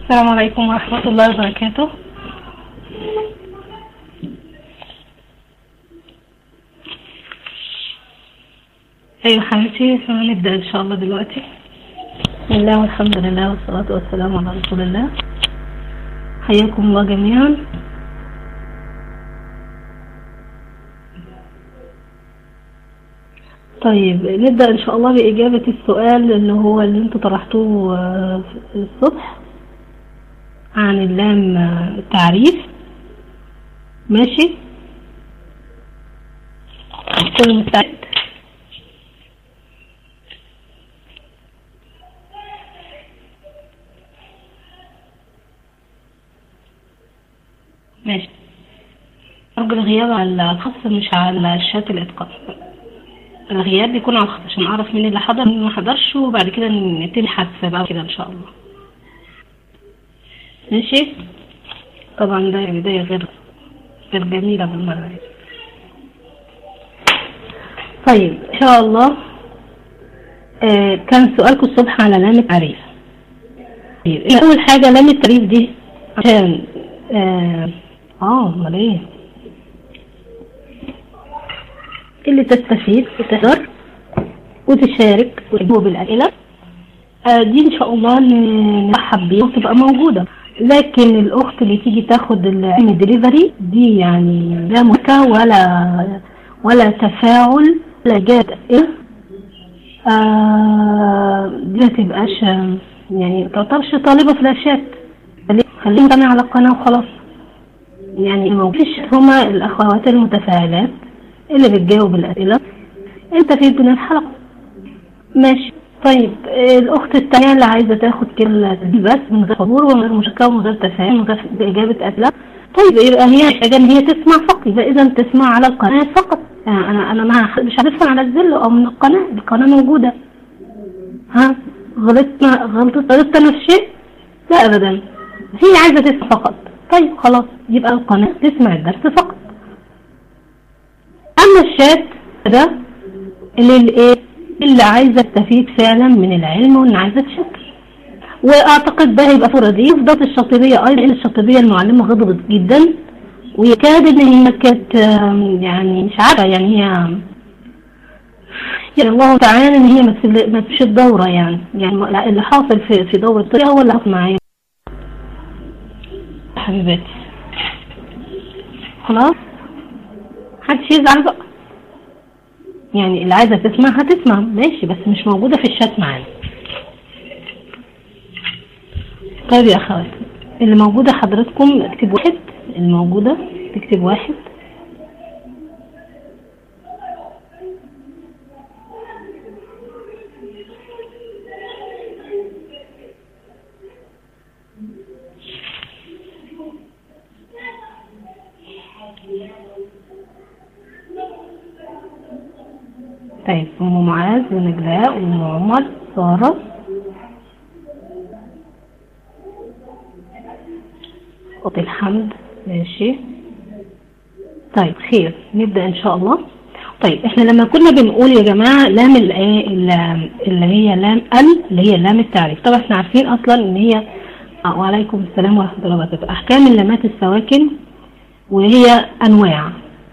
السلام عليكم ورحمة الله وبركاته أيوة حبيبتي هنبدأ إن شاء الله دلوقتي بسم الله والحمد لله والصلاة والسلام على رسول الله حياكم الله جميعا طيب نبدأ إن شاء الله بإجابة السؤال اللي هو اللي انتوا طرحتوه آه، في الصبح عن اللام آه، التعريف ماشي كل مستعد ماشي أرجو الغياب على الخاص مش على الشات الإتقان الغياب بيكون على الخط عشان اعرف مين اللي حضر ومين ما حضرش وبعد كده نبتدي حذف بقى كده ان شاء الله ماشي طبعا ده بداية غير غير جميلة بالمرة دي طيب ان شاء الله آه كان سؤالكم الصبح على لام التعريف طيب اول حاجة لام التعريف دي عشان اه اه امال ايه اللي تستفيد وتقدر وتشارك وتجاوب الأسئلة آه دي إن شاء الله نرحب بيها وتبقى موجودة لكن الأخت اللي تيجي تاخد العلم دليفري دي يعني لا مكة ولا ولا تفاعل ولا جات أسئلة آه دي ما تبقاش يعني ما تعتبرش طالبة فلاشات خليهم تاني على القناة وخلاص يعني موجودش هما الأخوات المتفاعلات اللي بتجاوب الأسئلة انت في من الحلقة ماشي طيب الأخت التانية اللي عايزة تاخد كلمة دي بس من غير حضور ومن غير مشاركة ومن غير تفاهم ومن غير إجابة أسئلة طيب يبقى هي محتاجة إن هي تسمع فقط يبقى إذا تسمع على القناة فقط يعني أنا أنا ما مش هتدخل على الزل أو من القناة القناة موجودة ها غلطنا غلطت غلطت أنا في شيء لا أبدا هي عايزة تسمع فقط طيب خلاص يبقى القناة تسمع الدرس فقط اما الشات ده اللي الايه اللي عايزه تستفيد فعلا من العلم وان عايزه تشكر واعتقد ده هيبقى صوره دي وفضلت الشاطبيه ايضا لان الشاطبيه المعلمه غضبت جدا ويكاد ان هي كانت يعني مش عارفه يعني هي يعني الله تعالى ان هي ما تمشي الدوره يعني يعني اللي حاصل في في دوره الطريقه هو اللي حاصل معايا حبيباتي خلاص محدش يزعل بقى يعني اللي عايزة تسمع هتسمع ماشي بس مش موجودة في الشات معانا طيب يا اخوات اللي موجودة حضرتكم اكتب واحد الموجودة تكتب واحد طيب أم معاذ ونجلاء وأم عمر سارة أخت الحمد ماشي طيب خير نبدأ إن شاء الله طيب احنا لما كنا بنقول يا جماعة لام اللي هي لام ال اللي هي لام التعريف طبعا احنا عارفين اصلا ان هي وعليكم السلام ورحمة الله وبركاته احكام اللامات السواكن وهي انواع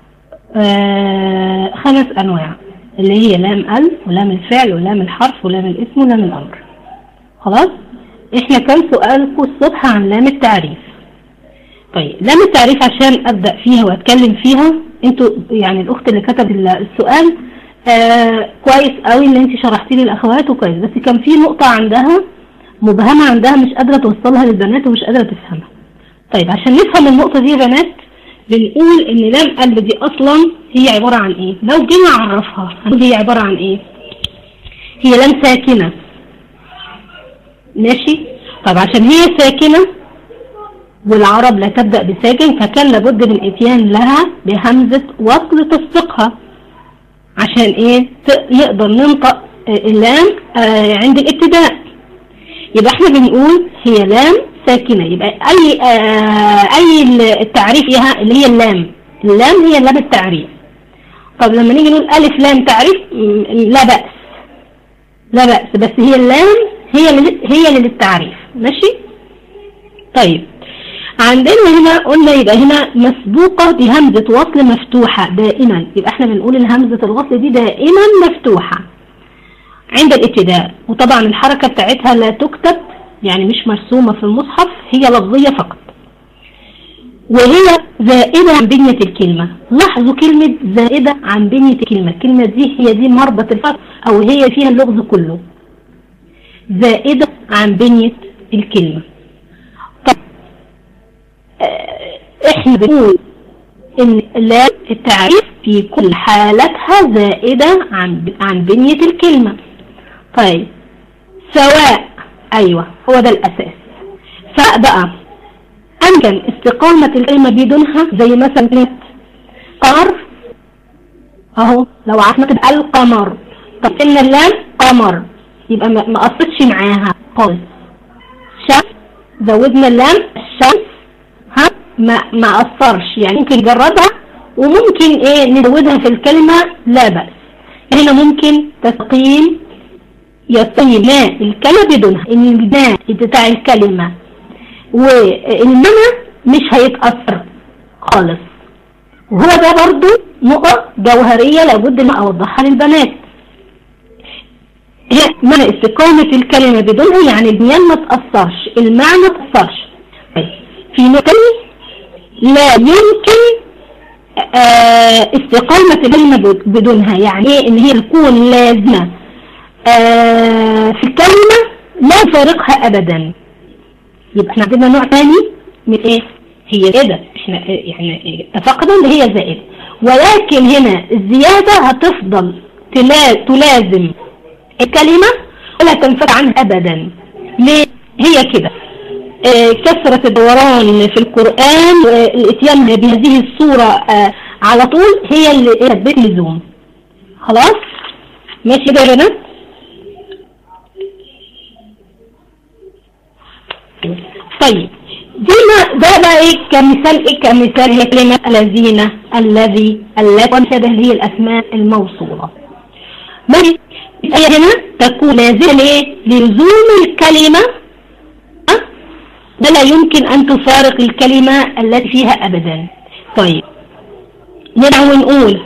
آه خمس انواع اللي هي لام ال ولام الفعل ولام الحرف ولام الاسم ولام الامر خلاص احنا كان سؤالكم الصبح عن لام التعريف طيب لام التعريف عشان ابدا فيها واتكلم فيها انتوا يعني الاخت اللي كتبت السؤال آه كويس قوي اللي انت شرحتي لي الاخوات وكويس بس كان في نقطه عندها مبهمه عندها مش قادره توصلها للبنات ومش قادره تفهمها طيب عشان نفهم النقطه دي يا بنات بنقول ان لام قلب دي اصلا هي عبارة عن ايه لو جينا نعرفها هنقول هي عبارة عن ايه هي لام ساكنة ماشي طب عشان هي ساكنة والعرب لا تبدأ بساكن فكان لابد من اتيان لها بهمزة وصل تصدقها عشان ايه يقدر ننطق اللام آه عند الابتداء يبقى احنا بنقول هي لام ساكنة يبقى أي آه أي التعريف فيها اللي هي اللام اللام هي لام التعريف طب لما نيجي نقول ألف لام تعريف لا بأس لا بأس بس هي اللام هي هي للتعريف ماشي طيب عندنا هنا قلنا يبقى هنا مسبوقة بهمزة وصل مفتوحة دائما يبقى احنا بنقول الهمزة الوصل دي دائما مفتوحة عند الابتداء وطبعا الحركة بتاعتها لا تكتب يعني مش مرسومة في المصحف هي لفظية فقط وهي زائدة عن بنية الكلمة لاحظوا كلمة زائدة عن بنية الكلمة الكلمة دي هي دي مربط الفرق او هي فيها اللغز كله زائدة عن بنية الكلمة طب احنا بنقول ان لا التعريف في كل حالتها زائدة عن عن بنية الكلمة طيب سواء ايوه هو ده الاساس سواء بقى امكن استقامة الكلمة بدونها زي مثلا كلمة قمر اهو لو عرفنا تبقى القمر طب ان اللام قمر يبقى ما قصتش معاها خالص شمس زودنا اللام الشمس ها ما ما اثرش يعني ممكن نجربها وممكن ايه نزودها في الكلمة لا بأس هنا ممكن تستقيم يستقيم الكلمة بدونها ان البناء بتاع الكلمة والمنى مش هيتأثر خالص وهو ده برضو نقطة جوهرية لابد ما اوضحها للبنات هي معنى استقامة الكلمة بدونها يعني البنيان ما تأثرش المعنى ما تأثرش في نقطة لا يمكن آه استقامة الكلمة بدونها يعني ايه ان هي تكون لازمة آه في الكلمة لا يفارقها ابدا يبقى احنا عندنا نوع ثاني من ايه هي زائدة احنا يعني اتفقنا اللي هي زائدة ولكن هنا الزيادة هتفضل تلازم الكلمة ولا تنفك عنها ابدا ليه هي كده آه كثرة الدوران في القرآن والاتيان بهذه الصورة آه على طول هي اللي تثبت لزوم خلاص ماشي ده يا بنات طيب دي ما ده بقى ايه كمثال ايه كمثال هي كلمة الذين الذي التي ومشابه هي الاسماء الموصولة ماشي هي هنا تكون لازمة ايه لزوم الكلمة أه؟ ولا يمكن ان تفارق الكلمة التي فيها ابدا طيب نرجع ونقول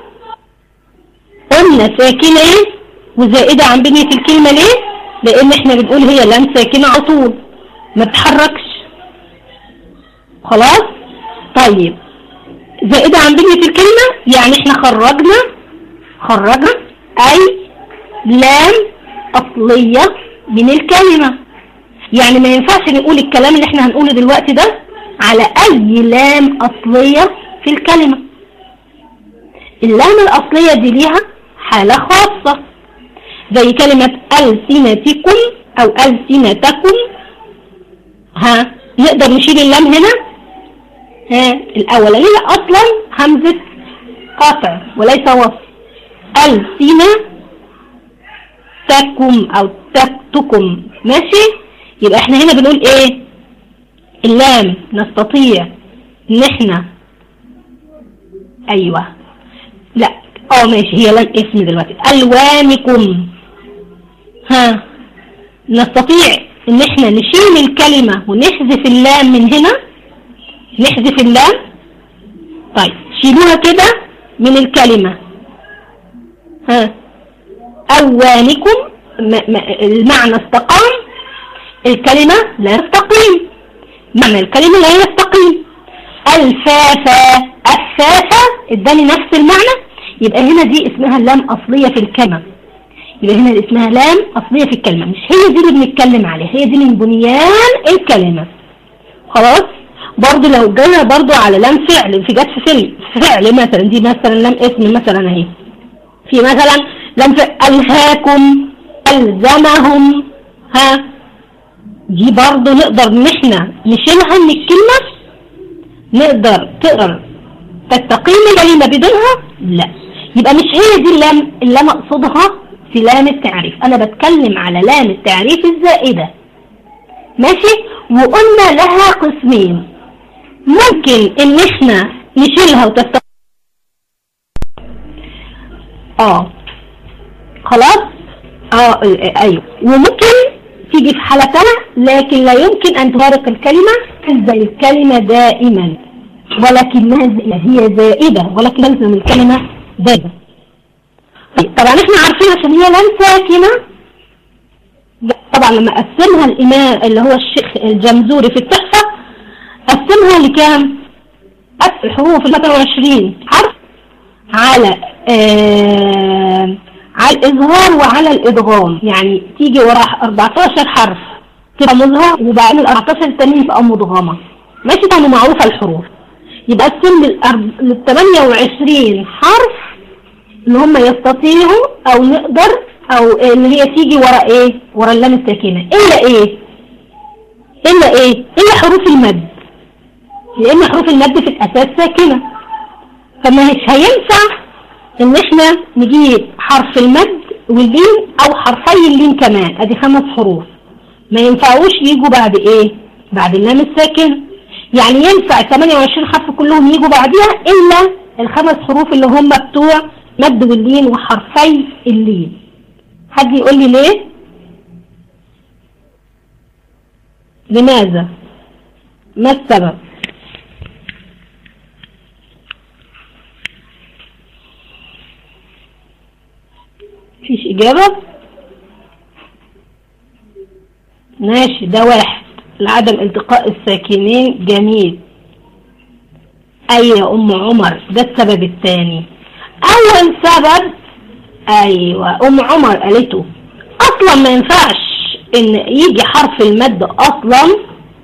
قلنا ساكنة ايه وزائدة عن بنية الكلمة ليه لان احنا بنقول هي لام ساكنة على طول ما تتحركش خلاص طيب زائدة عن بنية الكلمة يعني احنا خرجنا خرجنا اي لام اصلية من الكلمة يعني ما ينفعش نقول الكلام اللي احنا هنقوله دلوقتي ده على اي لام اصلية في الكلمة اللام الاصلية دي ليها حالة خاصة زي كلمة ألسنتكم او ألسنتكم ها نقدر نشيل اللام هنا ها الاولانيه اصلا همزه قطع وليس وصل السنه تكم او تكتكم ماشي يبقى احنا هنا بنقول ايه اللام نستطيع ان احنا ايوه لا اه ماشي هي لام اسم دلوقتي الوانكم ها نستطيع ان احنا نشيل الكلمة ونحذف اللام من هنا نحذف اللام طيب شيلوها كده من الكلمة ها اوانكم المعنى استقام الكلمة لا يستقيم معنى الكلمة لا يستقيم الفافة الفافة اداني نفس المعنى يبقى هنا دي اسمها لام اصلية في الكلمة يبقى هنا اسمها لام أصلية في الكلمة مش هي دي اللي بنتكلم عليها هي دي من بنيان الكلمة خلاص برضو لو جينا برضو على لام فعل في جت في فعل فعل مثلا دي مثلا لام اسم مثلا اهي في مثلا لام فعل ألهاكم ألزمهم ها دي برضو نقدر ان احنا نشيلها من الكلمة نقدر تقدر تستقيم الكلمة بدونها لا يبقى مش هي دي اللام اللي انا اقصدها في لام التعريف انا بتكلم على لام التعريف الزائدة ماشي وقلنا لها قسمين ممكن ان احنا نشيلها وتستقيم اه خلاص اه ايوه وممكن تيجي في حالة تانية لكن لا يمكن أن تفارق الكلمة تنزل الكلمة دائما ولكنها هي زائدة ولكن تلزم الكلمة زائدة طيب طبعا احنا عارفين عشان هي لام ساكنة طبعا لما قسمها الإمام اللي هو الشيخ الجمزوري في التحفة قسمها لكام؟ الحروف ال 23 حرف على آه على الإظهار وعلى الإدغام يعني تيجي وراء 14 حرف تبقى مظهر وبعدين ال 14 التانيين تبقى مدغمة ماشي طبعا معروفة الحروف يبقى قسم لل 28 حرف اللي هم يستطيعوا أو نقدر أو اللي هي تيجي وراء إيه؟ وراء اللام الساكنة إلا إيه؟ إلا إيه؟ إلا حروف المد لأن حروف المد في الأساس ساكنة فما مش هينفع إن إحنا نجيب حرف المد واللين أو حرفي اللين كمان أدي خمس حروف ما ينفعوش يجوا بعد إيه؟ بعد اللام الساكن يعني ينفع 28 حرف كلهم يجوا بعديها إلا الخمس حروف اللي هم بتوع مد واللين وحرفي اللين حد يقول لي ليه؟ لماذا؟ ما السبب؟ فيش إجابة ماشي ده واحد لعدم التقاء الساكنين جميل أي يا أم عمر ده السبب الثاني أول سبب أيوة أم عمر قالته أصلا ما ينفعش إن يجي حرف المد أصلا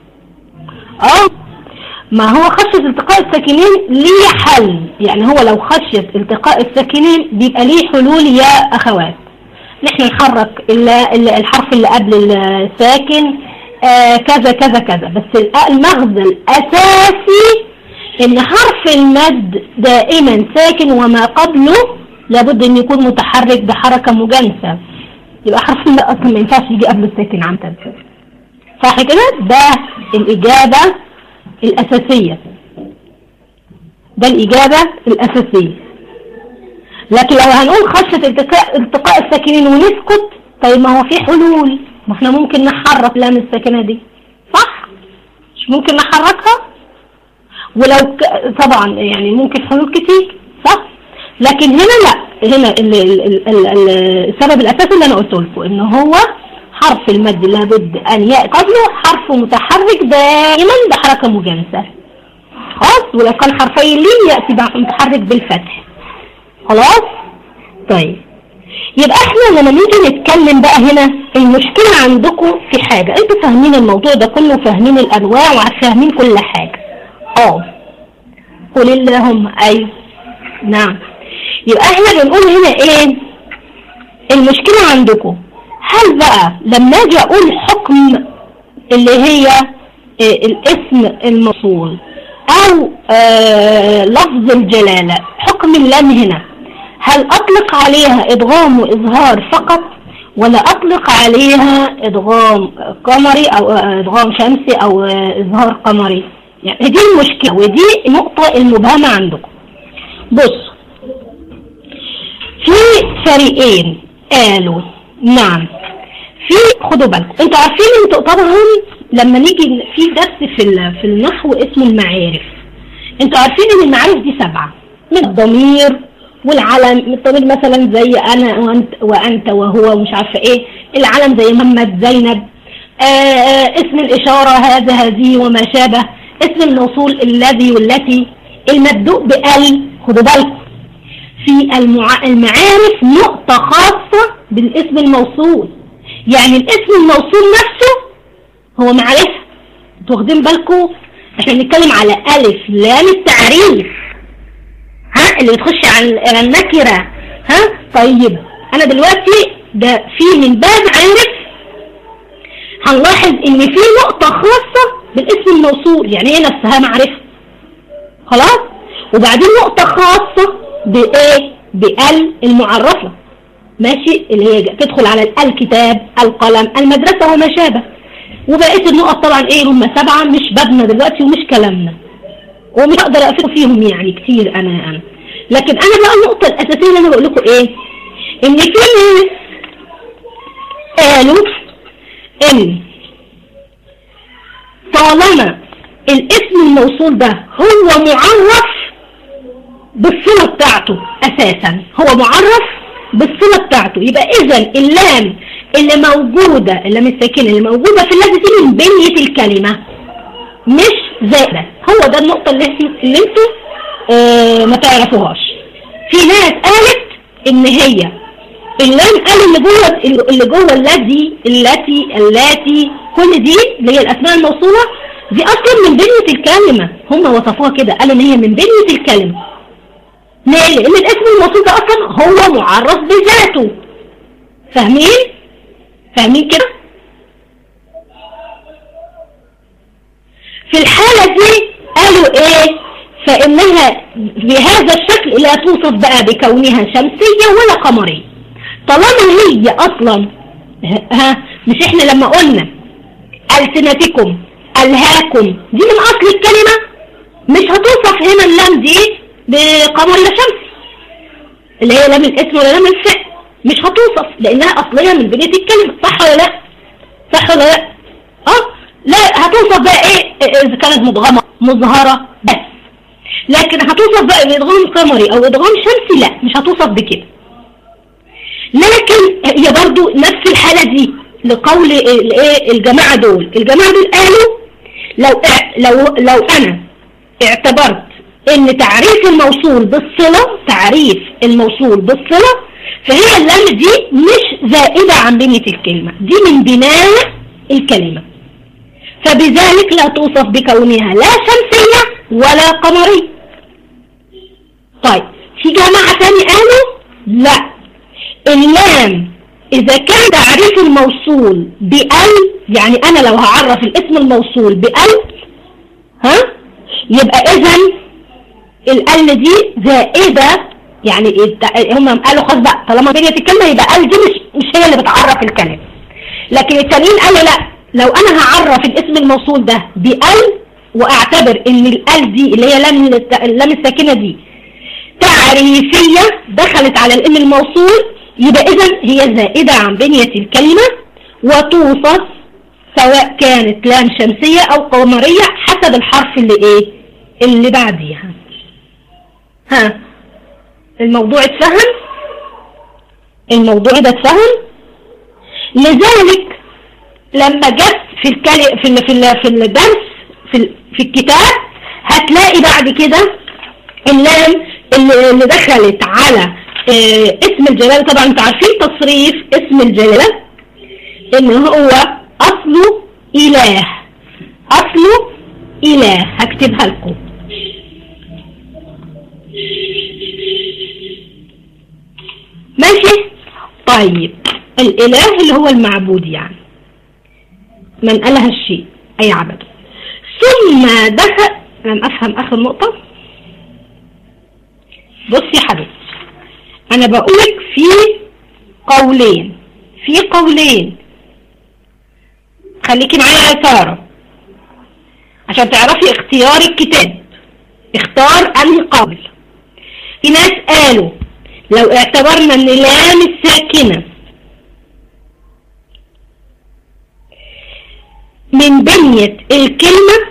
أه ما هو خشية التقاء الساكنين ليه حل يعني هو لو خشية التقاء الساكنين بيبقى ليه حلول يا أخوات نحن نحرك الحرف اللي قبل الساكن آه كذا كذا كذا بس المغزى الأساسي إن حرف المد دائما ساكن وما قبله لابد أن يكون متحرك بحركة مجانسة يبقى حرف المد أصلا ما ينفعش يجي قبل الساكن عن تنفيذ صح كده ده الإجابة الأساسية ده الإجابة الأساسية لكن لو هنقول خشية التقاء, التقاء الساكنين ونسكت طيب ما هو في حلول ما احنا ممكن نحرك لام الساكنة دي صح مش ممكن نحركها ولو ك... طبعا يعني ممكن حلول كتير صح لكن هنا لا هنا ال ال ال ال السبب الأساسي اللي أنا قلته لكم إن هو حرف المد لابد أن يأتي قبله حرف متحرك دائما بحركة مجانسة خلاص ولو كان حرفي اللين يأتي متحرك بالفتح خلاص طيب يبقى احنا لما نيجي نتكلم بقى هنا المشكلة عندكم في حاجة انتوا فاهمين الموضوع ده كله فاهمين الانواع وفاهمين كل حاجة اه قول اللهم ايوه نعم يبقى احنا بنقول هنا ايه المشكلة عندكم هل بقى لما اجي اقول حكم اللي هي إيه الاسم الموصول او آه لفظ الجلالة حكم اللام هنا هل اطلق عليها ادغام واظهار فقط ولا اطلق عليها ادغام قمري او ادغام شمسي او اظهار قمري يعني دي المشكلة ودي النقطة المبهمة عندكم بص في فريقين قالوا نعم في خدوا بالكم انتوا عارفين انتوا طبعا لما نيجي في درس في في النحو اسمه المعارف انتوا عارفين ان المعارف دي سبعة من الضمير والعلم الضمير مثلا زي انا وانت وانت وهو ومش عارفه ايه العلم زي محمد زينب آآ اسم الاشاره هذا هذه وما شابه اسم الموصول الذي والتي المبدوء بال خدوا بالكم في المع... المعارف نقطة خاصة بالاسم الموصول يعني الاسم الموصول نفسه هو معرفة انتوا واخدين بالكم احنا بنتكلم على ألف لام التعريف ها اللي بتخش على النكرة ها طيب انا دلوقتي ده في من باب عارف هنلاحظ ان في نقطة خاصة بالاسم الموصول يعني ايه نفسها معرفة خلاص وبعدين نقطة خاصة بايه بال المعرفة ماشي اللي هي تدخل على الكتاب القلم المدرسة وما شابه وبقيت النقط طبعا ايه هم سبعة مش بابنا دلوقتي ومش كلامنا ومش هقدر اقفل فيهم يعني كتير انا انا لكن انا بقى النقطة الاساسية اللي انا بقول لكم ايه ان في ناس قالوا ان طالما الاسم الموصول ده هو معرف بالصلة بتاعته اساسا هو معرف بالصلة بتاعته يبقى اذا اللام اللي موجودة اللام الساكنة اللي موجودة في اللام دي من بنية الكلمة مش زائدة هو ده النقطة اللي احنا اللي انتوا اه ما تعرفوهاش في ناس قالت ان هي اللام قال اللي جوه اللي جوه الذي التي اللاتي كل دي اللي هي الاسماء الموصولة دي اصلا من بنية الكلمة هم وصفوها كده قالوا ان هي من بنية الكلمة ليه؟ لان الاسم الموصول ده اصلا هو معرف بذاته فاهمين؟ فاهمين كده؟ في الحالة دي قالوا ايه؟ فانها بهذا الشكل لا توصف بقى بكونها شمسية ولا قمرية طالما هي اصلا ها مش احنا لما قلنا ألسنتكم ألهاكم دي من اصل الكلمة مش هتوصف هنا اللام دي بقمر لا شمسي اللي هي لام الاسم ولا لام الفعل مش هتوصف لانها اصلية من بنية الكلمة صح ولا لا صح ولا لا اه لا هتوصف بقى ايه اذا كانت مدغمة مظهرة بس لكن هتوصف بقى بادغام قمري او ادغام شمسي لا مش هتوصف بكده لكن هي برضو نفس الحالة دي لقول الايه الجماعة دول الجماعة دول قالوا لو لو لو انا اعتبرت ان تعريف الموصول بالصلة تعريف الموصول بالصلة فهي اللام دي مش زائدة عن بنية الكلمة دي من بناء الكلمة فبذلك لا توصف بكونها لا شمسية ولا قمرية طيب في جماعة تاني قالوا لا اللام إذا كان تعريف الموصول بأل يعني أنا لو هعرف الاسم الموصول بأل ها يبقى إذا الأل دي زائدة يعني هم قالوا خلاص بقى طالما بنية الكلمة يبقى أل دي مش, مش هي اللي بتعرف الكلام لكن التانيين قالوا لا لو أنا هعرف الاسم الموصول ده بأل واعتبر ان الال دي اللي هي لام اللام الساكنه دي تعريفيه دخلت على الاسم الموصول يبقى اذا هي زائده عن بنيه الكلمه وتوصف سواء كانت لام شمسيه او قمريه حسب الحرف اللي ايه اللي بعديها ها الموضوع اتفهم الموضوع ده اتفهم لذلك لما جت في الكلمه في في الدرس في في الكتاب هتلاقي بعد كده اللام اللي, اللي دخلت على اه اسم الجلالة طبعا انتوا عارفين تصريف اسم الجلالة ان هو اصله اله اصله اله هكتبها لكم ماشي طيب الاله اللي هو المعبود يعني من اله الشيء اي عبد ثم دخل لم افهم اخر نقطة بصي يا حبيبتي انا بقولك في قولين في قولين خليكي معايا يا سارة عشان تعرفي اختيار الكتاب اختار انهي قول في ناس قالوا لو اعتبرنا ان لام الساكنة من بنية الكلمة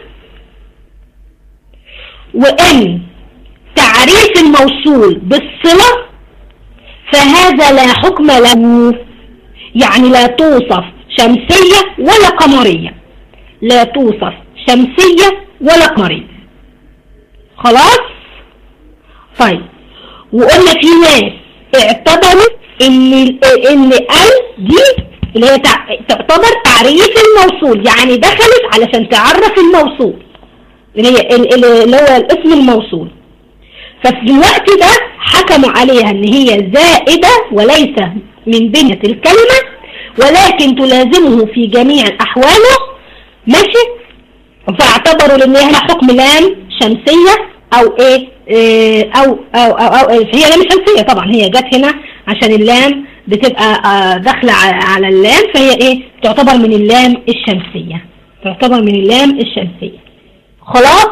وان تعريف الموصول بالصلة فهذا لا حكم له يعني لا توصف شمسية ولا قمرية لا توصف شمسية ولا قمرية خلاص طيب وقلنا في ناس اعتبروا ان ان ال دي اللي هي تعتبر تعريف الموصول يعني دخلت علشان تعرف الموصول اللي هي اللي هو الاسم الموصول ففي الوقت ده حكموا عليها ان هي زائدة وليس من بنية الكلمة ولكن تلازمه في جميع احواله ماشي فاعتبروا ان هي حكم لام شمسية او ايه, إيه أو, أو, أو, أو, أو هي لام شمسية طبعا هي جت هنا عشان اللام بتبقى داخلة على اللام فهي ايه تعتبر من اللام الشمسية تعتبر من اللام الشمسية خلاص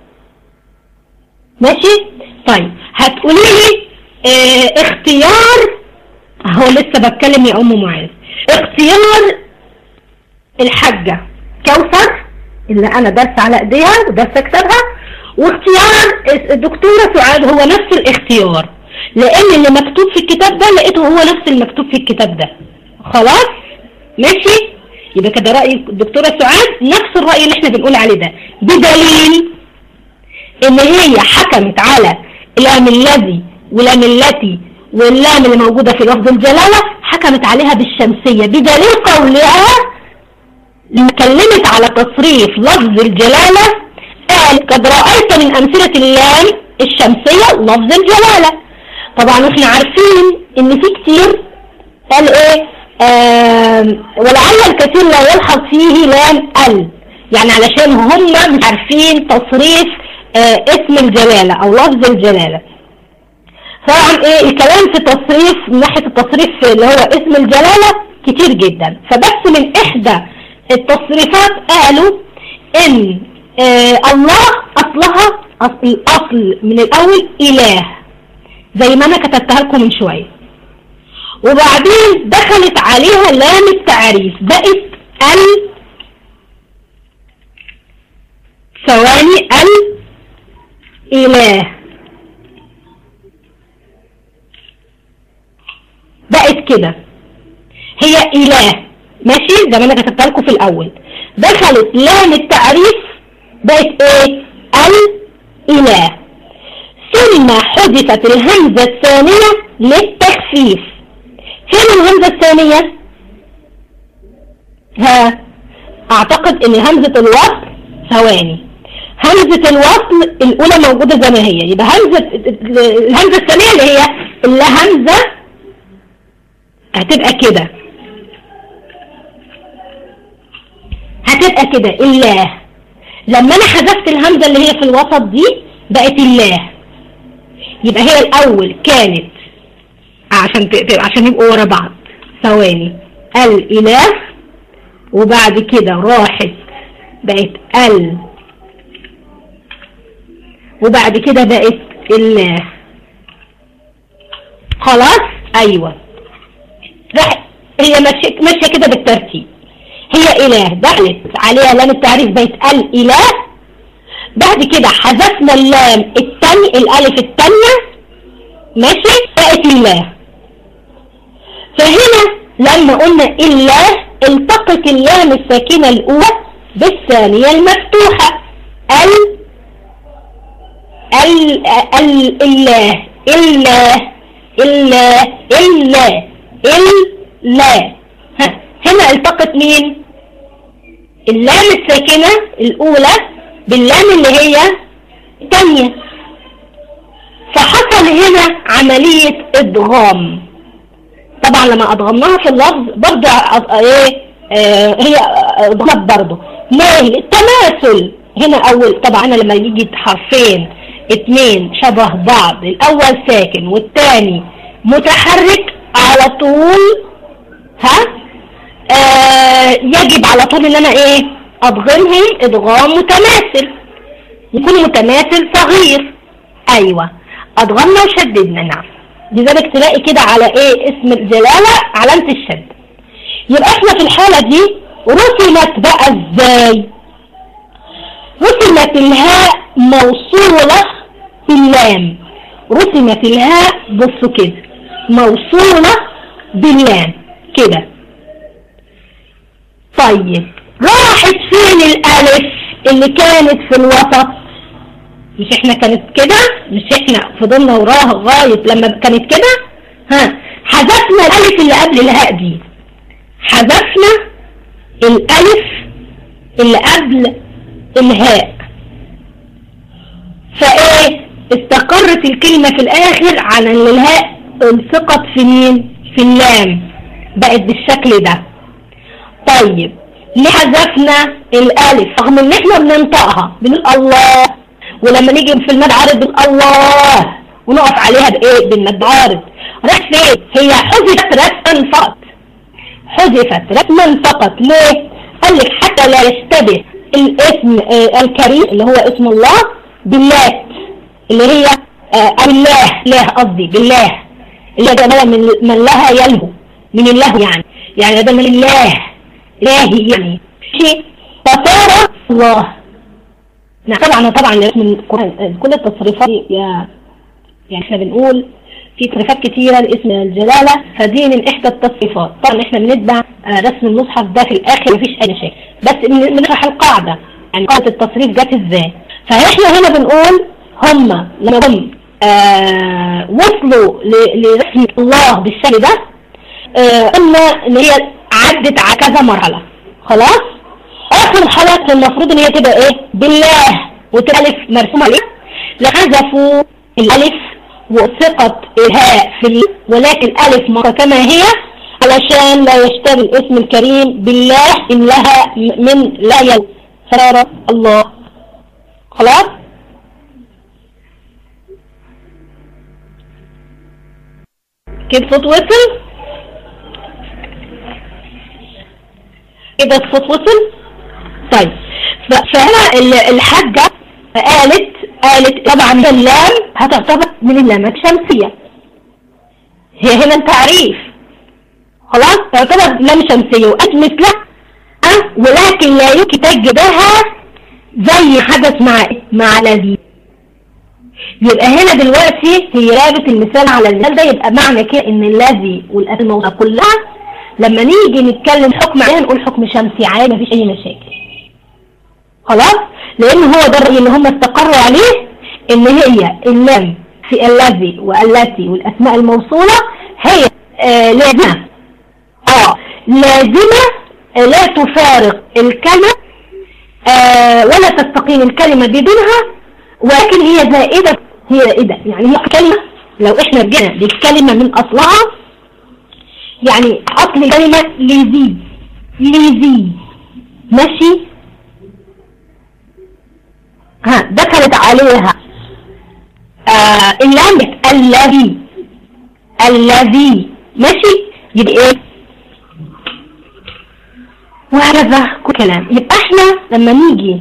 ماشي طيب هتقولي لي اه اختيار هو لسه بتكلم يا ام معاذ اختيار الحاجة كوثر اللي انا درس على ايديها ودرس اكتبها واختيار الدكتورة سعاد هو نفس الاختيار لان اللي مكتوب في الكتاب ده لقيته هو نفس المكتوب في الكتاب ده خلاص ماشي يبقى كده رأي الدكتورة سعاد نفس الرأي اللي احنا بنقول عليه ده بدليل ان هي حكمت على اللام الذي ولام التي واللام اللي موجودة في لفظ الجلالة حكمت عليها بالشمسية بدليل قولها لما كلمت على تصريف لفظ الجلالة قال قد رأيت من أمثلة اللام الشمسية لفظ الجلالة طبعا احنا عارفين ان في كتير قال ايه ولعل الكثير لا يلحظ فيه لام ال يعني علشان هم مش عارفين تصريف اه اسم الجلالة او لفظ الجلالة طبعا ايه الكلام في تصريف من ناحية التصريف اللي هو اسم الجلالة كتير جدا فبس من احدى التصريفات قالوا ان اه الله اصلها اصل الاصل من الاول اله زي ما انا كتبتها لكم من شوية وبعدين دخلت عليها لام التعريف بقت ال ثواني الاله بقت كده هي اله ماشي زي ما انا كتبتها لكم في الاول دخلت لام التعريف بقت ايه الاله ثم حذفت الهمزة الثانية للتخفيف فين الهمزة الثانية ها اعتقد ان همزة الوصل ثواني همزة الوصل الاولى موجودة زي ما هي يبقى همزة الهمزة الثانية اللي هي اللي همزة هتبقى كده هتبقى كده الله لما انا حذفت الهمزة اللي هي في الوسط دي بقت الله يبقى هي الاول كانت عشان عشان يبقوا ورا بعض ثواني الاله وبعد كده راحت بقت ال وبعد كده بقت الله خلاص ايوه راح هي ماشيه ماشيه كده بالترتيب هي اله دخلت عليها لام التعريف بقت الاله بعد كده حذفنا اللام التاني الالف التانية ماشي بقت الله فهنا لما قلنا الله التقت اللام الساكنة الاولى بالثانية المفتوحة ال ال ال الله الله الله الله الله هنا التقت مين اللام الساكنة الاولى باللام اللي هي الثانية فحصل هنا عملية ادغام طبعا لما ادغمناها في اللفظ برضه ايه آه هي ادغمت برضه ليه التماثل هنا اول طبعا أنا لما يجي حرفين اتنين شبه بعض الاول ساكن والتاني متحرك على طول ها آه يجب على طول ان انا ايه اضغمهم ادغام متماثل يكون متماثل صغير ايوه اضغمنا وشددنا نعم لذلك تلاقي كده على ايه اسم الجلالة علامة الشد يبقى احنا في الحالة دي رسمت بقى ازاي رسمت الهاء موصولة باللام رسمت الهاء بصوا كده موصولة باللام كده طيب راحت فين الالف اللي كانت في الوسط مش احنا كانت كده مش احنا فضلنا وراها لغايه لما كانت كده ها حذفنا الالف اللي قبل الهاء دي حذفنا الالف اللي قبل الهاء فايه استقرت الكلمة في الاخر على ان الهاء الثقت في مين في اللام بقت بالشكل ده طيب ليه حذفنا الالف رغم ان احنا بننطقها بنقول الله ولما نيجي في المد عارض بنقول الله ونقف عليها بايه بالمد عارض راح فين هي حذفت رسما فقط حذفت رسما فقط ليه قال لك حتى لا يشتبه الاسم آه الكريم اللي هو اسم الله بالله اللي هي آه الله له قصدي بالله اللي ده من من لها يلهو من الله يعني يعني ده من الله لاهي يعني فصار الله نعم طبعا طبعا من القرآن كل التصريفات يا يعني احنا بنقول في تصريفات كتيرة لاسم الجلالة فدي من احدى التصريفات طبعا احنا بنتبع رسم المصحف ده في الاخر مفيش اي شيء بس بنشرح القاعدة يعني قاعدة التصريف جت ازاي فاحنا هنا بنقول هم لما هم آه وصلوا لرسم الله بالشكل ده آه قلنا ان هي عدت على كذا مرحلة خلاص اخر مرحلة المفروض ان هي تبقى ايه بالله وتالف مرسوم عليه لحذفوا الالف وثقت الهاء في ال... ولكن الف مرة كما هي علشان لا يشتغل الاسم الكريم بالله إن لها من لا يل فرارة الله خلاص كده صوت وصل كده الصوت وصل طيب فهنا الحاجة قالت قالت طبعا اللام هتعتبر من اللامات الشمسية هي هنا التعريف خلاص تعتبر لام شمسية وقت مثلها أه؟ ولكن لا يمكن تجدها زي حدث مع مع الذي يبقى هنا دلوقتي هي جابت المثال على المثال ده يبقى معنى كده ان الذي والاسماء كلها لما نيجي نتكلم حكم عليها نقول حكم شمسي عادي مفيش اي مشاكل خلاص لان هو ده الرأي اللي هم استقروا عليه ان هي اللام في الذي والتي والاسماء الموصولة هي آه لازمة اه لازمة آه لا تفارق الكلمة آه ولا تستقيم الكلمة بدونها ولكن هي زائدة هي زائدة يعني هي كلمة لو احنا رجعنا للكلمة من اصلها يعني اصل الكلمة لذي لذي ماشي ها دخلت عليها آه اللام الذي الذي ماشي يبقى ايه وهذا كل كلام يبقى احنا لما نيجي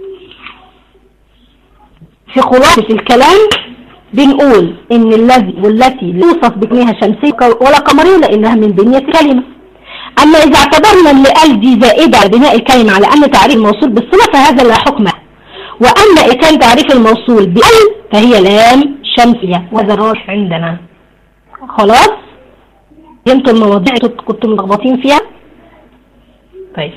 في خلاصة الكلام بنقول ان الذي والتي توصف بكنها شمسية ولا قمرية لانها من بنية الكلمة اما اذا اعتبرنا ان ال دي زائدة على بناء الكلمة على ان تعريف موصول بالصلة فهذا لا حكم واما اذا كان تعريف الموصول بال فهي لام شمسية وهذا الراجح عندنا خلاص فهمتوا المواضيع كنتم ملخبطين فيها طيب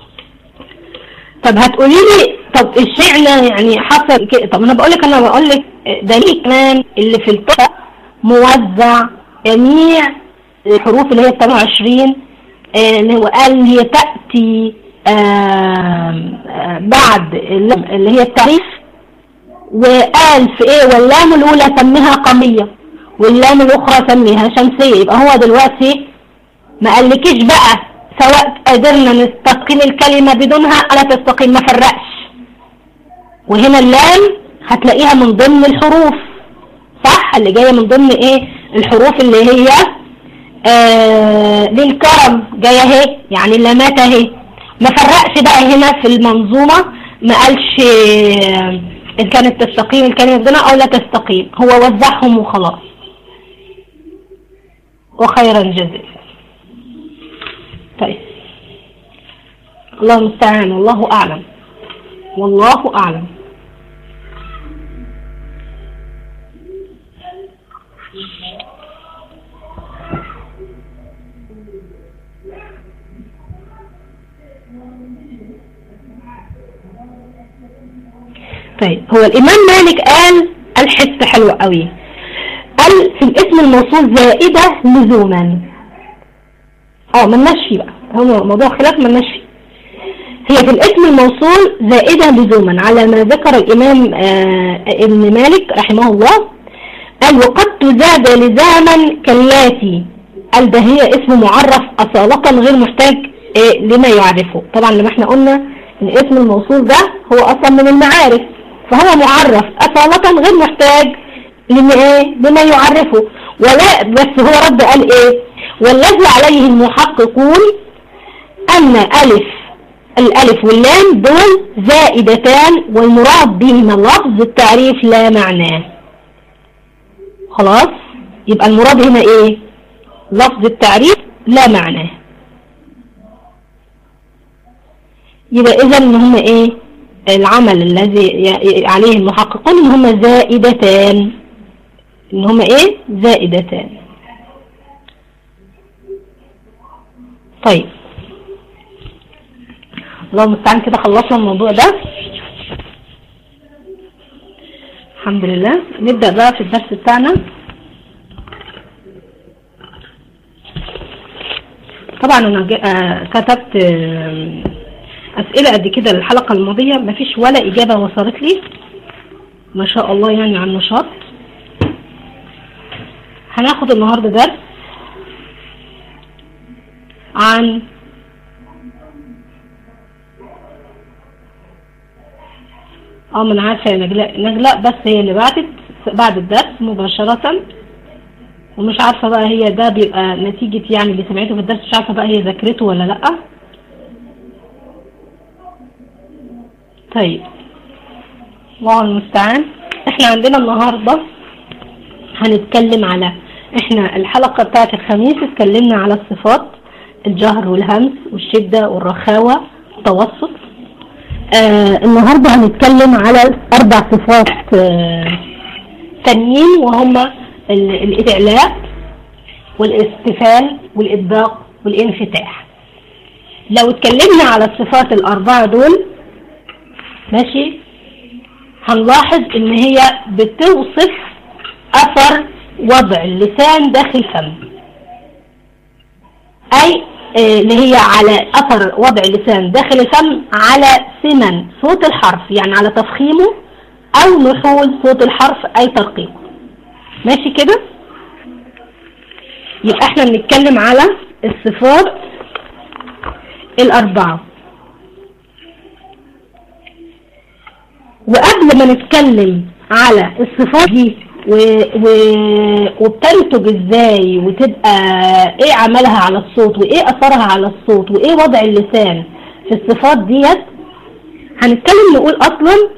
طب هتقولي لي طب اشمعنى يعني حصل كده طب انا بقول لك انا بقول لك دليل كمان اللي في الطاقه موزع جميع الحروف اللي هي 28 اللي هو قال ان هي تاتي آآ آآ بعد اللي هي التعريف وقال في ايه واللام الاولى سميها قميه واللام الاخرى سميها شمسيه يبقى هو دلوقتي ما قالكيش بقى سواء قدرنا نستقيم الكلمة بدونها ولا تستقيم ما فرقش وهنا اللام هتلاقيها من ضمن الحروف صح اللي جاية من ضمن ايه الحروف اللي هي آه للكرم جاية اهي يعني اللامات اهي ما فرقش بقى هنا في المنظومة ما قالش آه ان كانت تستقيم الكلمة بدونها او لا تستقيم هو وزعهم وخلاص وخيرا جزيلا طيب الله المستعان والله أعلم والله أعلم طيب هو الإمام مالك قال الحس حلو قوي قال في الاسم الموصول زائدة لزوما اه ملناش فيه بقى هو موضوع خلاف ملناش فيه هي في الاسم الموصول زائدة لزوما على ما ذكر الإمام آه ابن مالك رحمه الله قال وقد تزاد لزاما كاللاتي قال ده هي اسم معرف أصالة غير محتاج آه لما يعرفه طبعا لما احنا قلنا ان اسم الموصول ده هو أصلا من المعارف فهو معرف أصالة غير محتاج لما, ايه لما يعرفه ولا بس هو رد قال ايه والذي عليه المحققون أن ألف الألف واللام دول زائدتان والمراد بهما لفظ التعريف لا معناه خلاص يبقى المراد هنا ايه لفظ التعريف لا معناه يبقى اذا ان هم ايه العمل الذي ي- عليه المحققون ان هم زائدتان ان هم ايه زائدتان طيب الله المستعان كده خلصنا الموضوع ده الحمد لله نبدأ بقى في الدرس بتاعنا طبعا انا جا- آه، كتبت آه، اسئلة قد كده الحلقة الماضية مفيش ولا اجابة وصلت لي ما شاء الله يعني عن نشاط هناخد النهاردة درس عن اه ما انا عارفه يا نجلاء نجلاء بس هي اللي بعتت بعد الدرس مباشرة ومش عارفة بقى هي ده بيبقى نتيجة يعني اللي سمعته في الدرس مش عارفة بقى هي ذاكرته ولا لأ طيب الله المستعان احنا عندنا النهاردة هنتكلم على احنا الحلقة بتاعت الخميس اتكلمنا على الصفات الجهر والهمس والشدة والرخاوة والتوسط آه النهاردة هنتكلم على أربع صفات آه تانيين وهما ال- الإعلاء والاستفال والإطباق والانفتاح لو اتكلمنا على الصفات الأربعة دول ماشي هنلاحظ إن هي بتوصف أثر وضع اللسان داخل الفم أي آه، اللي هي على أثر وضع اللسان داخل الفم على سمن صوت الحرف يعني على تفخيمه أو نحول صوت الحرف أي ترقيقه ماشي كده يبقى احنا بنتكلم على الصفات الأربعة وقبل ما نتكلم على الصفات دي و... و... وبتنتج ازاي وتبقى ايه عملها على الصوت وايه اثرها على الصوت وايه وضع اللسان في الصفات ديت هنتكلم نقول اصلا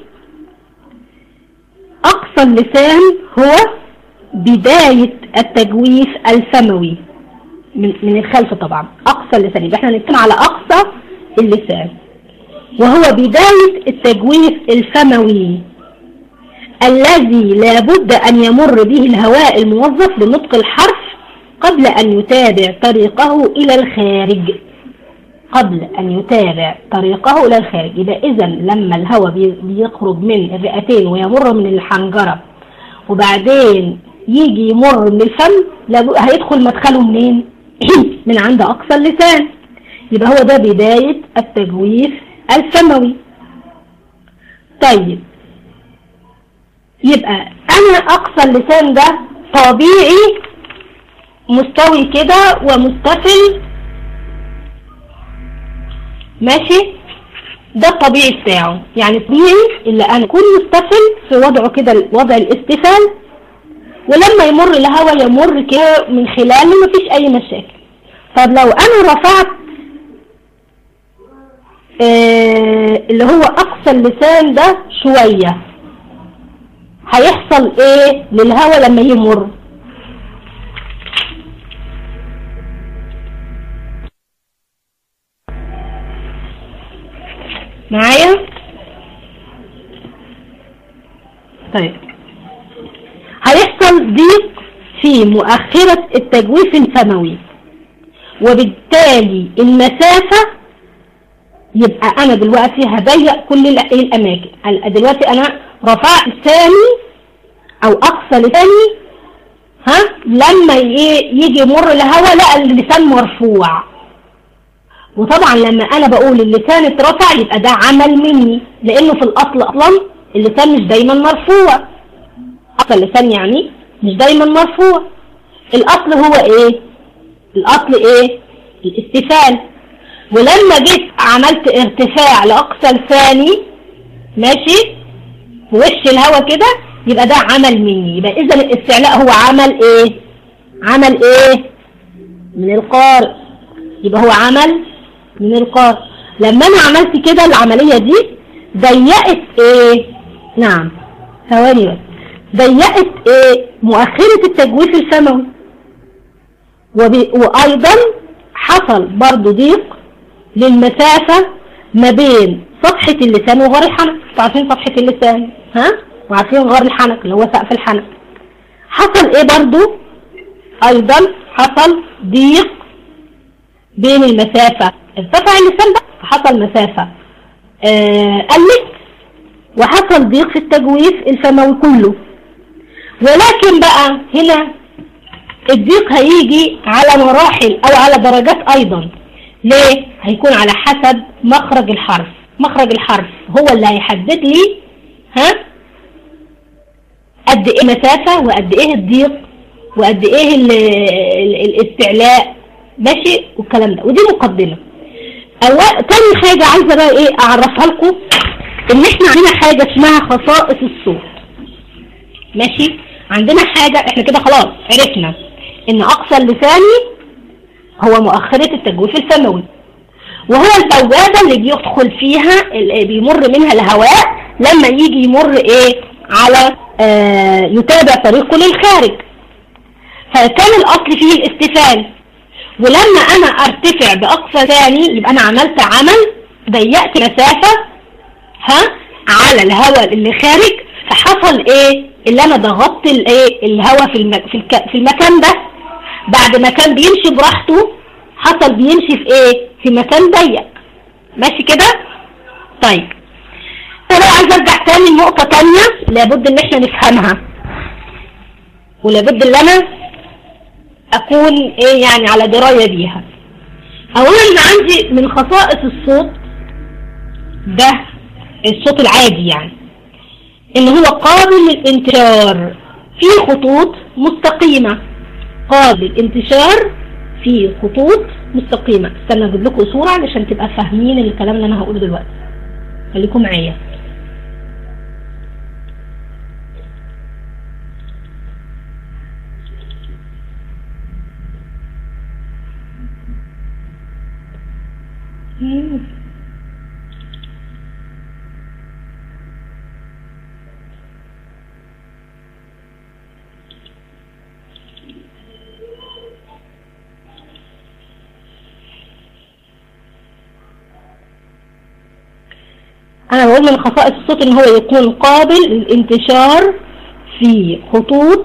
اقصى اللسان هو بداية التجويف الفموي من, من الخلف طبعا اقصى اللسان يبقى احنا هنتكلم على اقصى اللسان وهو بداية التجويف الفموي الذي لابد أن يمر به الهواء الموظف لنطق الحرف قبل أن يتابع طريقه إلى الخارج قبل أن يتابع طريقه إلى الخارج يبقى إذا لما الهواء بي- بيخرج من الرئتين ويمر من الحنجرة وبعدين يجي يمر من الفم لابد- هيدخل مدخله منين؟ من عند أقصى اللسان يبقى هو ده بداية التجويف الفموي طيب يبقى انا اقصى اللسان ده طبيعي مستوي كده ومستفل ماشي ده الطبيعي بتاعه يعني طبيعي اللي انا اكون مستفل في وضعه كده وضع الاستفال ولما يمر الهواء يمر كده من خلاله مفيش اي مشاكل طب لو انا رفعت آه اللي هو اقصى اللسان ده شويه هيحصل ايه للهواء لما يمر معايا طيب هيحصل ضيق في مؤخرة التجويف الفموي وبالتالي المسافة يبقى انا دلوقتي هضيق كل الأ- الاماكن أنا دلوقتي انا رفعت لساني او اقصى لساني ها لما ي- يجي يمر الهواء لقى اللسان مرفوع وطبعا لما انا بقول اللسان اترفع يبقى ده عمل مني لانه في الاصل اصلا اللسان مش دايما مرفوع اصل اللسان يعني مش دايما مرفوع الاصل هو ايه الاصل ايه الاستفال ولما جيت عملت ارتفاع لاقصى لساني ماشي في وش الهوا كده يبقى ده عمل مني يبقى اذا الاستعلاء هو عمل ايه عمل ايه من القارئ يبقى هو عمل من القارئ لما انا عملت كده العملية دي ضيقت ايه نعم ثواني بس ضيقت ايه مؤخرة التجويف الفموي وب... وايضا حصل برضو ضيق للمسافة ما بين صفحة اللسان وغار الحنك عارفين صفحة اللسان ها وعارفين غار الحنك اللي هو سقف الحنك حصل ايه برضو ايضا حصل ضيق بين المسافة ارتفع اللسان بقى حصل مسافة آه قلت وحصل ضيق في التجويف الفموي كله ولكن بقى هنا الضيق هيجي على مراحل او على درجات ايضا ليه هيكون على حسب مخرج الحرف مخرج الحرف هو اللي هيحدد لي ها قد ايه مسافة وقد ايه الضيق وقد ايه ال ال الاستعلاء ماشي والكلام ده ودي مقدمة أول تاني حاجة عايزة بقى ايه اعرفها لكم ان احنا عندنا حاجة اسمها خصائص الصوت ماشي عندنا حاجة احنا كده خلاص عرفنا ان اقصى اللساني هو مؤخرة التجويف الفموي وهو البوابة اللي بيدخل فيها اللي بيمر منها الهواء لما يجي يمر ايه على آه يتابع طريقه للخارج فكان الاصل فيه الاستفال ولما انا ارتفع باقصى ثاني يبقى انا عملت عمل ضيقت مسافة ها على الهواء اللي خارج فحصل ايه اللي انا ضغطت الايه الهواء في المك... في, الك... في المكان ده بعد ما كان بيمشي براحته حصل بيمشي في ايه في مكان ضيق ماشي كده طيب انا عايز ارجع تاني لنقطة تانية لابد ان احنا نفهمها ولابد ان انا اكون ايه يعني على دراية بيها اولا عندي من خصائص الصوت ده الصوت العادي يعني ان هو قابل للانتشار في خطوط مستقيمة قابل للانتشار في خطوط مستقيمة استنى اجيب لكم صورة علشان تبقى فاهمين الكلام اللي انا هقوله دلوقتي خليكم معايا انا بقول من خصائص الصوت ان هو يكون قابل للانتشار في خطوط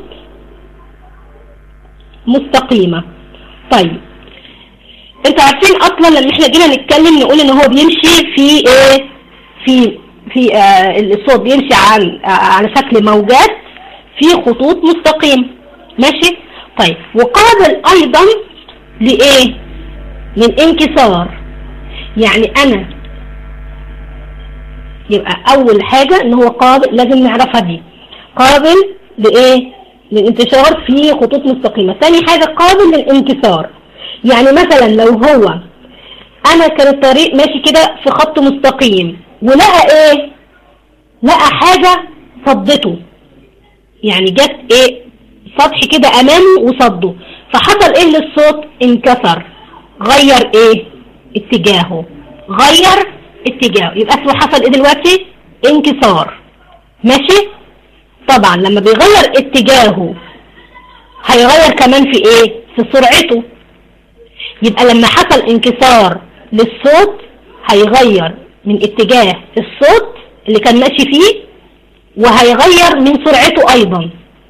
مستقيمة طيب انتوا عارفين اصلا لما احنا جينا نتكلم نقول ان هو بيمشي في ايه في في آه الصوت بيمشي عن آه على شكل موجات في خطوط مستقيمة ماشي طيب وقابل ايضا لايه للانكسار يعني انا يبقى اول حاجة ان هو قابل لازم نعرفها دي قابل لايه للانتشار في خطوط مستقيمة ثاني حاجة قابل للانكسار يعني مثلا لو هو انا كان الطريق ماشي كده في خط مستقيم ولقى ايه لقى حاجة صدته يعني جت ايه سطح كده امامه وصده فحصل ايه للصوت انكسر غير ايه اتجاهه غير اتجاهه يبقى اسمه حصل ايه دلوقتي انكسار ماشي طبعا لما بيغير اتجاهه هيغير كمان في ايه في سرعته يبقى لما حصل انكسار للصوت هيغير من اتجاه الصوت اللي كان ماشي فيه وهيغير من سرعته ايضا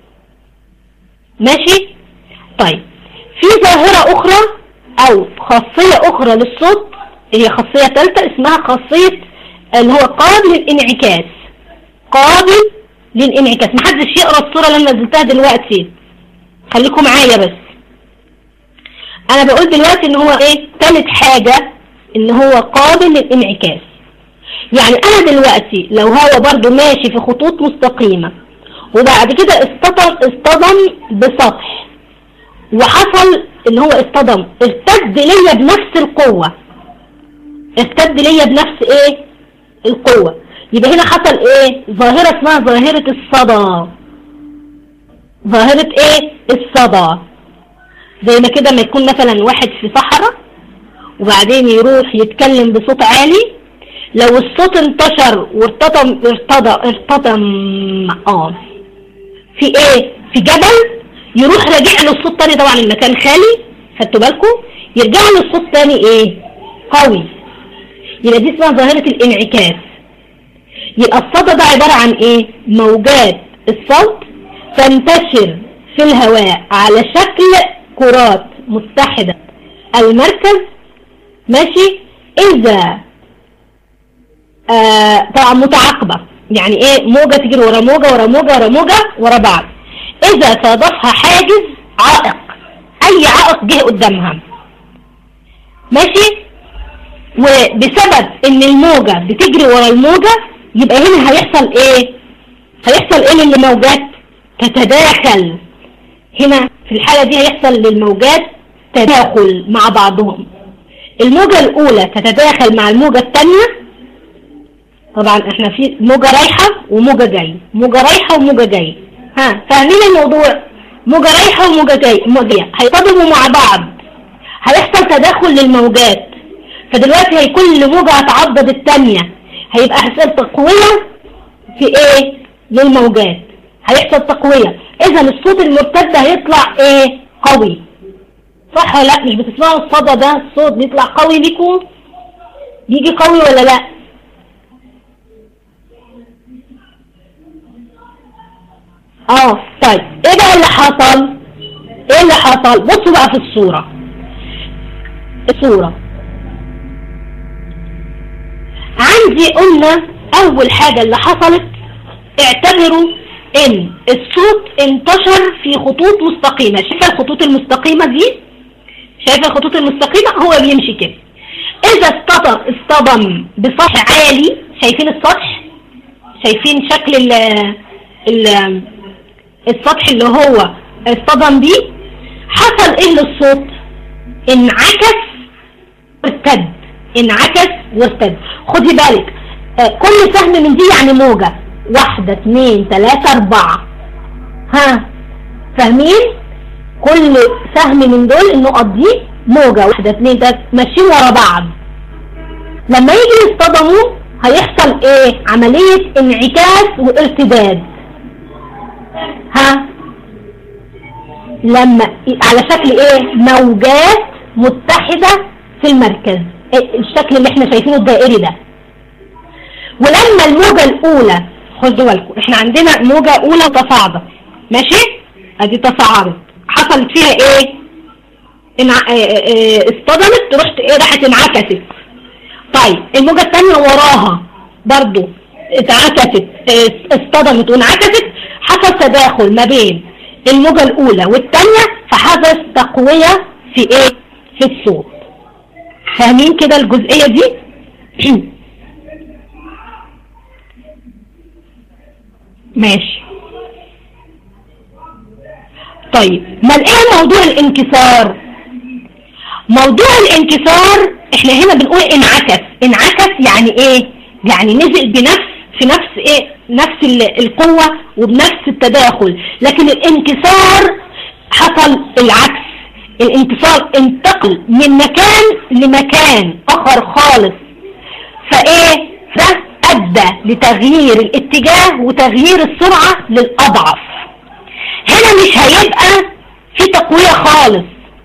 ماشي طيب في ظاهرة اخرى او خاصية اخرى للصوت هي خاصية ثالثة اسمها خاصية اللي هو قابل للانعكاس قابل للانعكاس محدش يقرأ الصورة اللي انا نزلتها دلوقتي خليكم معايا بس انا بقول دلوقتي ان هو ايه ثالث حاجة ان هو قابل للانعكاس يعني انا دلوقتي لو هو برضو ماشي في خطوط مستقيمة وبعد كده اصطدم اصطدم بسطح وحصل ان هو اصطدم ارتد ليا بنفس القوة ارتد ليا بنفس ايه القوة يبقى هنا حصل ايه ظاهرة اسمها ظاهرة الصدى ظاهرة ايه الصدى زي ما كده ما يكون مثلا واحد في صحراء وبعدين يروح يتكلم بصوت عالي لو الصوت انتشر وارتطم ارتضى ارتطم اه في ايه في جبل يروح راجع له الصوت تاني طبعا المكان خالي خدتوا بالكم يرجع له الصوت تاني ايه قوي يبقى دي اسمها ظاهرة الانعكاس يبقى الصدى ده عبارة عن ايه موجات الصوت تنتشر في الهواء على شكل كرات متحدة المركز ماشي اذا آه طبعا متعاقبة يعني ايه موجة تجري ورا موجة ورا موجة ورا موجة ورا بعض اذا صادفها حاجز عائق اي عائق جه قدامها ماشي وبسبب ان الموجة بتجري ورا الموجة يبقى هنا هيحصل ايه هيحصل ايه للموجات تتداخل هنا في الحالة دي هيحصل للموجات تداخل مع بعضهم الموجة الاولى تتداخل مع الموجة الثانية طبعا احنا في موجة رايحة وموجة جاي موجة رايحة وموجة جاي ها فاهمين الموضوع موجة رايحة وموجة جاي موجة هيصطدموا مع بعض هيحصل تداخل للموجات فدلوقتي هيكون موجة هتعضد الثانية هيبقى حصل تقوية في ايه للموجات هيحصل تقوية اذا الصوت المرتد هيطلع ايه قوي صح ولا لا مش بتسمعوا الصدى ده الصوت بيطلع قوي ليكم بيجي قوي ولا لا اه طيب ايه بقى اللي حصل ايه اللي حصل بصوا بقى في الصورة الصورة عندي قلنا اول حاجة اللي حصلت اعتبروا ان الصوت انتشر في خطوط مستقيمة شايفة الخطوط المستقيمة دي شايفة الخطوط المستقيمة هو بيمشي كده اذا اصطدم اصطدم بسطح عالي شايفين السطح شايفين شكل ال ال السطح اللي هو اصطدم بيه حصل ايه للصوت انعكس وارتد انعكس وارتد خدي بالك آه كل سهم من دي يعني موجة واحدة اتنين تلاتة اربعة ها فاهمين كل سهم من دول النقط دي موجة واحدة اتنين تلاتة ماشيين ورا بعض لما يجي يصطدموا هيحصل ايه عملية انعكاس وارتداد ها لما على شكل ايه موجات متحدة في المركز الشكل اللي احنا شايفينه الدائري ده ولما الموجة الاولى خدوا بالكم احنا عندنا موجة اولى تصاعدت ماشي ادي تصاعدت حصلت فيها ايه انع... اه اصطدمت رحت ايه راحت انعكست طيب الموجة الثانية وراها برضو اتعكست اصطدمت وانعكست حصل تداخل ما بين الموجة الاولى والثانية فحدث تقوية في ايه في الصوت فاهمين كده الجزئية دي ماشي طيب ما ايه موضوع الانكسار موضوع الانكسار احنا هنا بنقول انعكس انعكس يعني ايه يعني نزل بنفس في نفس ايه نفس القوة وبنفس التداخل لكن الانكسار حصل العكس الانكسار انتقل من مكان لمكان اخر خالص فايه ده ادى لتغيير الاتجاه وتغيير السرعة للاضعف هنا مش هيبقى في تقوية خالص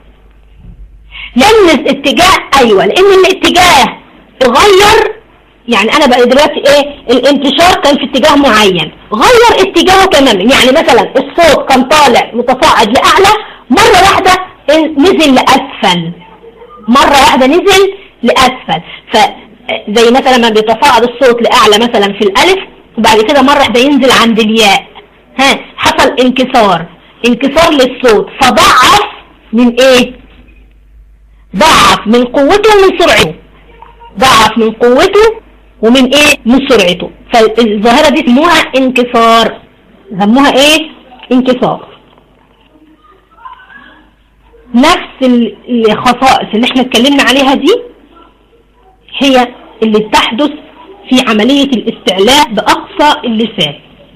لان الاتجاه ايوه لان الاتجاه اتغير يعني انا بقى دلوقتي ايه الانتشار كان في اتجاه معين غير اتجاهه تماما يعني مثلا الصوت كان طالع متصاعد لاعلى مرة واحدة نزل لاسفل مرة واحدة نزل لاسفل فزي مثلا ما بيتصاعد الصوت لاعلى مثلا في الالف وبعد كده مرة واحدة ينزل عند الياء ها حصل انكسار انكسار للصوت فضعف من ايه ضعف من قوته ومن سرعته ضعف من قوته ومن ايه من سرعته فالظاهرة دي سموها انكسار سموها ايه انكسار نفس الخصائص اللي احنا اتكلمنا عليها دي هي اللي بتحدث في عملية الاستعلاء بأقصى اللسان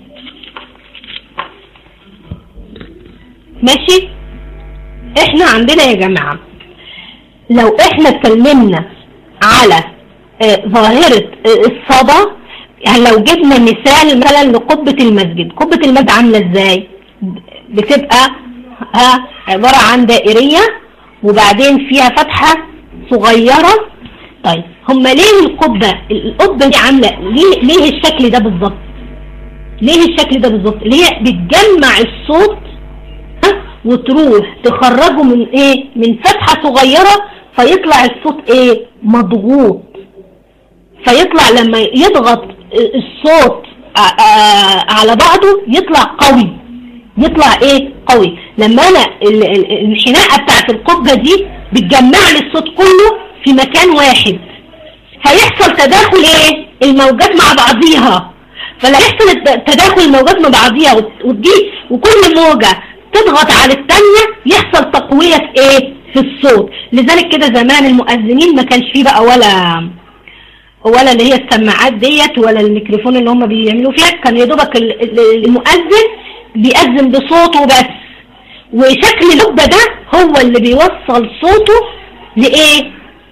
ماشي احنا عندنا يا جماعة لو احنا اتكلمنا على اه ظاهرة اه الصدى يعني لو جبنا مثال مثلا لقبة المسجد قبة المسجد عاملة ازاي بتبقى ها عبارة عن دائرية وبعدين فيها فتحة صغيرة طيب هما ليه القبة القبة دي عاملة ليه, ليه الشكل ده بالظبط ليه الشكل ده بالظبط اللي هي بتجمع الصوت ها وتروح تخرجه من ايه من فتحة صغيرة فيطلع الصوت ايه مضغوط فيطلع لما يضغط الصوت على بعضه يطلع قوي يطلع ايه قوي لما انا الانحناءة بتاعت القبة دي بتجمع لي الصوت كله في مكان واحد هيحصل تداخل ايه الموجات مع بعضيها فلا يحصل تداخل الموجات مع بعضيها ودي وكل موجة تضغط على الثانيه يحصل تقوية في ايه في الصوت لذلك كده زمان المؤذنين ما كانش فيه بقى ولا ولا اللي هي السماعات ديت ولا الميكروفون اللي هم بيعملوا فيها كان يا دوبك المؤذن بيأذن بصوته بس وشكل اللبة ده هو اللي بيوصل صوته لإيه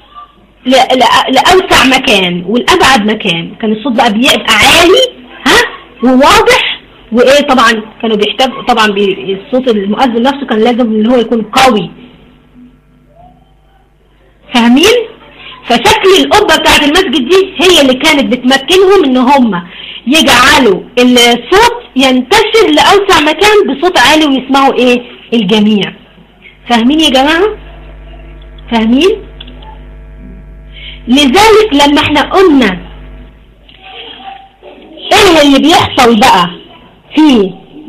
لأوسع مكان والأبعد مكان كان الصوت بقى بيبقى عالي ها وواضح وإيه طبعا كانوا بيحتاجوا طبعا بي الصوت المؤذن نفسه كان لازم ان هو يكون قوي فاهمين فشكل القبة بتاعت المسجد دي هي اللي كانت بتمكنهم ان هم يجعلوا الصوت ينتشر لأوسع مكان بصوت عالي ويسمعوا ايه الجميع فاهمين يا جماعة فاهمين لذلك لما احنا قلنا ايه اللي بيحصل بقى في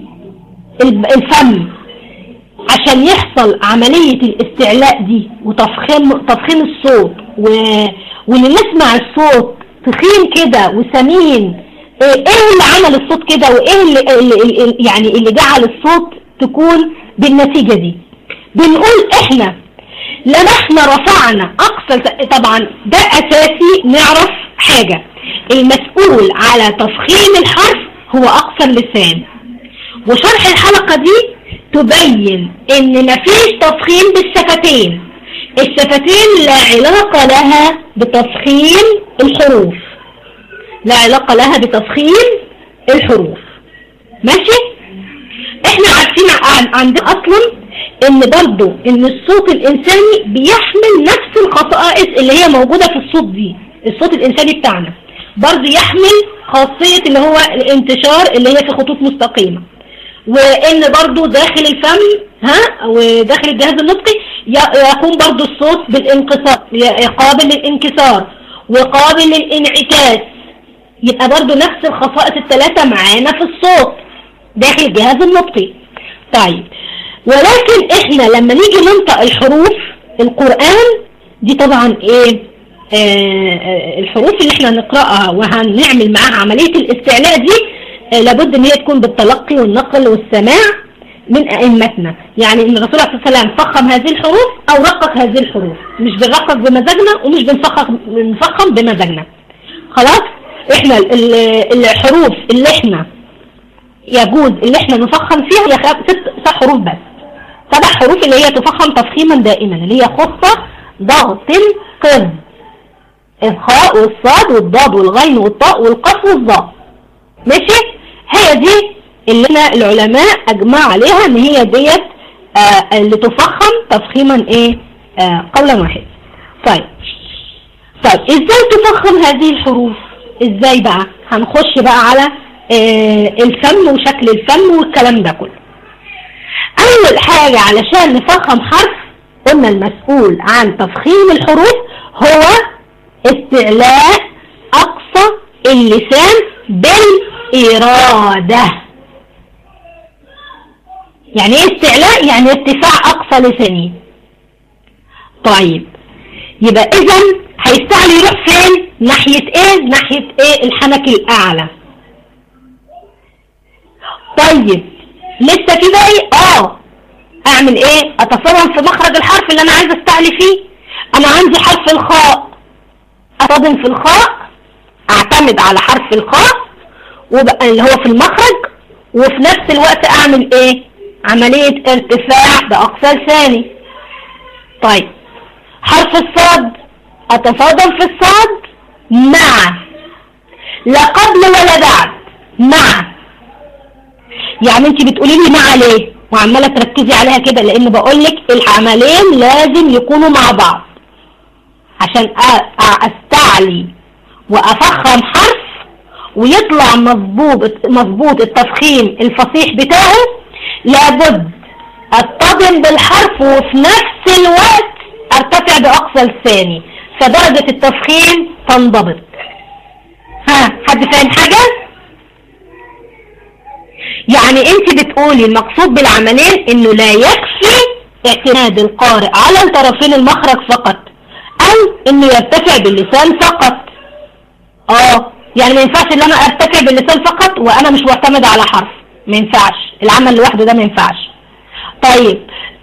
الفم عشان يحصل عملية الاستعلاء دي وتفخيم تفخيم الصوت و... واللي نسمع الصوت تخين كده وسمين ايه اللي عمل الصوت كده وايه اللي, اللي يعني اللي جعل الصوت تكون بالنتيجة دي بنقول احنا لما احنا رفعنا اقصى طبعا ده اساسي نعرف حاجة المسؤول على تفخيم الحرف هو اقصى اللسان وشرح الحلقة دي تبين ان مفيش تفخيم بالشفتين الشفتين لا علاقة لها بتفخيم الحروف لا علاقة لها بتفخيم الحروف ماشي احنا عارفين عندنا اصلا ان برضو ان الصوت الانساني بيحمل نفس الخصائص اللي هي موجودة في الصوت دي الصوت الانساني بتاعنا برضو يحمل خاصية اللي هو الانتشار اللي هي في خطوط مستقيمة وان برضو داخل الفم ها وداخل الجهاز النطقي يكون برضو الصوت بالانقصار قابل للانكسار وقابل للانعكاس يبقى برضو نفس الخصائص الثلاثة معانا في الصوت داخل الجهاز النطقي طيب ولكن احنا لما نيجي ننطق الحروف القرآن دي طبعا ايه آه الحروف اللي احنا نقرأها وهنعمل معاها عملية الاستعلاء دي آه لابد ان هي تكون بالتلقي والنقل والسماع من ائمتنا يعني ان الرسول صلى الله عليه وسلم فخم هذه الحروف او رقق هذه الحروف مش بنرقق بمزاجنا ومش بنفخم بنفخم بمزاجنا خلاص احنا الحروف اللي احنا يجوز اللي احنا نفخم فيها هي ست ست حروف بس سبع حروف اللي هي تفخم تفخيما دائما اللي هي خصة ضغط قذ الخاء والصاد والضاد والغين والطاء والقاف والظاء ماشي هي دي اللي احنا العلماء اجمعوا عليها ان هي ديت آه اللي تفخم تفخيما ايه آه قولا واحد طيب طيب ازاي تفخم هذه الحروف ازاي بقى هنخش بقى على آه الفم وشكل الفم والكلام ده كله اول حاجة علشان نفخم حرف قلنا المسؤول عن تفخيم الحروف هو استعلاء اقصى اللسان بالارادة يعني ايه استعلاء يعني ارتفاع اقصى لساني طيب يبقى اذا هيستعلي يروح فين ناحية ايه ناحية ايه الحنك الاعلى طيب لسه في باقي اه اعمل ايه اتصرف في مخرج الحرف اللي انا عايز استعلي فيه انا عندي حرف الخاء اصطدم في الخاء اعتمد على حرف الخاء اللي هو في المخرج وفي نفس الوقت اعمل ايه عملية ارتفاع باقصى لساني طيب حرف الصاد اتصادم في الصاد مع لا قبل ولا بعد مع يعني انت بتقولي لي مع ليه وعماله تركزي عليها كده لان بقول لك العملين لازم يكونوا مع بعض عشان استعلي وافخم حرف ويطلع مظبوط مظبوط التفخيم الفصيح بتاعه لابد اصطدم بالحرف وفي نفس الوقت ارتفع باقصى لساني فدرجة التفخيم تنضبط ها حد فاهم حاجة يعني انت بتقولي المقصود بالعملين انه لا يكفي اعتماد القارئ على طرفين المخرج فقط او انه يرتفع باللسان فقط اه يعني ما ينفعش ان انا ارتفع باللسان فقط وانا مش معتمد على حرف ما ينفعش العمل لوحده ده ما ينفعش طيب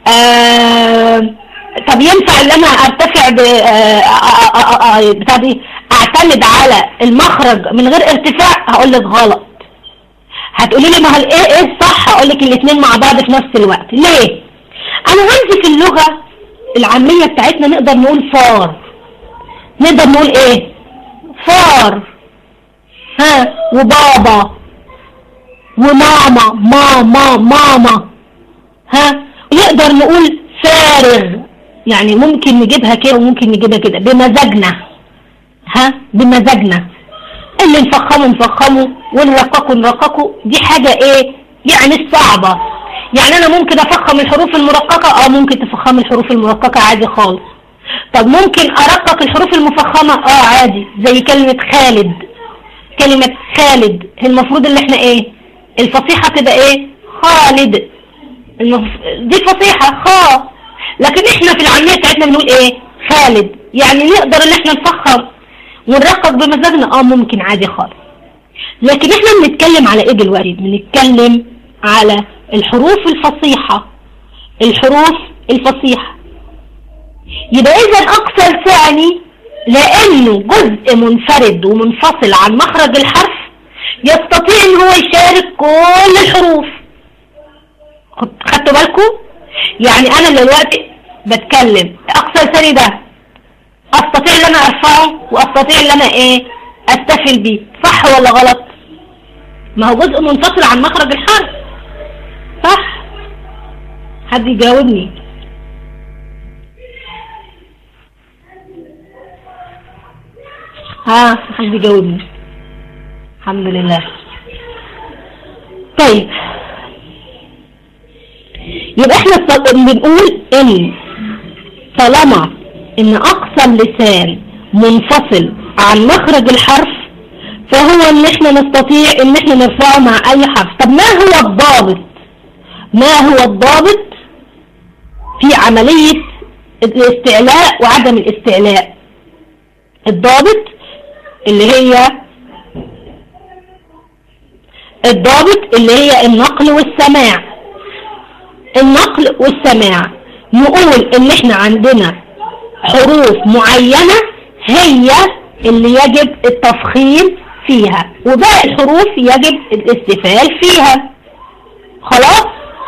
آه طب ينفع ان انا ارتفع ب بتاع دي اعتمد على المخرج من غير ارتفاع هقول لك غلط هتقولي لي ما هو ايه ايه الصح هقول لك الاثنين مع بعض في نفس الوقت ليه انا عندي في اللغة العامية بتاعتنا نقدر نقول فار نقدر نقول ايه فار ها وبابا وماما ماما ماما ها نقدر نقول فارغ يعني ممكن نجيبها كده وممكن نجيبها كده بمزاجنا ها بمزاجنا اللي نفخمه نفخمه ونرققه نرققه دي حاجة ايه يعني صعبة يعني انا ممكن افخم الحروف المرققة اه ممكن تفخم الحروف المرققة عادي خالص طب ممكن ارقق الحروف المفخمة اه عادي زي كلمة خالد كلمة خالد هي المفروض اللي احنا ايه الفصيحة تبقى ايه خالد المف... دي فصيحة خا لكن احنا في العامية بتاعتنا بنقول ايه خالد يعني نقدر ان احنا نفخم ونرقق بمزاجنا اه ممكن عادي خالص لكن احنا بنتكلم على ايه دلوقتي بنتكلم على الحروف الفصيحة الحروف الفصيحة يبقى اذا اقصى لساني لانه جزء منفرد ومنفصل عن مخرج الحرف يستطيع ان هو يشارك كل الحروف خدتوا بالكم يعني انا دلوقتي بتكلم اقصى لساني ده استطيع ان انا ارفعه واستطيع ان انا ايه استفل بيه صح ولا غلط ما هو جزء منفصل عن مخرج الحرف صح حد يجاوبني ها حد يجاوبني الحمد لله طيب يبقى احنا بنقول ان طالما ان اقصى اللسان منفصل عن مخرج الحرف فهو ان احنا نستطيع ان احنا نرفعه مع اي حرف طب ما هو الضابط ما هو الضابط في عملية الاستعلاء وعدم الاستعلاء الضابط اللي هي الضابط اللي هي النقل والسماع النقل والسماع نقول ان احنا عندنا حروف معينة هي اللي يجب التفخيم فيها وباقي الحروف يجب الاستفال فيها خلاص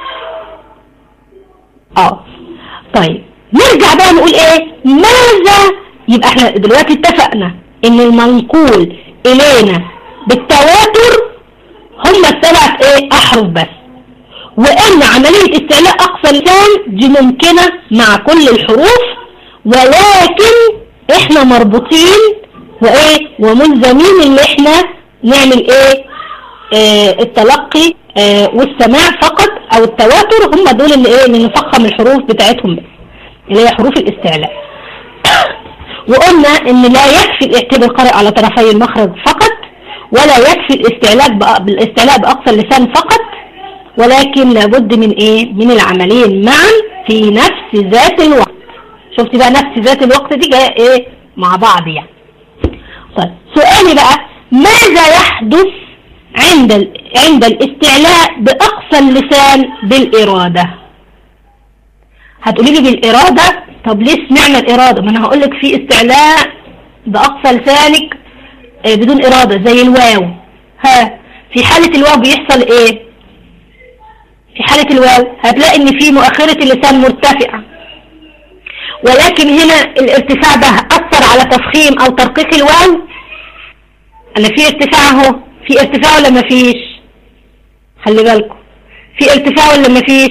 اه طيب نرجع بقى نقول ايه ماذا يبقى احنا دلوقتي اتفقنا ان المنقول الينا بالتواتر هم الثلاث ايه احرف بس وان عملية استعلاء اقصى لسان دي ممكنة مع كل الحروف ولكن احنا مربوطين وايه وملزمين ان احنا نعمل ايه اه التلقي اه والسماع فقط او التواتر هم دول اللي ايه اللي نفخم الحروف بتاعتهم بس اللي هي حروف الاستعلاء وقلنا ان لا يكفي الاعتبار القارئ على طرفي المخرج فقط ولا يكفي الاستعلاء بالاستعلاء باقصى اللسان فقط ولكن لابد من ايه من العملين معا في نفس ذات الوقت شفت بقى نفس ذات الوقت دي جايه ايه مع بعض يعني طيب سؤالي بقى ماذا يحدث عند ال... عند الاستعلاء باقصى اللسان بالارادة هتقولي لي بالارادة طب ليه سمعنا الارادة ما انا هقول لك في استعلاء باقصى لسانك آه بدون ارادة زي الواو ها في حالة الواو بيحصل ايه في حالة الواو هتلاقي ان في مؤخرة اللسان مرتفعة ولكن هنا الارتفاع ده اثر على تفخيم او ترقيق الواو انا في ارتفاع اهو في ارتفاع ولا مفيش خلي بالكم في ارتفاع ولا مفيش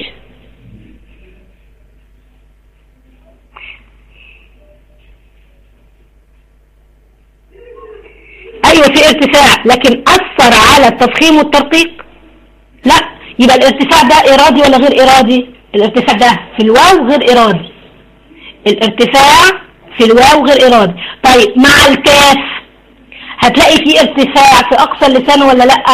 في ارتفاع لكن اثر على التفخيم والترقيق لا يبقى الارتفاع ده ارادي ولا غير ارادي الارتفاع ده في الواو غير ارادي الارتفاع في الواو غير ارادي طيب مع الكاف هتلاقي في ارتفاع في اقصى اللسان ولا لا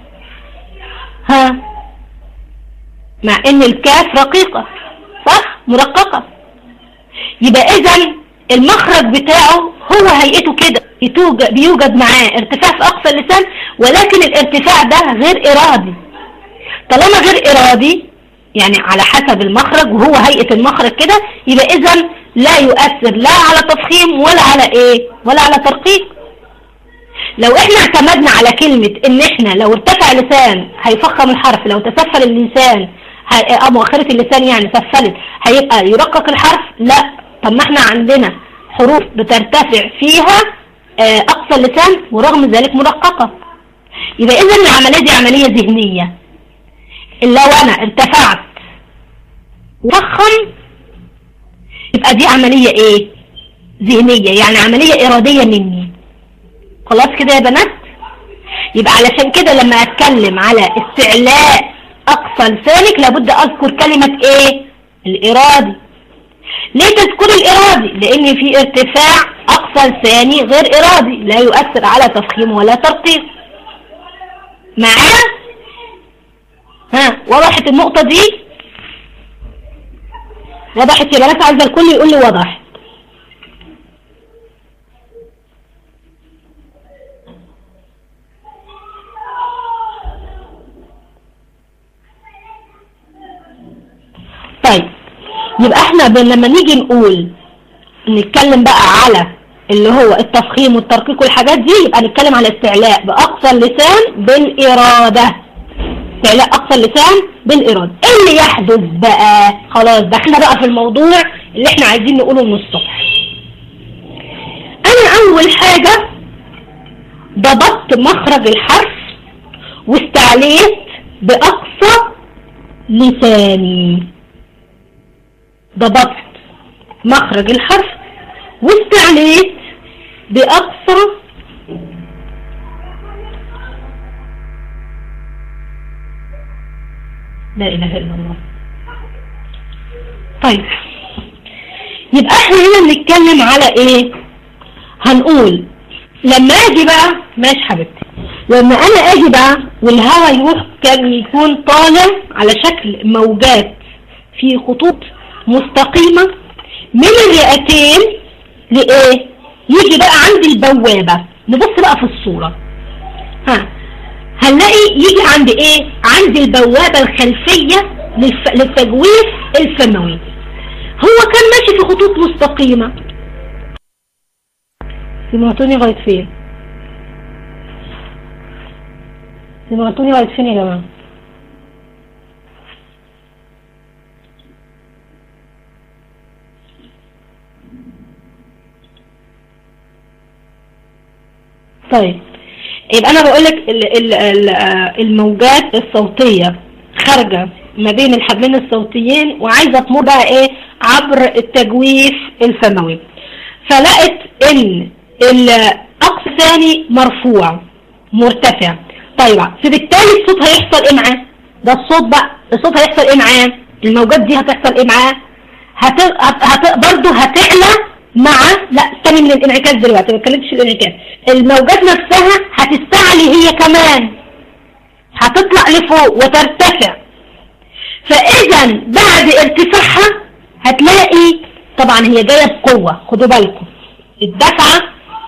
ها مع ان الكاف رقيقة صح مرققة يبقى اذا المخرج بتاعه هو هيئته كده بيوجد معاه ارتفاع في اقصى اللسان ولكن الارتفاع ده غير ارادي طالما غير ارادي يعني على حسب المخرج وهو هيئة المخرج كده يبقى اذا لا يؤثر لا على تفخيم ولا على ايه ولا على ترقيق لو احنا اعتمدنا على كلمة ان احنا لو ارتفع لسان هيفخم الحرف لو تسفل اللسان اه مؤخرة اللسان يعني سفلت هيبقى يرقق الحرف لا طب ما احنا عندنا حروف بترتفع فيها اه اقصى اللسان ورغم ذلك مرققة يبقى اذا العملية دي عملية ذهنية لو انا ارتفعت وفخم يبقى دي عملية ايه ذهنية يعني عملية ارادية مني خلاص كده يا بنات يبقى علشان كده لما اتكلم على استعلاء اقصى لسانك لابد اذكر كلمة ايه الارادي ليه تذكر الارادي لان في ارتفاع اقصى لساني غير ارادي لا يؤثر على تفخيم ولا ترقيق معايا ها وضحت النقطة دي وضحت يا بنات عايزة الكل يقول لي وضحت طيب يبقى احنا لما نيجي نقول نتكلم بقى على اللي هو التفخيم والترقيق والحاجات دي يبقى نتكلم على استعلاء بأقصى اللسان بالإرادة استعلاء أقصى اللسان بالإرادة ايه اللي يحدث بقى خلاص دخلنا بقى في الموضوع اللي احنا عايزين نقوله من الصبح انا اول حاجة ضبطت مخرج الحرف واستعليت بأقصى لساني ضبطت مخرج الحرف واستعليت بأقصى لا إله إلا الله طيب يبقى احنا هنا بنتكلم على ايه هنقول لما اجي بقى ماشي حبيبتي لما انا اجي بقى والهواء يروح كان يكون طالع على شكل موجات في خطوط مستقيمة من الرئتين لإيه يجي بقى عند البوابة نبص بقى في الصورة ها هنلاقي يجي عند ايه عند البوابة الخلفية للف... للتجويف الفموي هو كان ماشي في خطوط مستقيمة سمعتوني لغاية فين سمعتوني لغاية فين يا جماعة طيب يبقى انا بقول لك الموجات الصوتية خارجة ما بين الحبلين الصوتيين وعايزة تمر بقى ايه عبر التجويف الفموي فلقت ان الاقصى الثاني مرفوع مرتفع طيب فبالتالي الصوت هيحصل ايه معاه ده الصوت بقى الصوت هيحصل ايه معاه الموجات دي هتحصل ايه معاه هت... هت... برضه هتعلى مع لا استني من الانعكاس دلوقتي ما اتكلمتش الانعكاس الموجات نفسها هتستعلي هي كمان هتطلع لفوق وترتفع فاذا بعد ارتفاعها هتلاقي طبعا هي جايه بقوه خدوا بالكم الدفعه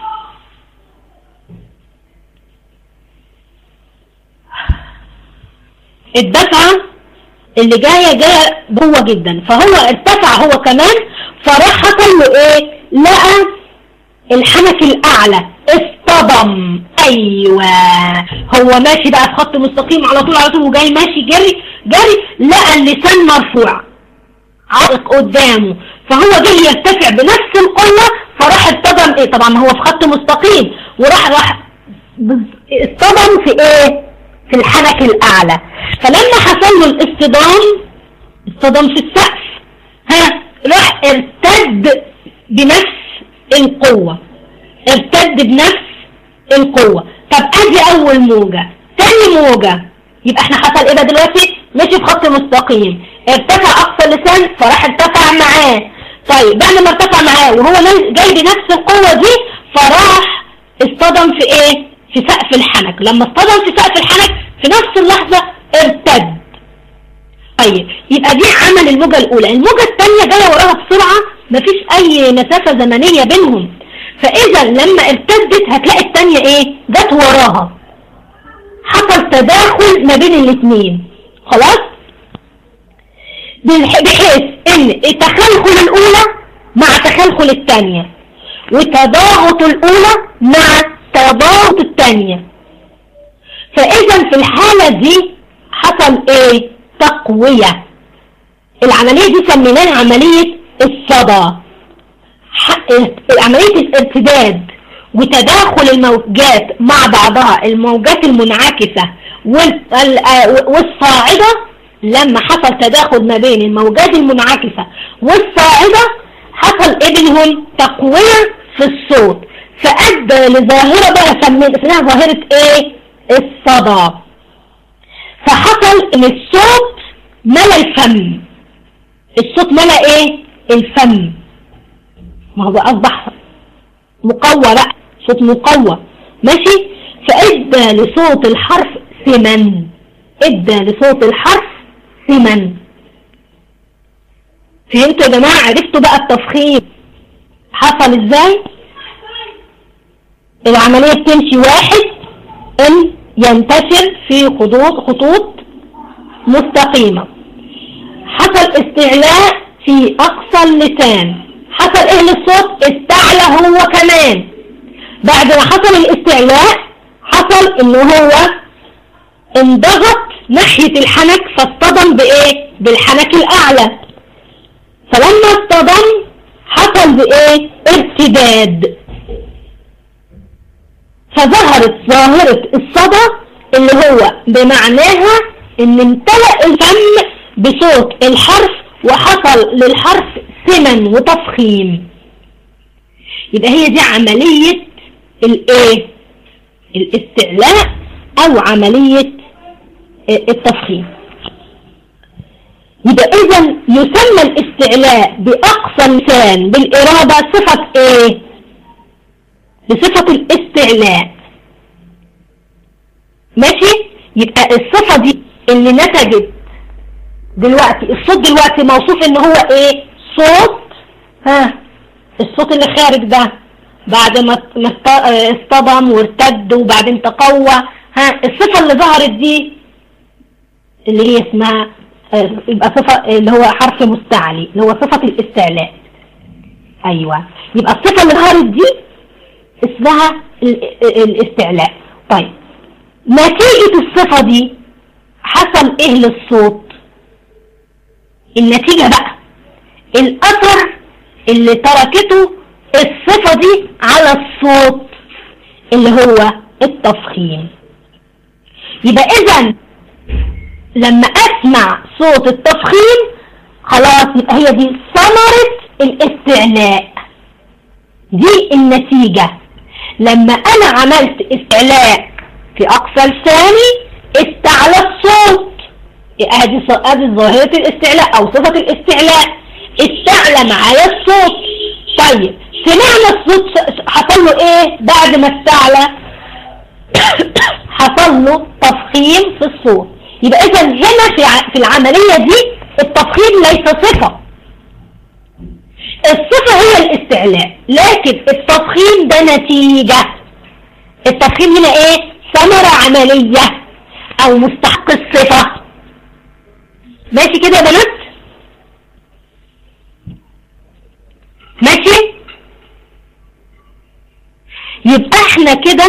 الدفعه اللي جايه جايه بقوه جدا فهو ارتفع هو كمان فراح حصل له ايه لقى الحنك الاعلى اصطدم ايوه هو ماشي بقى في خط مستقيم على طول على طول وجاي ماشي جري جري لقى اللسان مرفوع عائق قدامه فهو جاي يرتفع بنفس القوة فراح اصطدم ايه طبعا هو في خط مستقيم وراح راح اصطدم في ايه في الحنك الاعلى فلما حصل له الاصطدام اصطدم في السقف ها راح ارتد بنفس القوة ارتد بنفس القوة طب ادي اول موجة تاني موجة يبقى احنا حصل ايه بقى دلوقتي مشي في خط مستقيم ارتفع اقصى اللسان فراح ارتفع معاه طيب بعد ما ارتفع معاه وهو جاي بنفس القوة دي فراح اصطدم في ايه في سقف الحنك لما اصطدم في سقف الحنك في نفس اللحظة ارتد طيب يبقى دي عمل الموجة الاولى الموجة الثانية جاية وراها بسرعة مفيش اي مسافة زمنية بينهم فاذا لما ارتدت هتلاقي الثانية ايه جت وراها حصل تداخل ما بين الاثنين خلاص بحيث ان التخلخل الاولى مع تخلخل الثانية وتضاغط الاولى مع تضاغط الثانية فاذا في الحالة دي حصل ايه تقوية العملية دي سميناها عملية الصدى عملية الارتداد وتداخل الموجات مع بعضها الموجات المنعكسة والصاعدة لما حصل تداخل ما بين الموجات المنعكسة والصاعدة حصل ايه بينهم تقوية في الصوت فأدى لظاهرة بقى اسمها ظاهرة ايه الصدى فحصل ان الصوت ملا الفم الصوت ملا ايه الفم ما هو اصبح مقوى بقى صوت مقوى ماشي فادى لصوت الحرف ثمن ادى لصوت الحرف ثمن فهمتوا يا جماعة عرفتوا بقى التفخيم حصل ازاي العملية بتمشي واحد ان ينتشر في خطوط خطوط مستقيمة حصل استعلاء في اقصى اللسان حصل ايه للصوت استعلى هو كمان بعد ما حصل الاستعلاء حصل ان هو انضغط ناحية الحنك فاصطدم بايه بالحنك الاعلى فلما اصطدم حصل بايه ارتداد فظهرت ظاهرة الصدى اللي هو بمعناها ان امتلأ الفم بصوت الحرف وحصل للحرف سمن وتفخيم يبقى هي دي عملية الايه الاستعلاء او عملية التفخيم يبقى اذا يسمى الاستعلاء باقصى اللسان بالارادة صفة ايه بصفة الاستعلاء ماشي يبقى الصفة دي اللي نتجت دلوقتي الصوت دلوقتي موصوف ان هو ايه صوت ها الصوت اللي خارج ده بعد ما اصطدم وارتد وبعدين تقوى ها الصفة اللي ظهرت دي اللي هي اسمها يبقى صفة اللي هو حرف مستعلي اللي هو صفة الاستعلاء ايوه يبقى الصفة اللي ظهرت دي اسمها الاستعلاء طيب نتيجة الصفة دي حصل ايه للصوت النتيجة بقى الاثر اللي تركته الصفة دي على الصوت اللي هو التفخيم يبقى اذا لما اسمع صوت التفخيم خلاص يبقى هي دي ثمرة الاستعلاء دي النتيجة لما انا عملت استعلاء في اقصى لساني استعلى الصوت ادي ادي ظاهرة الاستعلاء او صفة الاستعلاء استعلى معايا الصوت طيب سمعنا الصوت حصل له ايه بعد ما استعلى حصل له تفخيم في الصوت يبقى اذا هنا في في العملية دي التفخيم ليس صفة الصفة هي الاستعلاء لكن التفخيم ده نتيجة التفخيم هنا ايه ثمرة عملية او مستحق الصفة ماشي كده يا بنات ماشي يبقى احنا كده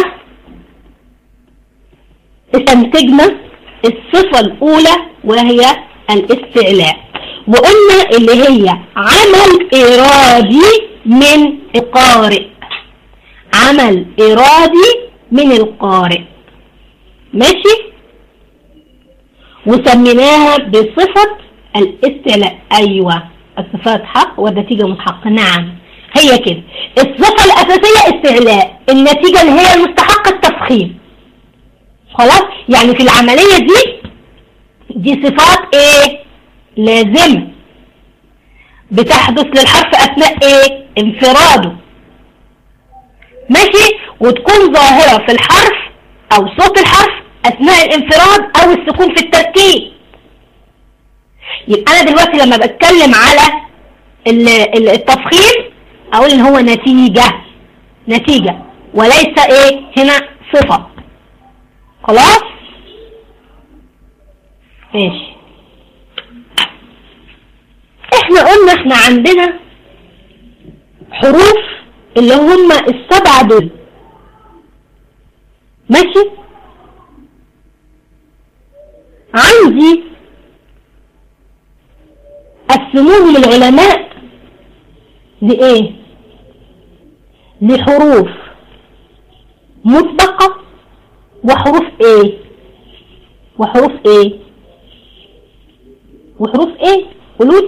استنتجنا الصفة الاولى وهي الاستعلاء وقلنا اللي هي عمل ارادي من القارئ عمل ارادي من القارئ ماشي وسميناها بصفة الاستعلاء ايوه الصفات حق والنتيجة متحقة نعم هي كده الصفة الاساسية استعلاء النتيجة اللي هي المستحق التفخيم خلاص يعني في العملية دي دي صفات ايه لازمة بتحدث للحرف اثناء ايه انفراده ماشي وتكون ظاهرة في الحرف او صوت الحرف اثناء الانفراد او السكون في التركيب يبقى انا دلوقتي لما بتكلم على التفخيم اقول ان هو نتيجة نتيجة وليس ايه هنا صفة خلاص ماشي احنا قلنا احنا عندنا حروف اللي هم السبعة دول ماشي عندي قسموهم العلماء لإيه لحروف مسبقة وحروف ايه وحروف ايه وحروف ايه قولوا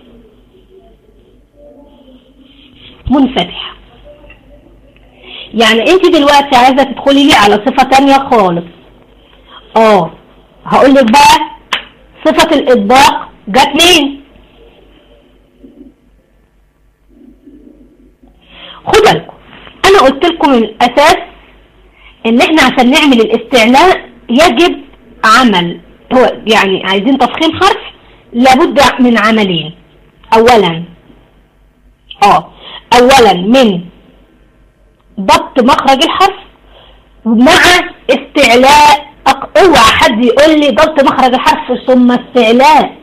منفتحة يعني انت دلوقتي عايزة تدخلي لي على صفة تانية خالص اه هقول لك بقى صفة الاطباق جت مين خدوا بالكم انا قلت لكم من الاساس ان احنا عشان نعمل الاستعلاء يجب عمل هو يعني عايزين تفخيم حرف لابد من عملين اولا اه اولا من ضبط مخرج الحرف مع استعلاء اوعى حد يقول لي ضبط مخرج الحرف ثم استعلاء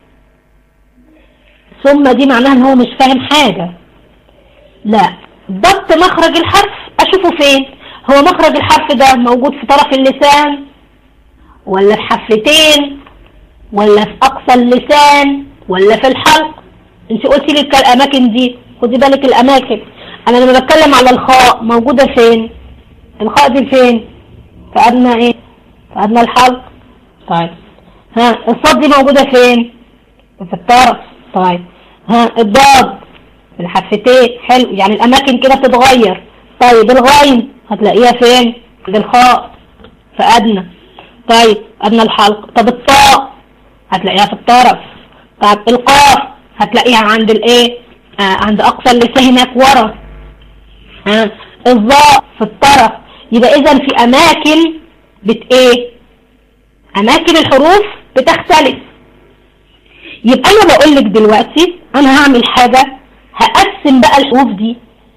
ثم دي معناها ان هو مش فاهم حاجة لا ضبط مخرج الحرف اشوفه فين هو مخرج الحرف ده موجود في طرف اللسان ولا في حفتين ولا في اقصى اللسان ولا في الحلق انت قلتي لي الاماكن دي خدي بالك الاماكن انا لما بتكلم على الخاء موجودة فين الخاء دي فين في ادنى ايه في ادنى الحلق طيب ها الصاد دي موجودة فين في الطرف طيب ها الضاد في الحفتين حلو يعني الاماكن كده بتتغير طيب الغين هتلاقيها فين عند الخاء في ادنى طيب ادنى الحلق طب الطاء هتلاقيها في الطرف طيب القاف هتلاقيها عند الايه آه عند اقصى اللسان هناك ورا ها الظاء في الطرف يبقى اذا في اماكن بت ايه اماكن الحروف بتختلف يبقى انا بقول لك دلوقتي انا هعمل حاجة هقسم بقى الحروف دي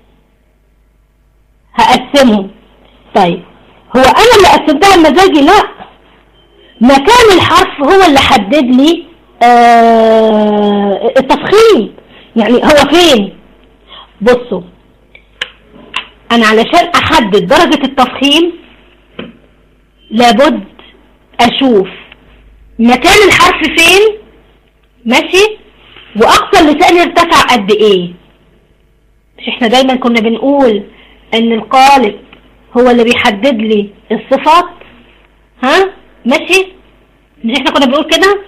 هقسمهم طيب هو انا اللي قسمتها بمزاجي لا مكان الحرف هو اللي حدد لي آه التفخيم يعني هو فين بصوا انا علشان احدد درجة التفخيم لابد اشوف مكان الحرف فين ماشي واقصى اللسان يرتفع قد ايه مش احنا دايما كنا بنقول ان القالب هو اللي بيحدد لي الصفات ها ماشي مش احنا كنا بنقول كده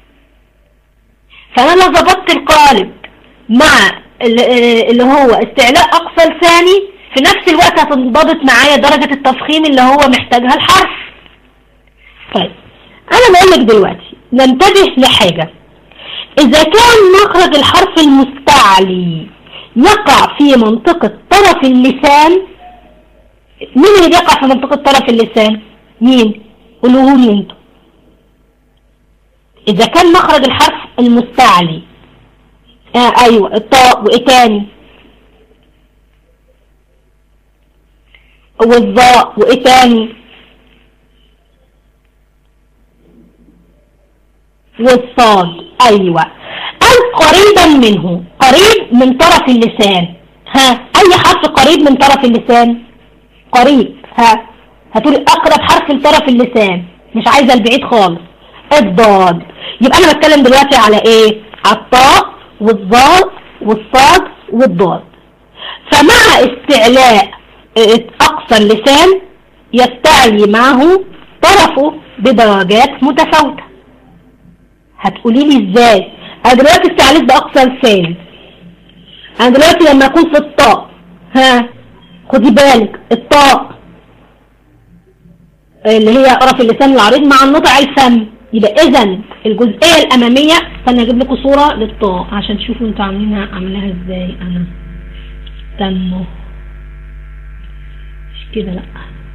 فانا لو ظبطت القالب مع اللي هو استعلاء اقصى لساني في نفس الوقت هتنضبط معايا درجة التفخيم اللي هو محتاجها الحرف طيب انا بقول لك دلوقتي ننتبه لحاجة اذا كان مخرج الحرف المستعلي يقع في منطقة طرف اللسان مين اللي بيقع في منطقة طرف اللسان مين قولوه لي انتوا اذا كان مخرج الحرف المستعلي آه ايوه الطاء وايه تاني والظاء وايه تاني والصاد ايوه او قريبا منه قريب من طرف اللسان ها اي حرف قريب من طرف اللسان قريب ها هتقولي اقرب حرف لطرف اللسان مش عايزه البعيد خالص الضاد يبقى انا بتكلم دلوقتي على ايه على الطاء والظاء والصاد والضاد فمع استعلاء اقصى اللسان يستعلي معه طرفه بدرجات متفاوتة هتقولي لي ازاي انا دلوقتي استعليت باقصى لسان انا دلوقتي لما اكون في الطاء ها خدي بالك الطاء اللي هي طرف اللسان العريض مع النطع الفم يبقى اذا الجزئيه الاماميه استنى اجيب لكم صوره للطاء عشان تشوفوا انتوا عاملينها عاملاها ازاي انا استنوا مش كده لا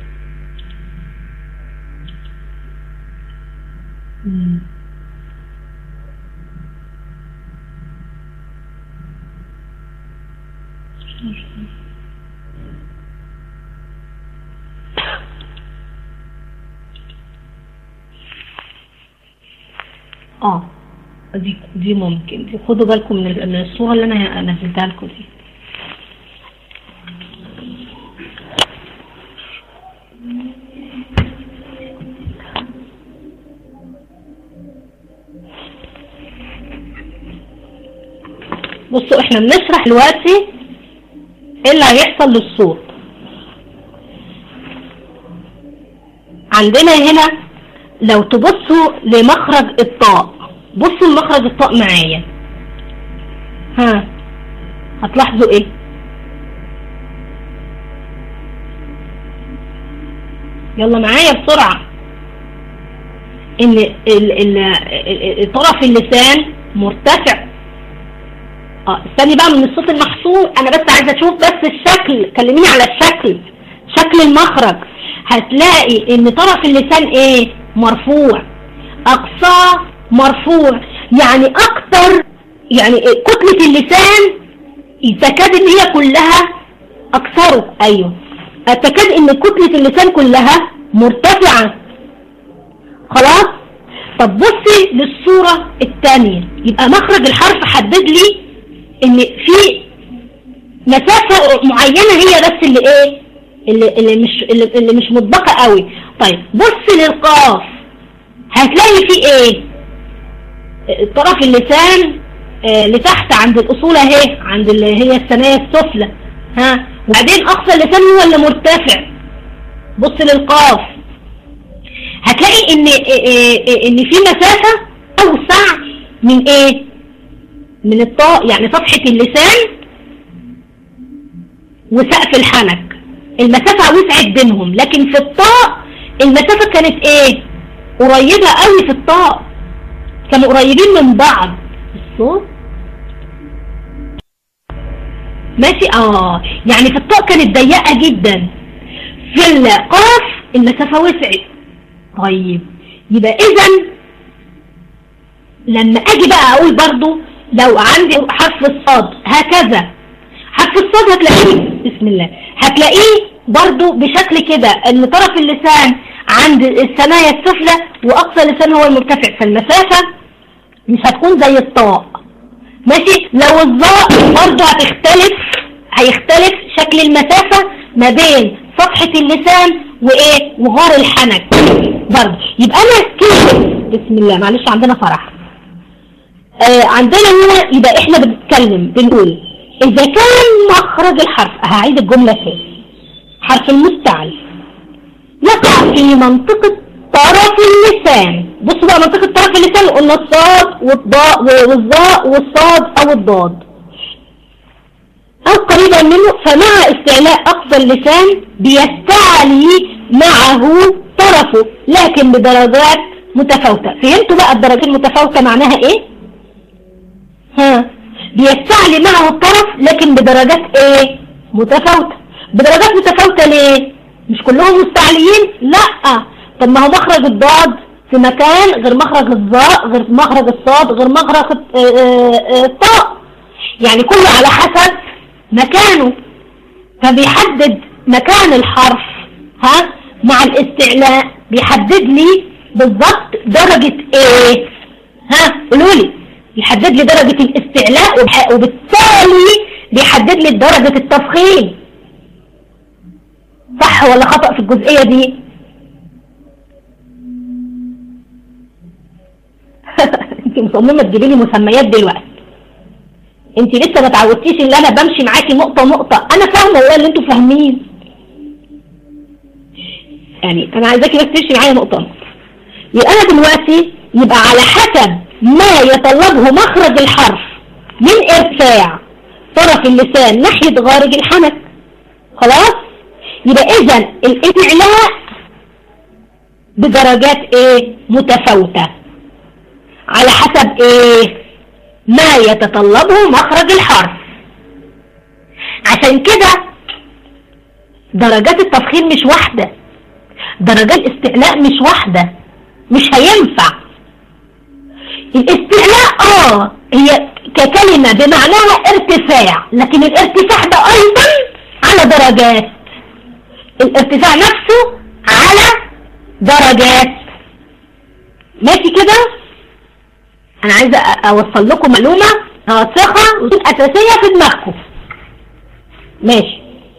مم. اه دي دي ممكن دي خدوا بالكم من ال- من الصورة اللي انا نزلتها لكم دي بصوا احنا بنشرح دلوقتي ايه اللي هيحصل للصوت عندنا هنا لو تبصوا لمخرج الطاء بصوا لمخرج الطاء معايا ها هتلاحظوا ايه يلا معايا بسرعة ان ال ال ال طرف اللسان مرتفع اه استني بقى من الصوت المحصور انا بس عايزه اشوف بس الشكل كلميني على الشكل شكل المخرج هتلاقي ان طرف اللسان ايه مرفوع اقصاه مرفوع يعني اكتر يعني إيه؟ كتلة اللسان تكاد ان هي كلها اكثره ايوه تكاد ان كتلة اللسان كلها مرتفعة خلاص طب بصي للصورة الثانية يبقى مخرج الحرف حدد لي ان في مسافة معينة هي بس اللي ايه اللي, اللي مش اللي, اللي مش مطبقة قوي طيب بص للقاف هتلاقي في ايه طرف اللسان آه لتحت عند الاصول اهي عند اللي هي الثنايا السفلى ها وبعدين اقصى اللسان هو اللي مرتفع بص للقاف هتلاقي ان ان في مسافة اوسع من ايه من الطاء يعني صفحة اللسان وسقف الحنك المسافة وسعت بينهم لكن في الطاء المسافة كانت ايه قريبة قوي في الطاء كانوا قريبين من بعض الصوت ماشي اه يعني في الطاء كانت ضيقة جدا في القاف المسافة وسعت طيب يبقى اذا لما اجي بقى اقول برضو لو عندي حرف الصاد هكذا حرف الصاد هتلاقيه بسم الله هتلاقيه برضو بشكل كده ان طرف اللسان عند الثنايا السفلى واقصى اللسان هو المرتفع فالمسافة مش هتكون زي الطاء ماشي لو الظاء برضو هتختلف هيختلف شكل المسافة ما بين صفحة اللسان وايه وغار الحنك برضو يبقى انا كده بسم الله معلش عندنا فرح آه عندنا هنا يبقى احنا بنتكلم بنقول اذا كان مخرج الحرف هعيد الجملة تاني حرف المستعل يقع في منطقة طرف اللسان بصوا بقى منطقة طرف اللسان قلنا الصاد والضاء والظاء والصاد او الضاد او قريبا منه فمع استعلاء اقصى اللسان بيستعلي معه طرفه لكن بدرجات متفاوتة فهمتوا بقى الدرجات المتفاوتة معناها ايه ها بيستعلي معه الطرف لكن بدرجات ايه متفاوتة بدرجات متفاوتة ليه مش كلهم مستعليين لا طب ما هو مخرج الضاد في مكان غير مخرج الظاء غير مخرج الصاد غير مخرج الطاء يعني كله على حسب مكانه فبيحدد مكان الحرف ها مع الاستعلاء بيحدد لي بالضبط درجة ايه ها قولوا لي يحدد لي درجة الاستعلاء وبالتالي بيحدد لي درجة التفخيم صح ولا خطأ في الجزئية دي انت مصممة تجيبي لي مسميات دلوقتي انت لسه ما تعودتيش ان انا بمشي معاكي نقطة نقطة انا فاهمة والله اللي انتوا فاهمين يعني انا عايزاكي بس تمشي معايا نقطة نقطة يبقى انا دلوقتي يبقى على حسب ما يطلبه مخرج الحرف من ارتفاع طرف اللسان ناحية غارج الحنك خلاص يبقى اذا الاستعلاء بدرجات ايه متفاوتة على حسب ايه ما يتطلبه مخرج الحرف عشان كده درجات التفخيم مش واحدة درجات الاستعلاء مش واحدة مش هينفع الاستعلاء اه هي ككلمة بمعناها ارتفاع لكن الارتفاع ده ايضا على درجات الارتفاع نفسه على درجات ماشي كده انا عايزة اوصل لكم معلومة راسخة وتكون اساسية في دماغكم ماشي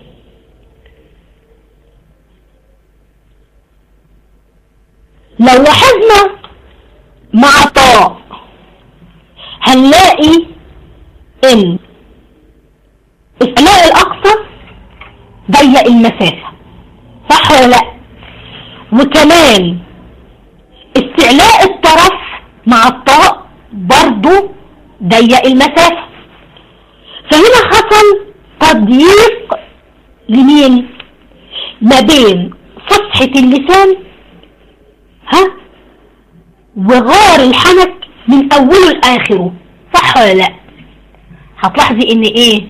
لو لاحظنا مع طاء هنلاقي ان استعلاء الاقصى ضيق المسافة صح ولا لا وكمان استعلاء الطرف مع الطاء برضو ضيق المسافة فهنا حصل تضييق لمين ما بين صفحة اللسان ها وغار الحنك من اوله لاخره صح ولا لا هتلاحظي ان ايه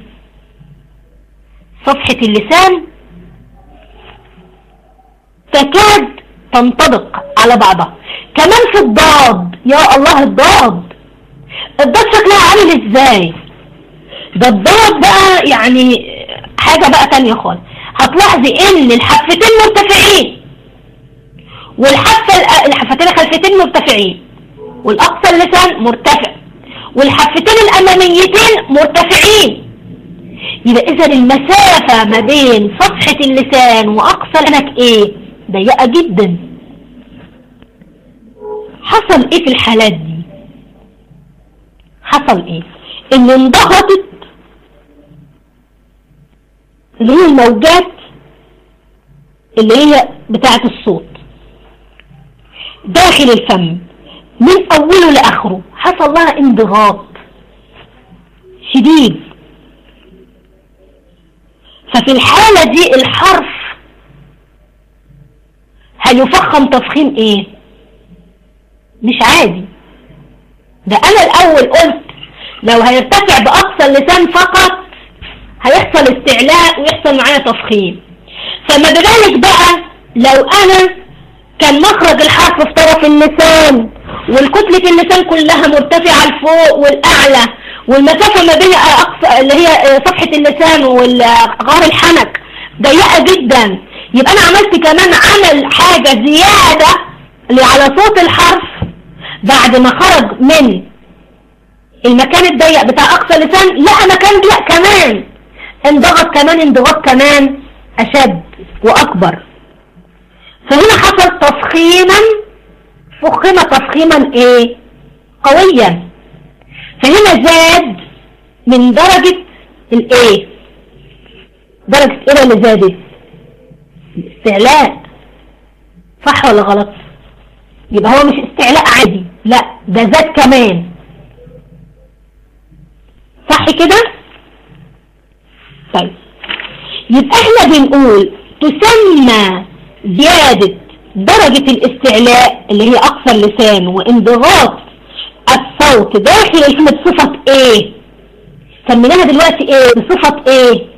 صفحة اللسان تكاد تنطبق على بعضها كمان في الضاد يا الله الضاد الضاد شكلها عامل ازاي ده الضاد بقى يعني حاجة بقى تانية خالص هتلاحظي ان الحفتين مرتفعين والحفة الحفتين الخلفيتين مرتفعين والاقصى اللسان مرتفع والحفتين الاماميتين مرتفعين يبقى اذا المسافة ما بين صفحة اللسان واقصى لسانك ايه ضيقة جدا حصل ايه في الحالات دي حصل ايه ان انضغطت اللي هي الموجات اللي هي بتاعة الصوت داخل الفم من اوله لاخره حصل لها انضغاط شديد ففي الحالة دي الحرف هيفخم تفخيم ايه مش عادي ده انا الاول قلت لو هيرتفع باقصى اللسان فقط هيحصل استعلاء ويحصل معايا تفخيم فما بالك بقى لو انا كان مخرج الحرف في طرف اللسان والكتلة اللسان كلها مرتفعة لفوق والاعلى والمسافة ما بين اقصى اللي هي صفحة اللسان والغار الحنك ضيقة جدا يبقى انا عملت كمان عمل حاجة زيادة اللي على صوت الحرف بعد ما خرج من المكان الضيق بتاع اقصى اللسان لقى مكان ضيق كمان انضغط كمان انضغاط كمان اشد واكبر فهنا حصل تفخيما فخم تفخيما ايه قويا فهنا زاد من درجة الايه درجة ايه اللي زادت الاستعلاء صح ولا غلط يبقى هو مش استعلاء عادي لا ده زاد كمان صح كده طيب يبقى احنا بنقول تسمى زيادة درجة الاستعلاء اللي هي اقصى اللسان وانضغاط الصوت داخل الفم بصفة ايه سميناها دلوقتي ايه بصفة ايه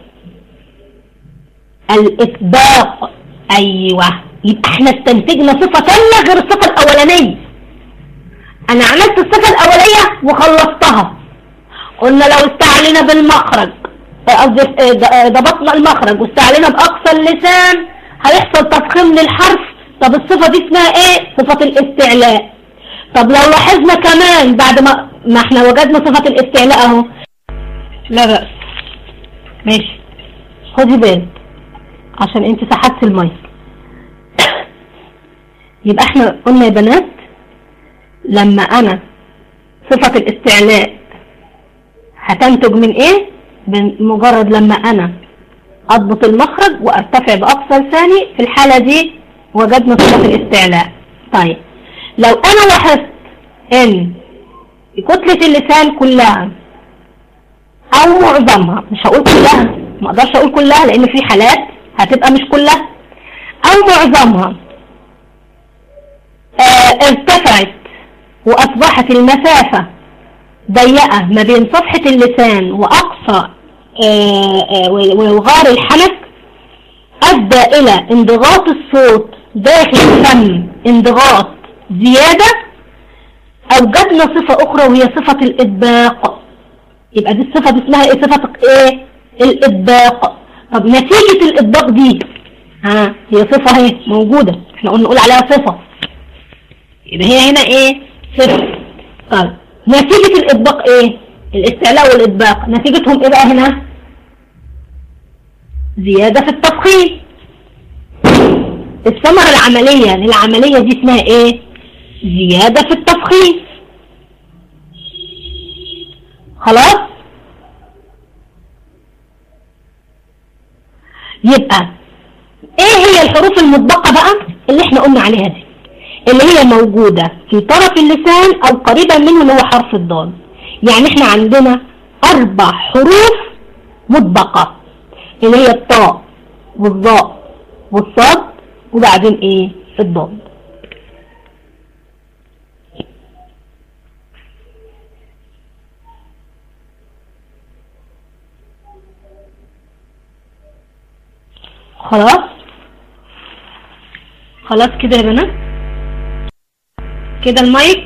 الاطباق ايوه يبقى احنا استنتجنا صفة تانية غير الصفة الاولانية انا عملت الصفة الاولية وخلصتها قلنا لو استعلينا بالمخرج قصدي ضبطنا المخرج واستعلينا باقصى اللسان هيحصل تفخيم للحرف طب الصفة دي اسمها ايه صفة الاستعلاء طب لو لاحظنا كمان بعد ما ما احنا وجدنا صفة الاستعلاء اهو لا بأس ماشي خدي بالك عشان انت سحبت المية يبقى احنا قلنا يا بنات لما انا صفة الاستعلاء هتنتج من ايه بمجرد لما انا اضبط المخرج وارتفع باقصى لساني في الحالة دي وجدنا صفة الاستعلاء طيب لو انا لاحظت ان كتلة اللسان كلها او معظمها مش هقول كلها ما اقدرش اقول كلها لان في حالات هتبقى مش كلها او معظمها آه ارتفعت واصبحت المسافة ضيقة ما بين صفحة اللسان واقصى آه آه وغار الحنك ادى الى انضغاط الصوت داخل الفم انضغاط زيادة اوجدنا صفة اخرى وهي صفة الاطباق يبقى دي الصفة دي اسمها ايه صفة ايه الاطباق طب نتيجة الاطباق دي ها هي صفة اهي موجودة احنا قلنا نقول عليها صفة يبقى هي هنا ايه صفة طيب نتيجة الاطباق ايه الاستعلاء والاطباق نتيجتهم ايه بقى هنا زيادة في التفخيم الثمرة العملية للعملية دي اسمها ايه زيادة في التفخيم خلاص يبقى ايه هي الحروف المطبقة بقى اللي احنا قلنا عليها دي اللي هي موجودة في طرف اللسان او قريبا منه اللي هو حرف الضاد يعني احنا عندنا اربع حروف مطبقة اللي هي الطاء والظاء والصاد وبعدين ايه الضاد خلاص خلاص كده يا بنات كده المايك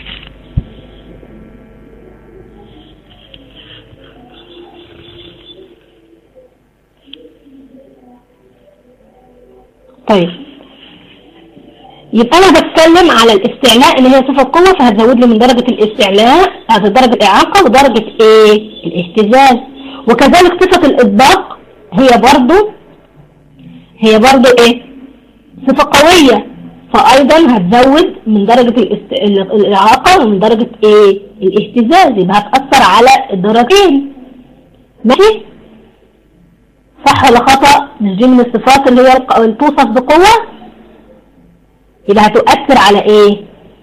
طيب يبقى انا بتكلم على الاستعلاء اللي هي صفة قوة فهتزود لي من درجة الاستعلاء هذه درجة الاعاقة ودرجة ايه الاهتزاز وكذلك صفة الاطباق هي برضو هي برضو ايه صفة قوية فايضا هتزود من درجة الاست... الاعاقة ومن درجة ايه الاهتزاز يبقى هتأثر على الدرجين ماشي صح ولا خطأ مش دي من الصفات اللي هي اللي توصف بقوة يبقى هتؤثر على ايه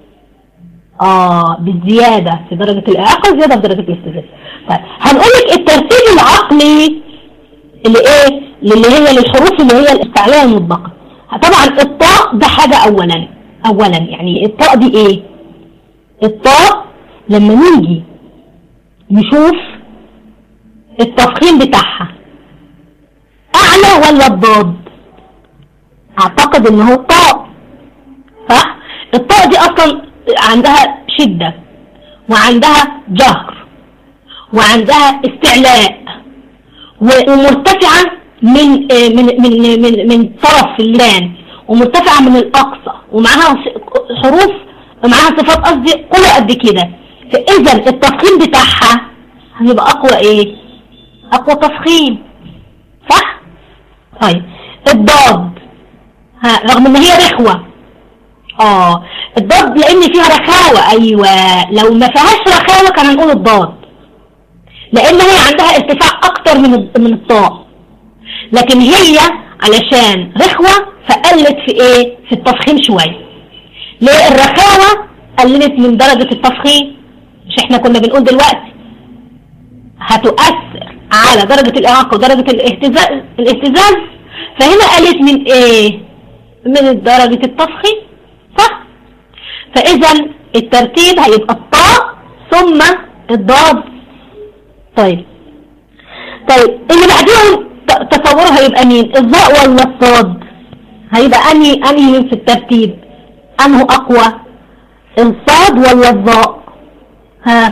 اه بالزيادة في درجة الاعاقة زيادة في درجة الاهتزاز طيب هنقول لك الترتيب العقلي اللي ايه اللي هي للحروف اللي هي الاستعلاء المطبقة طبعا الطاء ده حاجة اولا اولا يعني الطاء دي ايه الطاء لما نيجي نشوف التفخيم بتاعها اعلى ولا الضاد اعتقد ان هو الطاء صح الطاء دي اصلا عندها شدة وعندها جهر وعندها استعلاء ومرتفعة من من من من من طرف اللسان ومرتفعة من الأقصى ومعاها حروف ومعاها صفات قصدي قوة قد كده فإذا التفخيم بتاعها هيبقى أقوى إيه؟ أقوى تفخيم صح؟ طيب الضاد ها رغم إن هي رخوة آه الضاد لأن فيها رخاوة أيوة لو ما فيهاش رخاوة كان هنقول الضاد لان هي عندها ارتفاع اكتر من من الطاء لكن هي علشان رخوة فقلت في ايه في التفخيم شوية ليه الرخاوة قللت من درجة التفخيم مش احنا كنا بنقول دلوقتي هتؤثر على درجة الاعاقة ودرجة الاهتزاز الاهتزاز فهنا قلت من ايه من درجة التفخيم صح فاذا الترتيب هيبقى الطاء ثم الضاد طيب طيب اللي بعديهم تصوره هيبقى مين الظاء ولا الصاد هيبقى انهي انهي في الترتيب انه اقوى الصاد ولا الظاء ها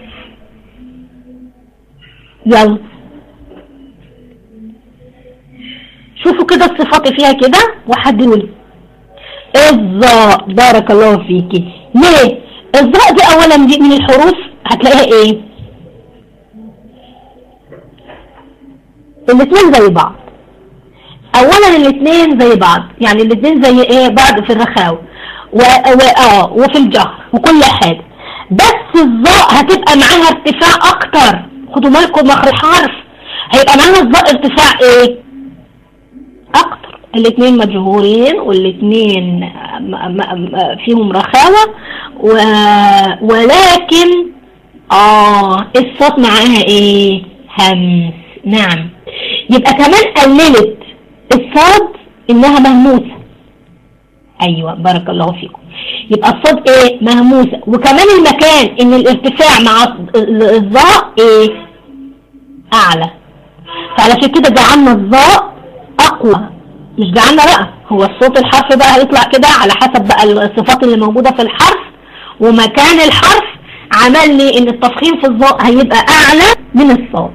يلا شوفوا كده الصفات فيها كده وحددوا لي الظاء بارك الله فيكي ليه الظاء دي اولا دي من الحروف هتلاقيها ايه الاثنين زي بعض اولا الاثنين زي بعض يعني الاثنين زي ايه بعض في الرخاوة و... و... اه وفي الجهر وكل حاجة بس الظاء هتبقى معاها ارتفاع اكتر خدوا بالكم مخرج الحرف هيبقى معاها الظاء ارتفاع ايه اكتر الاثنين مجهورين والاثنين فيهم رخاوة و... ولكن اه الصوت معاها ايه همس نعم يبقى كمان قللت الصاد انها مهموسة ايوه بارك الله فيكم يبقى الصوت ايه مهموسة وكمان المكان ان الارتفاع مع الظاء ايه اعلى فعلشان كده جعلنا الظاء اقوى مش جعلنا بقى هو الصوت الحرف بقى هيطلع كده على حسب بقى الصفات اللي موجودة في الحرف ومكان الحرف عمل لي ان التفخيم في الظاء هيبقى اعلى من الصاد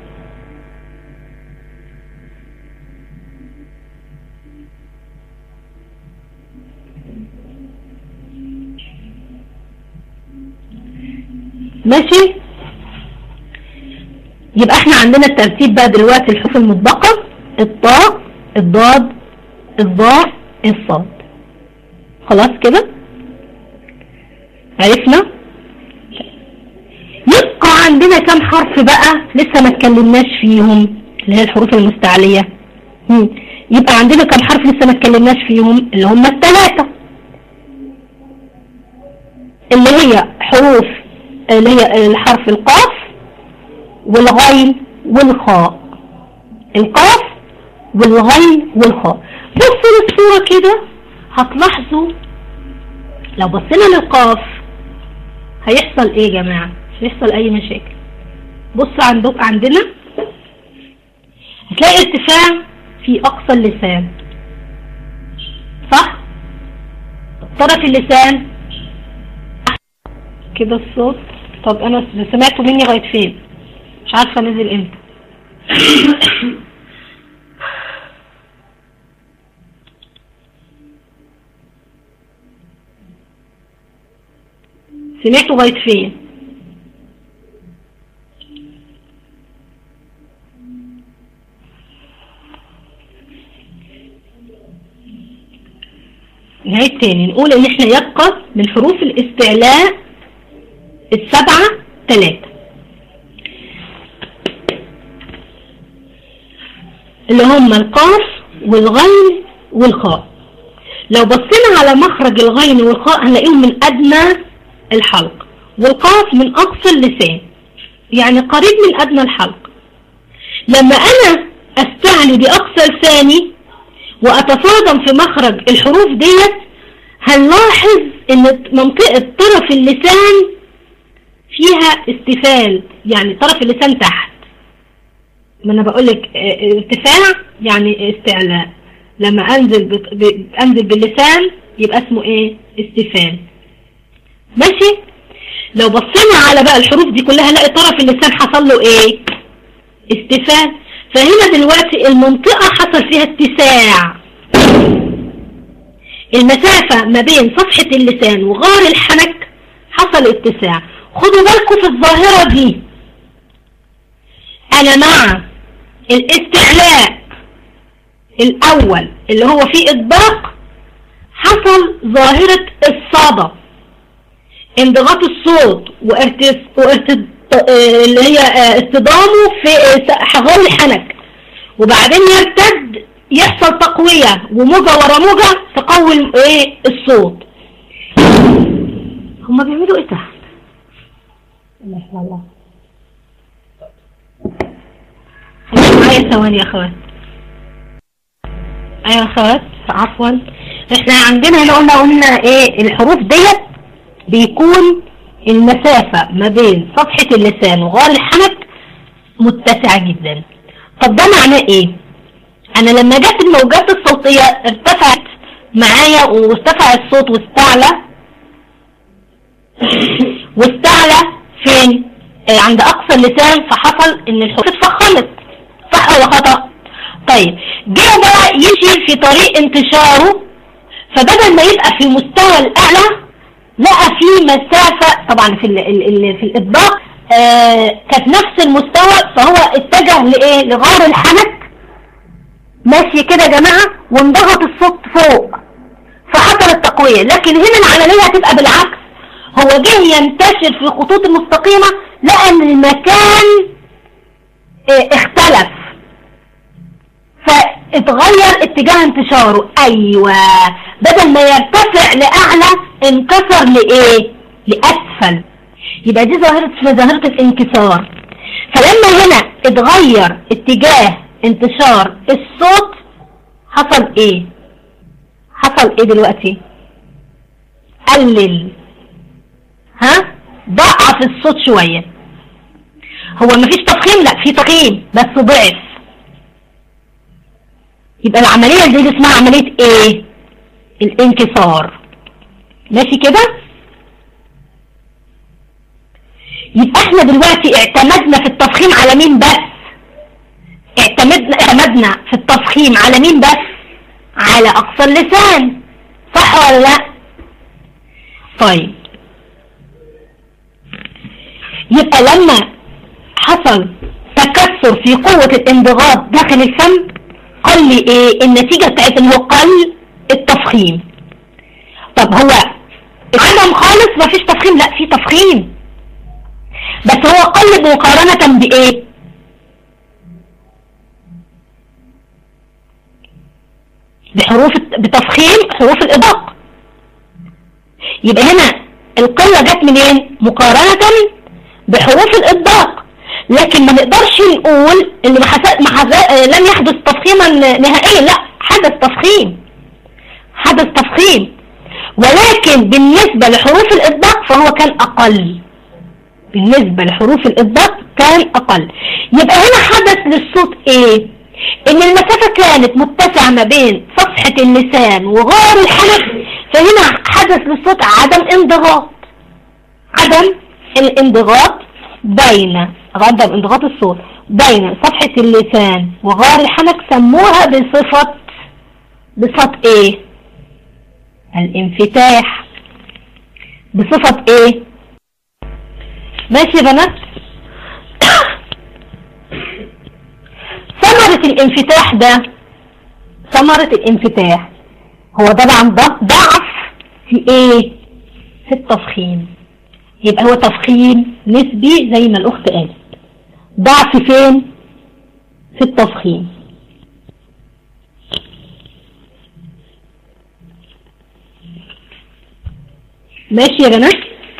ماشي يبقى احنا عندنا الترتيب بقى دلوقتي الحروف المطبقة الطاء الضاد الضاء الصاد خلاص كده عرفنا يبقى عندنا كم حرف بقى لسه ما اتكلمناش فيهم اللي هي الحروف المستعلية مم. يبقى عندنا كم حرف لسه ما اتكلمناش فيهم اللي هم الثلاثة اللي هي حروف اللي هي الحرف القاف والغين والخاء القاف والغين والخاء بصوا للصورة كده هتلاحظوا لو بصينا للقاف هيحصل ايه يا جماعة مش هيحصل اي مشاكل بص عندك عندنا هتلاقي ارتفاع في اقصى اللسان صح طرف اللسان كده الصوت طب انا سمعته مني لغايه فين مش عارفه نزل امتى سمعته لغايه فين نهاية تاني نقول ان احنا يبقى من حروف الاستعلاء السبعة ثلاثة اللي هم القاف والغين والخاء لو بصينا على مخرج الغين والخاء هنلاقيهم من أدنى الحلق والقاف من أقصى اللسان يعني قريب من أدنى الحلق لما أنا أستعلي بأقصى لساني وأتصادم في مخرج الحروف ديت هنلاحظ ان منطقة طرف اللسان فيها استفال يعني طرف اللسان تحت ما انا بقول لك ارتفاع يعني استعلاء لما انزل ب... ب... انزل باللسان يبقى اسمه ايه استفال ماشي لو بصينا على بقى الحروف دي كلها نلاقي طرف اللسان حصل له ايه استفال فهنا دلوقتي المنطقة حصل فيها اتساع المسافة ما بين صفحة اللسان وغار الحنك حصل اتساع خدوا بالكم في الظاهرة دي انا مع الاستعلاء الاول اللي هو فيه اطباق حصل ظاهرة الصدى انضغاط الصوت وارتس وارتس اللي هي اصطدامه في غار الحنك وبعدين يرتد يحصل تقوية وموجة ورا موجة تقوي ايه الصوت هما بيعملوا ايه تحت ما شاء الله معايا ثواني يا اخوات ايوه يا اخوات عفوا احنا عندنا هنا قلنا قلنا ايه الحروف ديت بيكون المسافة ما بين صفحة اللسان وغار الحنك متسعة جدا طب ده معناه ايه انا لما جت الموجات الصوتية ارتفعت معايا وارتفع الصوت واستعلى واستعلى فين آه عند اقصى اللسان فحصل ان الحروف اتفخمت صح ولا خطأ طيب جه بقى يمشي في طريق انتشاره فبدل ما يبقى في المستوى الاعلى لقى في مسافة طبعا في ال ال ال في الاطباق آه كانت نفس المستوى فهو اتجه لايه لغار الحنك ماشي كده يا جماعة وانضغط الصوت فوق فحصل التقوية لكن هنا العملية هتبقى بالعكس هو جه ينتشر في الخطوط المستقيمة لقى ان المكان اه اختلف فاتغير اتجاه انتشاره ايوه بدل ما يرتفع لاعلى انكسر لايه لاسفل يبقى دي ظاهرة اسمها ظاهرة الانكسار فلما هنا اتغير اتجاه انتشار الصوت حصل ايه حصل ايه دلوقتي قلل ها ضعف الصوت شوية هو مفيش تفخيم لا في تفخيم بس ضعف يبقى العملية دي اسمها عملية ايه الانكسار ماشي كده يبقى احنا دلوقتي اعتمدنا في التفخيم على مين بس اعتمدنا اعتمدنا في التفخيم على مين بس على اقصى اللسان صح ولا لا طيب يبقى لما حصل تكسر في قوة الانضغاط داخل الفم قال لي ايه النتيجة بتاعت ان هو قل التفخيم طب هو عدم خالص ما فيش تفخيم لا في تفخيم بس هو قل مقارنة بايه بحروف بتفخيم حروف الإضاق يبقى هنا القلة جت منين مقارنة بحروف الإطباق لكن ما نقدرش نقول ان ما حس... ما حس... لم يحدث تفخيما نهائيا لا حدث تفخيم حدث تفخيم ولكن بالنسبة لحروف الإطباق فهو كان أقل بالنسبة لحروف الإطباق كان أقل يبقى هنا حدث للصوت إيه إن المسافة كانت متسعة ما بين صفحة اللسان وغار الحنك فهنا حدث للصوت عدم انضغاط عدم الانضغاط بين عدم انضغاط الصوت بين صفحة اللسان وغار الحنك سموها بصفة بصفة ايه الانفتاح بصفة ايه ماشي يا بنات ثمرة الانفتاح ده ثمرة الانفتاح هو طبعا ضعف في ايه في التفخيم يبقى هو تفخيم نسبي زي ما الاخت قالت ضعف فين في التفخيم ماشي يا بنات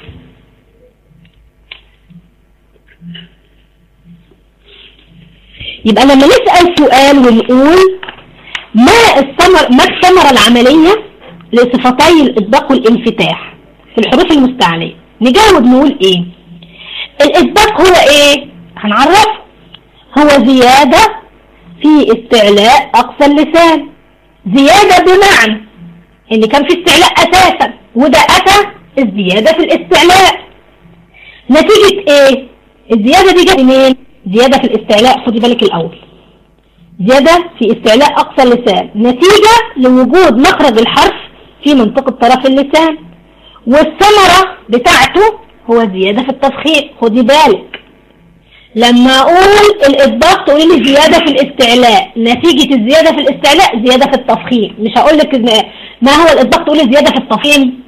يبقى لما نسأل سؤال ونقول ما الثمر ما الثمرة العملية لصفتي الإطباق والانفتاح في الحروف المستعلية نجاوب نقول ايه الإطباق هو ايه هنعرف هو زيادة في استعلاء أقصى اللسان زيادة بمعنى ان كان في استعلاء أساسا وده أتى الزيادة في الاستعلاء نتيجة ايه الزيادة دي جت منين زيادة في الاستعلاء خدي بالك الأول زيادة في استعلاء أقصى اللسان نتيجة لوجود مخرج الحرف في منطقة طرف اللسان والثمرة بتاعته هو زيادة في التفخيم خدي بالك لما أقول الإطباق تقولي لي زيادة في الاستعلاء نتيجة الزيادة في الاستعلاء زيادة في التفخيم مش هقول لك ما هو الإطباق تقولي زيادة في التفخيم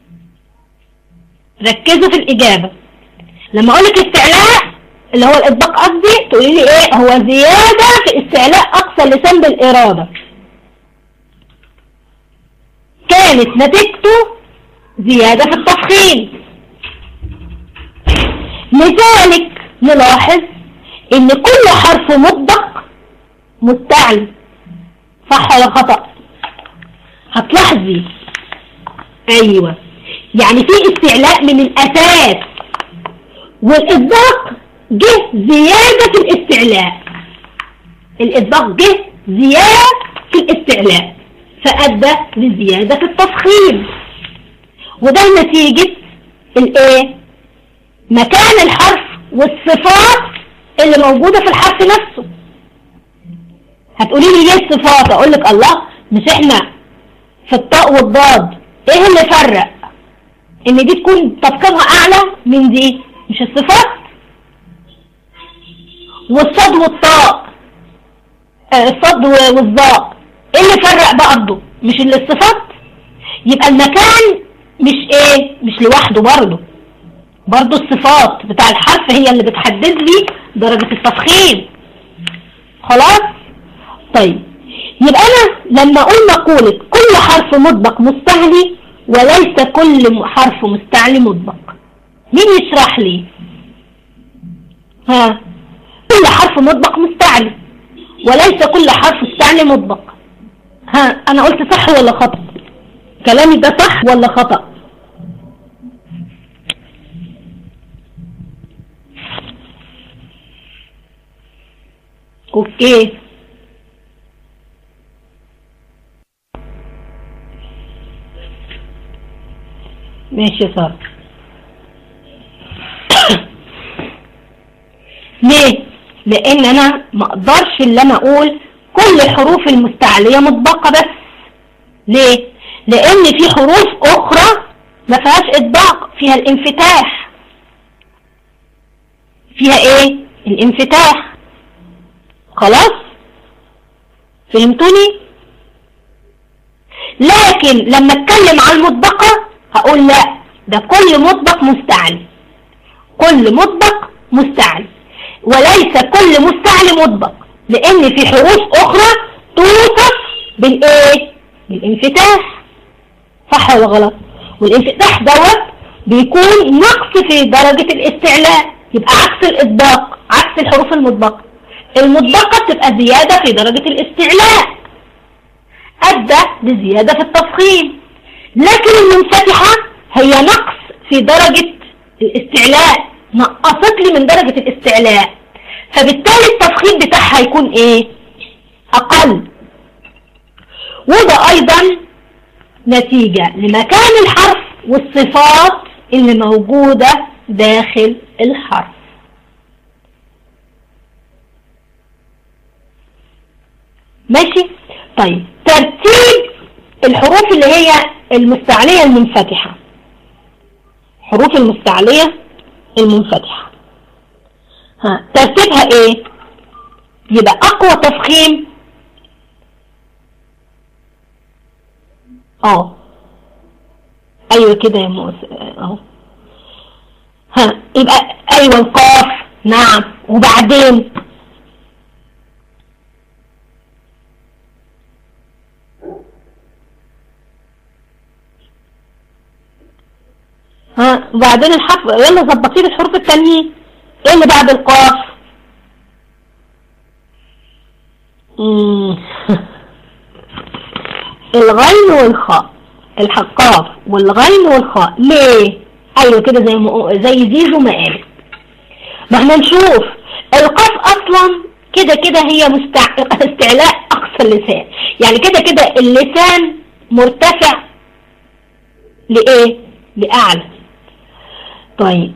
ركزوا في الإجابة لما أقول لك استعلاء اللي هو الإطباق قصدي تقولي لي إيه هو زيادة في استعلاء أقصى اللسان بالإرادة كانت نتيجته زيادة في التفخيم لذلك نلاحظ ان كل حرف مطبق مستعل صح ولا خطأ هتلاحظي ايوه يعني في استعلاء من الاساس والاطباق جه زيادة في الاستعلاء الاطباق جه زيادة في الاستعلاء فأدى لزيادة في التفخيم وده نتيجة الايه مكان الحرف والصفات اللي موجودة في الحرف نفسه هتقولي لي ليه الصفات اقول لك الله مش احنا في الطاء والضاد ايه اللي فرق ان دي تكون تفكيرها اعلى من دي مش الصفات والصاد والطاء آه الصاد والظاء ايه اللي فرق برضه مش اللي الصفات يبقى المكان مش ايه مش لوحده برضه برضه الصفات بتاع الحرف هي اللي بتحدد لي درجة التفخيم خلاص طيب يبقى انا لما اقول مقولة كل حرف مطبق مستعلي وليس كل حرف مستعلي مطبق مين يشرح لي ها كل حرف مطبق مستعلي وليس كل حرف مستعلي مطبق ها انا قلت صح ولا خطأ كلامي ده صح ولا خطأ اوكي ماشي يا سارة ليه لان انا ما اقدرش اللي انا اقول كل الحروف المستعلية مطبقة بس ليه لان في حروف اخرى ما فيهاش اطباق فيها الانفتاح فيها ايه الانفتاح خلاص فهمتوني لكن لما اتكلم عن المطبقة هقول لا ده كل مطبق مستعلي كل مطبق مستعلي وليس كل مستعلي مطبق لان في حروف اخرى توصف بالايه بالانفتاح صح ولا غلط والانفتاح دوت بيكون نقص في درجة الاستعلاء يبقى عكس الاطباق عكس الحروف المطبقة المطبقة بتبقى زيادة في درجة الاستعلاء ادى لزيادة في التفخيم لكن المنفتحة هي نقص في درجة الاستعلاء نقصت لي من درجة الاستعلاء فبالتالي التفخيم بتاعها هيكون ايه اقل وده ايضا نتيجة لمكان الحرف والصفات اللي موجودة داخل الحرف ماشي طيب ترتيب الحروف اللي هي المستعلية المنفتحة حروف المستعلية المنفتحة ها ترتيبها ايه يبقى اقوى تفخيم اه ايوه كده يا موسى اهو ها يبقى ايوه القاف نعم وبعدين ها وبعدين الحرف يلا ظبطي لي الحروف التانيين ايه اللي بعد القاف مم. الغين والخاء الحقاف والغين والخاء ليه ايوه كده زي ما زي زيزو ما قالت ما احنا نشوف القاف اصلا كده كده هي مستع... استعلاء اقصى اللسان يعني كده كده اللسان مرتفع لايه لاعلى طيب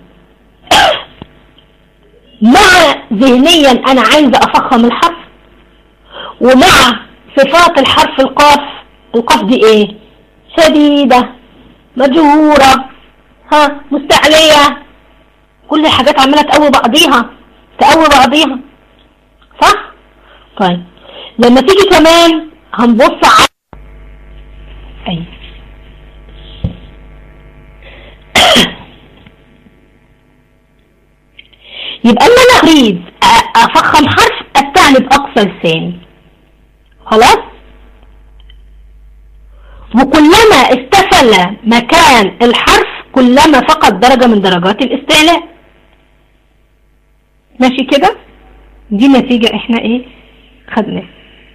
مع ذهنيا انا عايزه افخم الحرف ومع صفات الحرف القاف القاف دي ايه شديدة مجهورة ها مستعلية كل الحاجات عمالة تقوي بعضيها تقوي بعضيها صح طيب لما تيجي كمان هنبص على ايوه يبقى انا انا اريد افخم حرف استعلي باقصى لساني خلاص وكلما استفل مكان الحرف كلما فقد درجة من درجات الاستعلاء ماشي كده دي نتيجة احنا ايه خدناها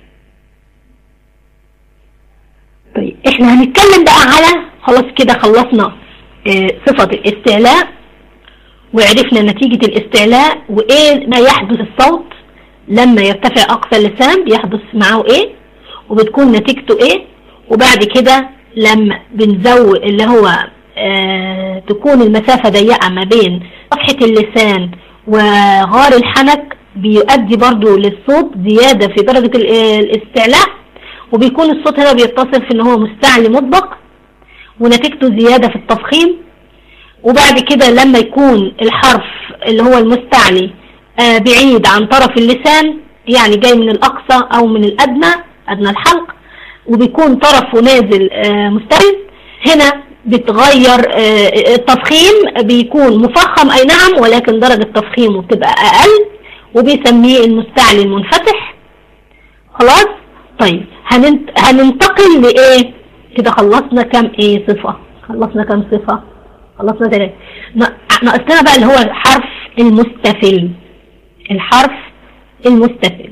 طيب احنا هنتكلم بقى على خلاص كده خلصنا اه صفة الاستعلاء وعرفنا نتيجة الاستعلاء وايه ما يحدث الصوت لما يرتفع اقصى اللسان بيحدث معه ايه وبتكون نتيجته ايه وبعد كده لما بنزود اللي هو آه تكون المسافة ضيقة ما بين صفحة اللسان وغار الحنك بيؤدي برضو للصوت زيادة في درجة الاستعلاء وبيكون الصوت هنا بيتصل في ان هو مستعلي مطبق ونتيجته زيادة في التفخيم وبعد كده لما يكون الحرف اللي هو المستعلي آه بعيد عن طرف اللسان يعني جاي من الأقصى أو من الأدنى أدنى الحلق وبيكون طرفه نازل آه مسترد هنا بتغير آه التفخيم بيكون مفخم أي نعم ولكن درجة تفخيمه بتبقى أقل وبيسميه المستعلي المنفتح خلاص طيب هننت... هننتقل لإيه كده خلصنا كم إيه صفة خلصنا كم صفة خلصنا ثلاثة ناقصنا بقى اللي هو الحرف المستفل الحرف المستفل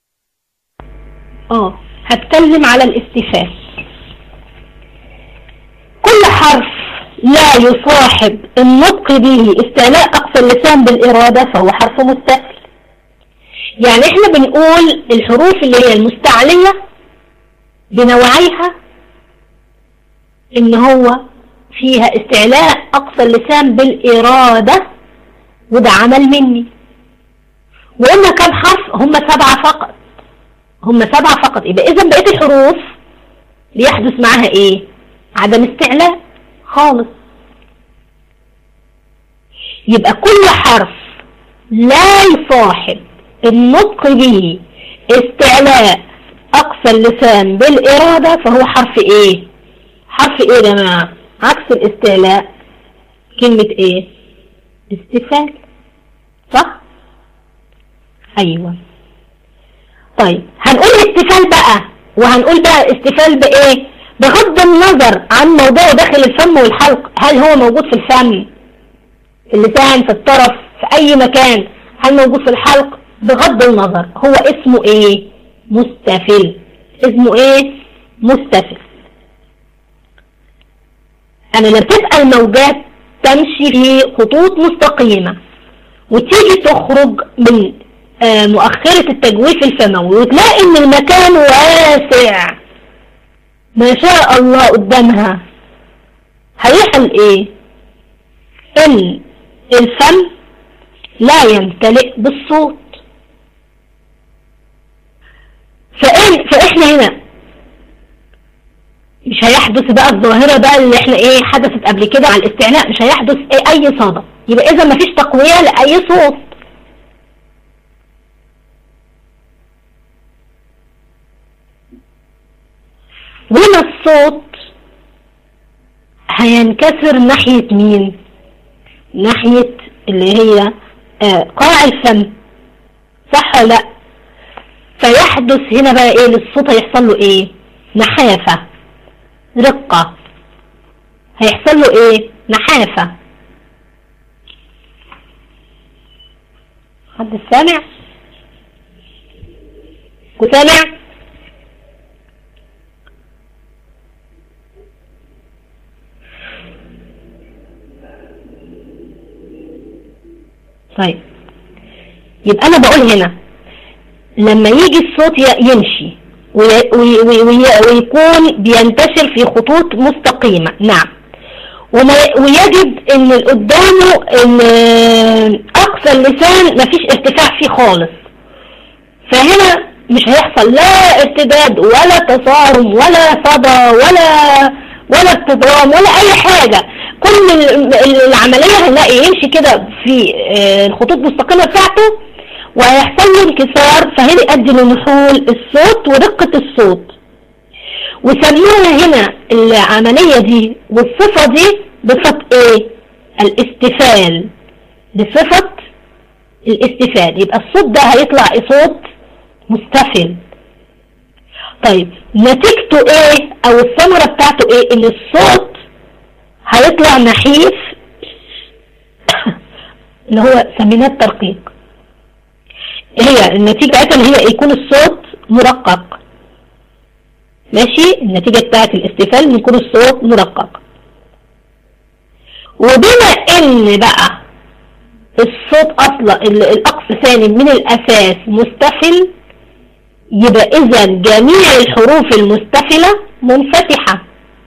اه هتكلم على الاستفال كل حرف لا يصاحب النطق به استعلاء أقصى اللسان بالإرادة فهو حرف مستفل يعني احنا بنقول الحروف اللي هي المستعلية بنوعيها ان هو فيها استعلاء اقصى اللسان بالارادة وده عمل مني وقلنا كم حرف هم سبعة فقط هم سبعة فقط يبقى اذا بقية الحروف بيحدث معاها ايه عدم استعلاء خالص يبقى كل حرف لا يصاحب النطق به استعلاء اقصى اللسان بالارادة فهو حرف ايه حرف ايه يا جماعة عكس الاستعلاء كلمة ايه استفال صح ايوه طيب هنقول استفال بقى وهنقول بقى استفال بايه بغض النظر عن موضوعه داخل الفم والحلق هل هو موجود في الفم في اللسان في الطرف في اي مكان هل موجود في الحلق بغض النظر هو اسمه ايه مستفل اسمه ايه مستفل انا لما تبقى الموجات تمشي في خطوط مستقيمة وتيجي تخرج من آه مؤخرة التجويف الفموي وتلاقي ان المكان واسع ما شاء الله قدامها هيحصل ايه ان الفم لا يمتلئ بالصوت فإن فإحنا هنا مش هيحدث بقى الظاهرة بقى اللي احنا ايه حدثت قبل كده على الاستعلاء مش هيحدث ايه اي صدى يبقى اذا مفيش تقوية لأي صوت وهنا الصوت هينكسر ناحية مين ناحية اللي هي آه قاع الفم صح ولا لا فيحدث هنا بقى ايه للصوت هيحصل له ايه نحافة رقة هيحصل له ايه نحافة حد سامع وسامع طيب يبقى انا بقول هنا لما يجي الصوت يمشي ويكون بينتشر في خطوط مستقيمة نعم ويجد ان قدامه ان اقصى اللسان مفيش ارتفاع فيه خالص فهنا مش هيحصل لا ارتداد ولا تصارم ولا صدى ولا ولا استضرام ولا اي حاجة كل العملية هنلاقي يمشي كده في الخطوط المستقيمة بتاعته وهيحصل له انكسار فهنا يؤدي لنحول الصوت ورقة الصوت وسموها هنا العملية دي والصفة دي بصفة ايه الاستفال بصفة الاستفال يبقى الصوت ده هيطلع صوت مستفل طيب نتيجته ايه او الثمرة بتاعته ايه ان الصوت هيطلع نحيف اللي هو سميناه الترقيق هي النتيجة بتاعتها ان هي يكون الصوت مرقق ماشي النتيجة بتاعت الاستفال ان يكون الصوت مرقق وبما ان بقى الصوت اصلا الاقصى ثاني من الاساس مستفل يبقى اذا جميع الحروف المستفلة منفتحة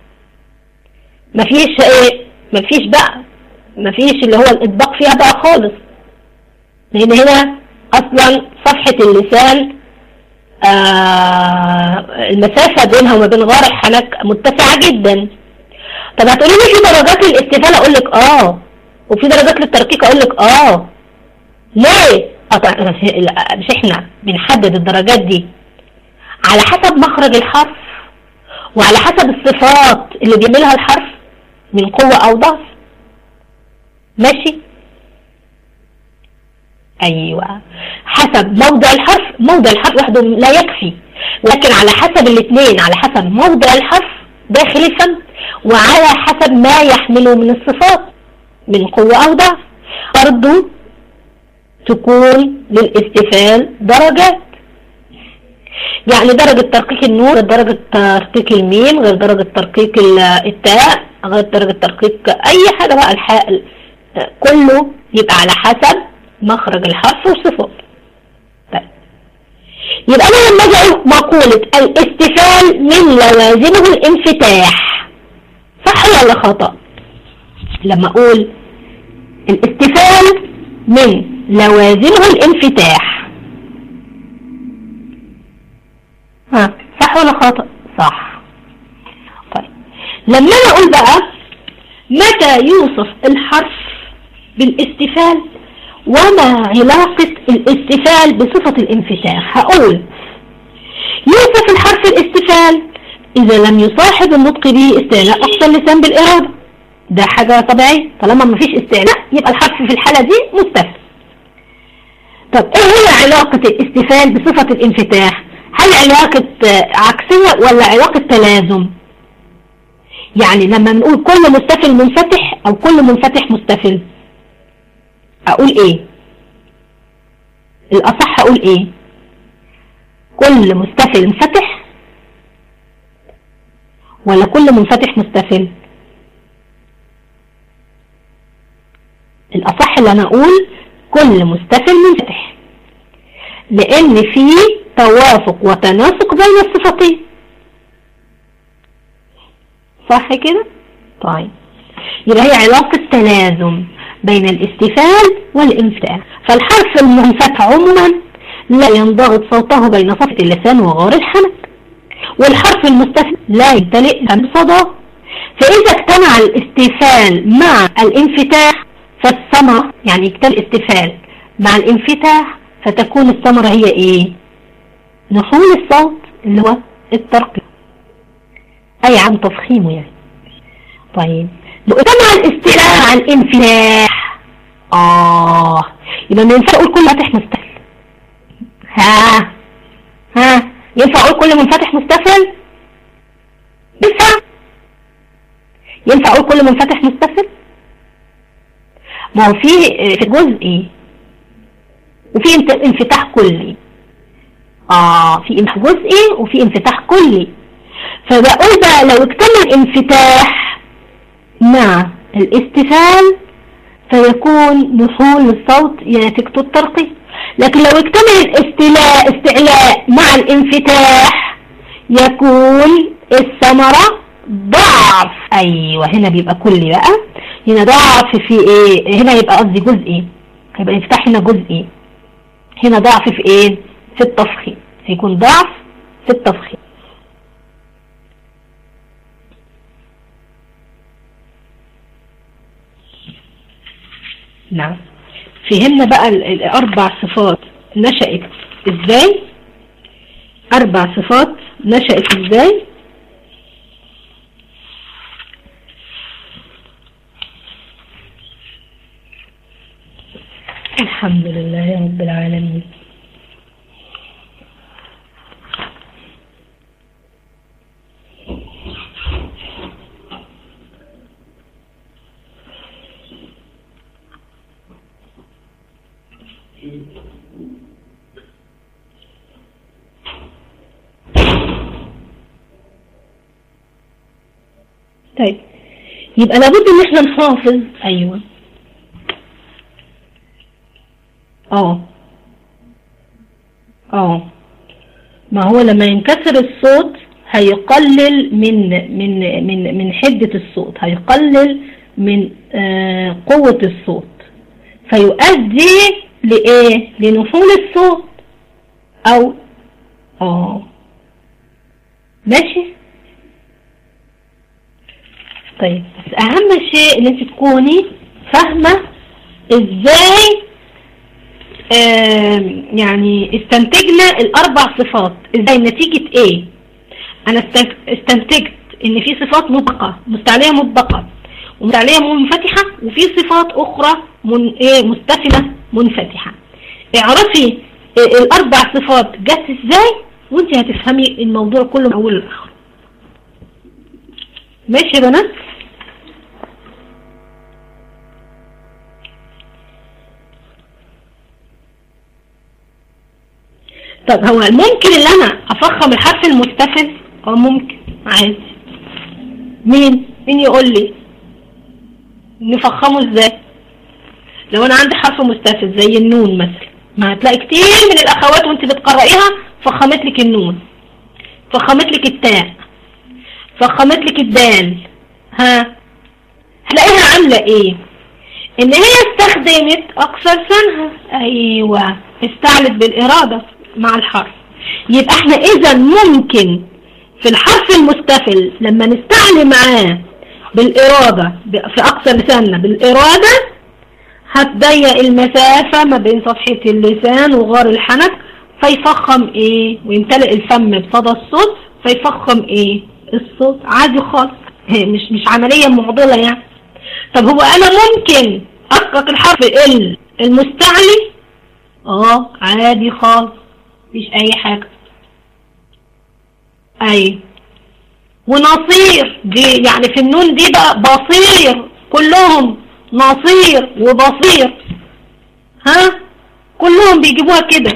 مفيش ايه مفيش بقى مفيش اللي هو الاطباق فيها بقى خالص لان هنا اصلا صفحة اللسان آه المسافة بينها وما بين غار الحنك متسعة جدا طب هتقولي لي في درجات للاستفالة اقول لك اه وفي درجات للترقيق اقول لك اه ليه مش احنا بنحدد الدرجات دي على حسب مخرج الحرف وعلى حسب الصفات اللي بيعملها الحرف من قوة او ضعف ماشي ايوه حسب موضع الحرف موضع الحرف وحده لا يكفي لكن على حسب الاثنين على حسب موضع الحرف داخل الفم وعلى حسب ما يحمله من الصفات من قوة او ضعف برضه تكون للاستفال درجات يعني درجة ترقيق النون غير درجة ترقيق الميم غير درجة ترقيق التاء غير درجة ترقيق اي حاجة بقى الحاء كله يبقى على حسب مخرج الحرف وصفاته طيب قلت الاستفال من لوازمه الانفتاح صح ولا خطأ لما اقول الاستفال من لوازمه الانفتاح ها صح ولا خطأ صح طيب لما انا اقول بقى متى يوصف الحرف بالاستفال وما علاقة الاستفال بصفة الانفتاح هقول يوصف الحرف الاستفال إذا لم يصاحب النطق به استعلاء أقصى اللسان بالإرادة ده حاجة طبيعية طالما ما فيش استعلاء يبقى الحرف في الحالة دي مستفل طب ايه هي علاقة الاستفال بصفة الانفتاح هل علاقة عكسية ولا علاقة تلازم يعني لما نقول كل مستفل منفتح او كل منفتح مستفل اقول ايه الاصح اقول ايه كل مستفل منفتح ولا كل منفتح مستفل الاصح اللي انا اقول كل مستفل منفتح لان فيه توافق وتناسق بين الصفتين صح كده طيب يبقى هي علاقة تلازم بين الاستفال والانفتاح فالحرف المنفتح عموما لا ينضغط صوته بين صفة اللسان وغار الحنك والحرف المستفل لا يمتلئ صداه فإذا اجتمع الاستفال مع الانفتاح فالثمرة يعني يجتمع الاستفال مع الانفتاح فتكون الثمرة هي ايه نحول الصوت اللي هو الترقيم اي عن تفخيمه يعني طيب لو اجتمع الاستفال مع الانفتاح اه يبقى ما ينفع اقول كل فاتح مستفل ها ها ينفع اقول كل منفتح مستفل ينفع ينفع اقول كل منفتح مستفل ما هو في في جزئي وفي انفتاح كلي اه في انفتاح جزئي وفي انفتاح كلي فبقول بقى لو اجتمع الانفتاح مع الاستفال فيكون نحول الصوت نتيجته الترقي لكن لو اجتمع الاستلاء استعلاء مع الانفتاح يكون الثمرة ضعف ايوه هنا بيبقى كلي بقى هنا ضعف في ايه هنا يبقى قصدي جزئي هيبقى الانفتاح هنا جزئي هنا ضعف في ايه في التفخيم هيكون ضعف في التفخيم نعم فهمنا بقى الاربع صفات نشأت ازاي اربع صفات نشأت ازاي الحمد لله رب العالمين طيب يبقى لابد ان احنا نحافظ ايوه اه اه ما هو لما ينكسر الصوت هيقلل من من من من حدة الصوت هيقلل من آه قوة الصوت فيؤدي لإيه لنحول الصوت أو اه ماشي طيب بس أهم شيء إن أنت تكوني فاهمة إزاي يعني استنتجنا الاربع صفات ازاي نتيجة ايه انا استنتجت ان في صفات مطلقة مستعلية مطلقة ومستعلية منفتحة وفي صفات اخرى من ايه مستفلة منفتحة اعرفي إيه الاربع صفات جت ازاي وانت هتفهمي الموضوع كله من اوله لاخره ماشي يا بنات طب هو ممكن ان انا افخم الحرف المستفل اه ممكن عادي مين مين يقول لي نفخمه ازاي لو انا عندي حرف مستفل زي النون مثلا ما هتلاقي كتير من الاخوات وانت بتقرأيها فخمت لك النون فخمت لك التاء فخمت لك الدال ها هتلاقيها عاملة ايه ان هي استخدمت اقصى لسانها ايوه استعلت بالارادة مع الحرف يبقى احنا اذا ممكن في الحرف المستفل لما نستعلي معاه بالارادة في اقصى لساننا بالارادة هتضيق المسافة ما بين صفحة اللسان وغار الحنك فيفخم ايه ويمتلئ الفم بصدى الصوت فيفخم ايه الصوت عادي خالص مش مش عملية معضلة يعني طب هو انا ممكن اسقط الحرف ال المستعلي اه عادي خالص مفيش اي حاجة اي ونصير دي يعني في النون دي بقى بصير كلهم نصير وبصير ها كلهم بيجيبوها كده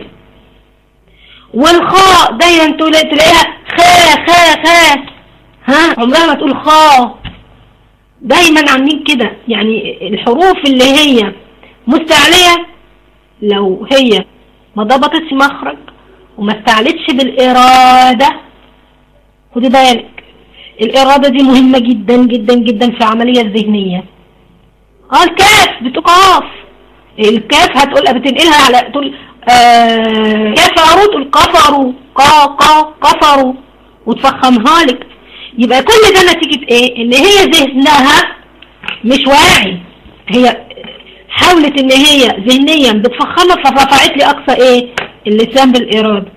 والخاء دايما تلاقيها خا خا خا ها عمرها ما تقول خا دايما عاملين كده يعني الحروف اللي هي مستعلية لو هي ما ضبطتش مخرج وما استعلتش بالإرادة خدي بالك الإرادة دي مهمة جدا جدا جدا في العملية الذهنية اه الكاف بتقاف الكاف هتقول بتنقلها على تقول آه كفروا تقول كفروا قا قا كفروا وتفخمها لك يبقى كل ده نتيجة ايه ان هي ذهنها مش واعي هي حاولت ان هي ذهنيا بتفخمها فرفعت لي اقصى ايه اللسان بالارادة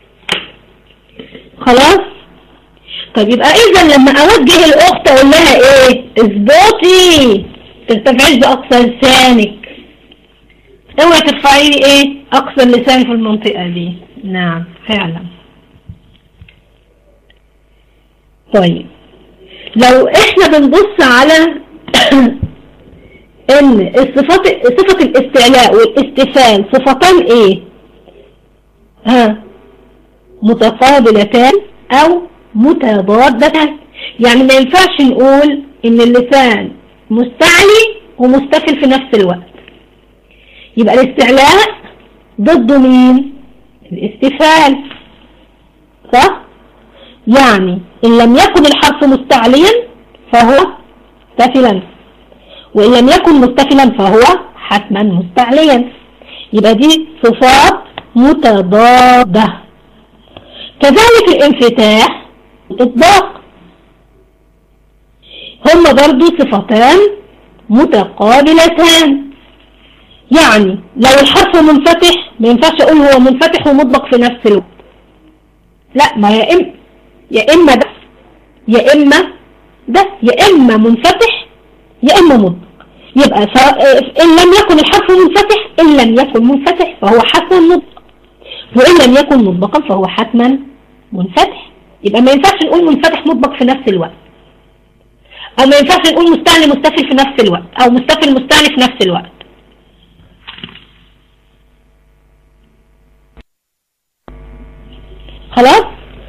خلاص طب يبقى اذا لما اوجه الاخت اقول لها ايه اظبطي ترتفعيش باقصى لسانك اوعي ترفعي لي ايه اقصى اللسان في المنطقة دي نعم فعلا طيب لو احنا بنبص على ان الصفات صفة الاستعلاء والاستفال صفتان ايه ها متقابلتان او متضادتان يعني ما ينفعش نقول ان اللسان مستعلي ومستفل في نفس الوقت يبقى الاستعلاء ضده مين الاستفال صح يعني إن لم يكن الحرف مستعليا فهو مستفلا وإن لم يكن مستفلا فهو حتما مستعليا يبقى دي صفات متضادة كذلك الانفتاح والإطباق هما برضو صفتان متقابلتان يعني لو الحرف منفتح ما ينفعش اقول هو منفتح ومطبق في نفس الوقت لا ما يا اما يا اما ده يا اما ده يا اما منفتح يا اما مطبق يبقى ان لم يكن الحرف منفتح ان لم يكن منفتح فهو حتما مطبق وان لم يكن مطبقا فهو حتما منفتح يبقى ما ينفعش نقول منفتح مطبق في نفس الوقت او ما ينفعش نقول مستعلي مستفل في نفس الوقت او مستفل مستعلي في نفس الوقت خلاص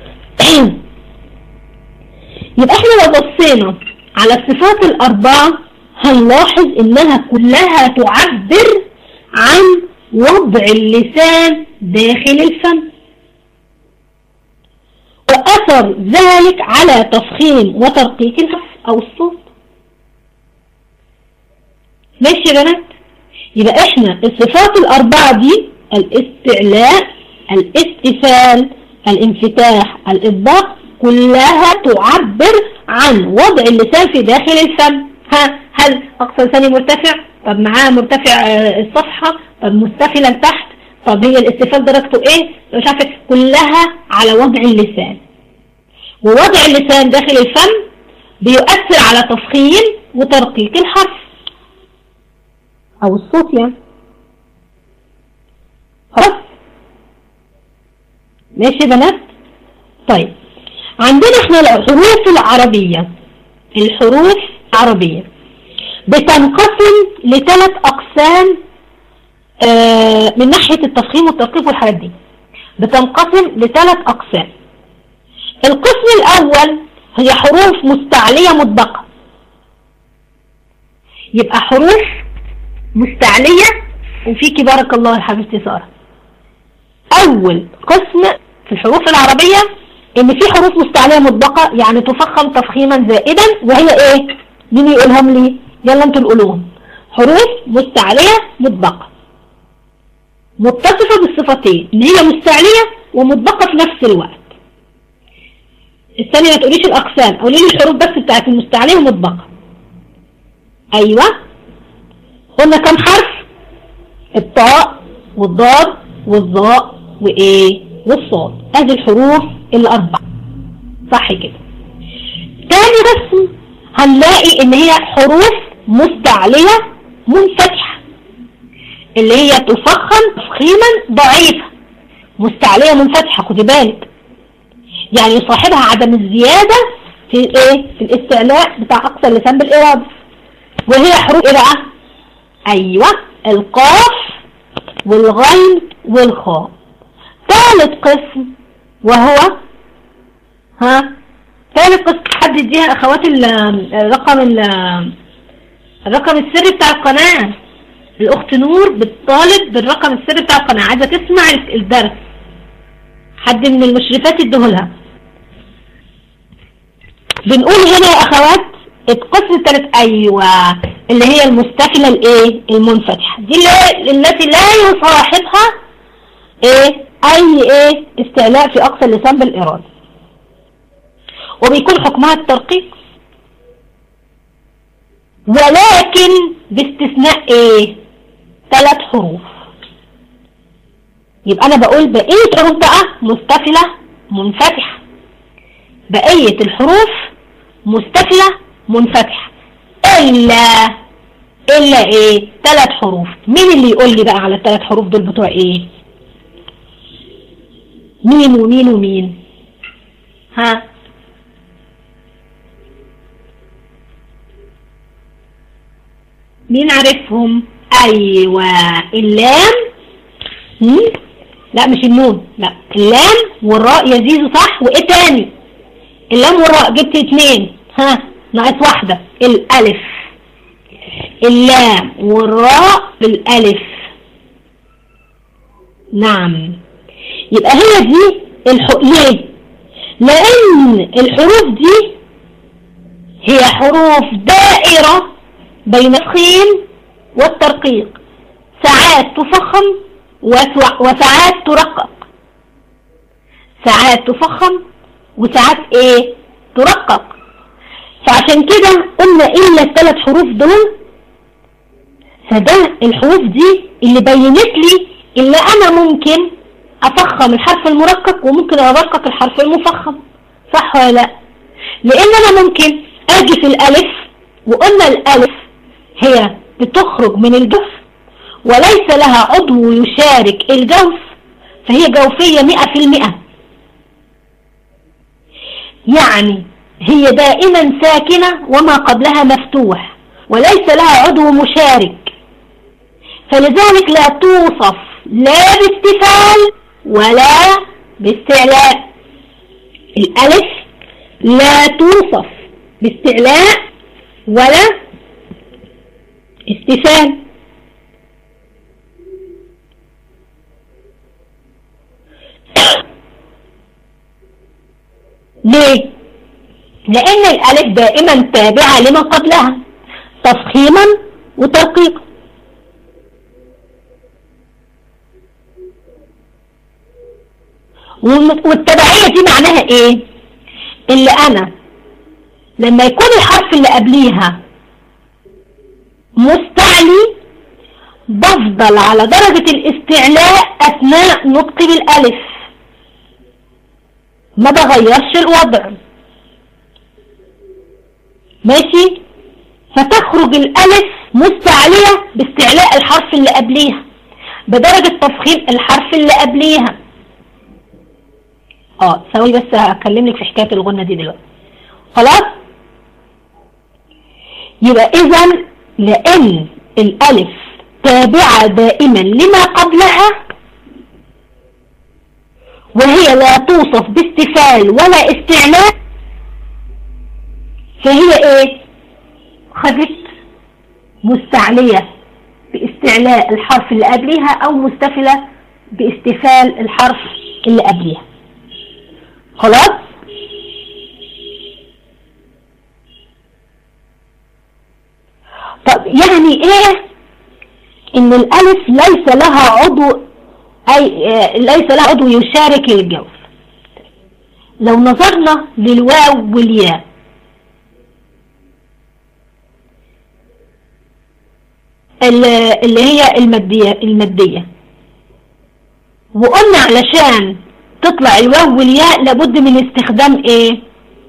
يبقى احنا لو بصينا على الصفات الاربعة هنلاحظ انها كلها تعبر عن وضع اللسان داخل الفم وأثر ذلك على تفخيم وترقيق الحرف أو الصوت ماشي يا بنات يبقى احنا الصفات الأربعة دي الاستعلاء الاستفال الانفتاح الإطباق كلها تعبر عن وضع اللسان في داخل الفم ها هل أقصى لساني مرتفع طب معاه مرتفع الصفحة طب مستفلا تحت طب هي الاستفال درجته ايه مش عارفه كلها على وضع اللسان ووضع اللسان داخل الفم بيؤثر على تفخيم وترقيق الحرف او الصوت يعني خلاص ماشي يا بنات طيب عندنا احنا الحروف العربية الحروف العربية بتنقسم لثلاث اقسام آه من ناحية التفخيم والترقيق والحاجات دي بتنقسم لثلاث اقسام القسم الاول هي حروف مستعلية مطبقة يبقى حروف مستعلية وفيكي بارك الله يا حبيبتي سارة اول قسم في الحروف العربية ان في حروف مستعلية مطبقة يعني تفخم تفخيما زائدا وهي ايه مين يقولهم لي يلا انتوا تقولوهم حروف مستعلية مطبقة متصفة بالصفتين ان هي مستعلية ومطبقة في نفس الوقت الثانية ما تقوليش الاقسام قولي لي الحروف بس بتاعت المستعلية ومطبقة ايوه قلنا كم حرف الطاء والضاد والظاء وايه والصاد ادي الحروف الاربعة صح كده تاني رسم هنلاقي ان هي حروف مستعلية منفتحة اللي هي تفخم تفخيما ضعيفة مستعلية منفتحة خدي بالك يعني يصاحبها عدم الزيادة في ايه في الاستعلاء بتاع اقصى اللسان بالارادة وهي حروف ايه بقى ايوه القاف والغين والخاء ثالث قسم وهو ها ثالث قسم حد يديها اخوات الرقم الرقم السري بتاع القناة الاخت نور بتطالب بالرقم السري بتاع القناة عايزة تسمع الدرس حد من المشرفات يديهولها بنقول هنا يا اخوات القسم الثالث ايوه اللي هي المستفلة الايه المنفتحة دي التي لا يصاحبها ايه اي ايه استعلاء في اقصى اللسان بالارادة وبيكون حكمها الترقيق ولكن باستثناء ايه ثلاث حروف يبقى انا بقول بقية حروف بقى مستفلة منفتحة بقية الحروف مستفلة منفتحة الا الا ايه ثلاث حروف مين اللي يقول لي بقى على الثلاث حروف دول بتوع ايه مين ومين ومين ها مين عارفهم ايوه اللام هم؟ لا مش النون لا اللام والراء يزيزوا صح وايه تاني اللام والراء جبت اتنين ها ناقص واحدة الالف اللام والراء بالالف نعم يبقى هي دي الح... ليه لان الحروف دي هي حروف دائرة بين التفخيم والترقيق ساعات تفخم وساعات ترقق ساعات تفخم وساعات ايه ترقق فعشان كده قلنا الا الثلاث حروف دول فده الحروف دي اللي بينت لي اللي انا ممكن افخم الحرف المرقق وممكن ارقق الحرف المفخم صح ولا لا لان انا ممكن اجي في الالف وقلنا الالف هي بتخرج من الجوف وليس لها عضو يشارك الجوف فهي جوفية مئة في المئة يعني هي دائما ساكنة وما قبلها مفتوح وليس لها عضو مشارك فلذلك لا توصف لا باستفال ولا باستعلاء الألف لا توصف باستعلاء ولا استفال ليه لان الالف دائما تابعة لما قبلها تفخيما وترقيقا والتبعية دي معناها ايه اللي انا لما يكون الحرف اللي قبليها مستعلي بفضل على درجة الاستعلاء اثناء نطقي بالالف ما بغيرش الوضع ماشي فتخرج الالف مستعلية باستعلاء الحرف اللي قبليها بدرجة تفخيم الحرف اللي قبليها اه ثواني بس هكلمك في حكاية الغنة دي دلوقتي خلاص يبقى اذا لان الالف تابعة دائما لما قبلها وهي لا توصف باستفال ولا استعلاء فهي ايه خدت مستعلية باستعلاء الحرف اللي قبلها او مستفلة باستفال الحرف اللي قبلها خلاص ايه ان الالف ليس لها عضو اي آه، ليس لها عضو يشارك الجوف لو نظرنا للواو والياء ال- اللي هي المادية المادية وقلنا علشان تطلع الواو والياء لابد من استخدام ايه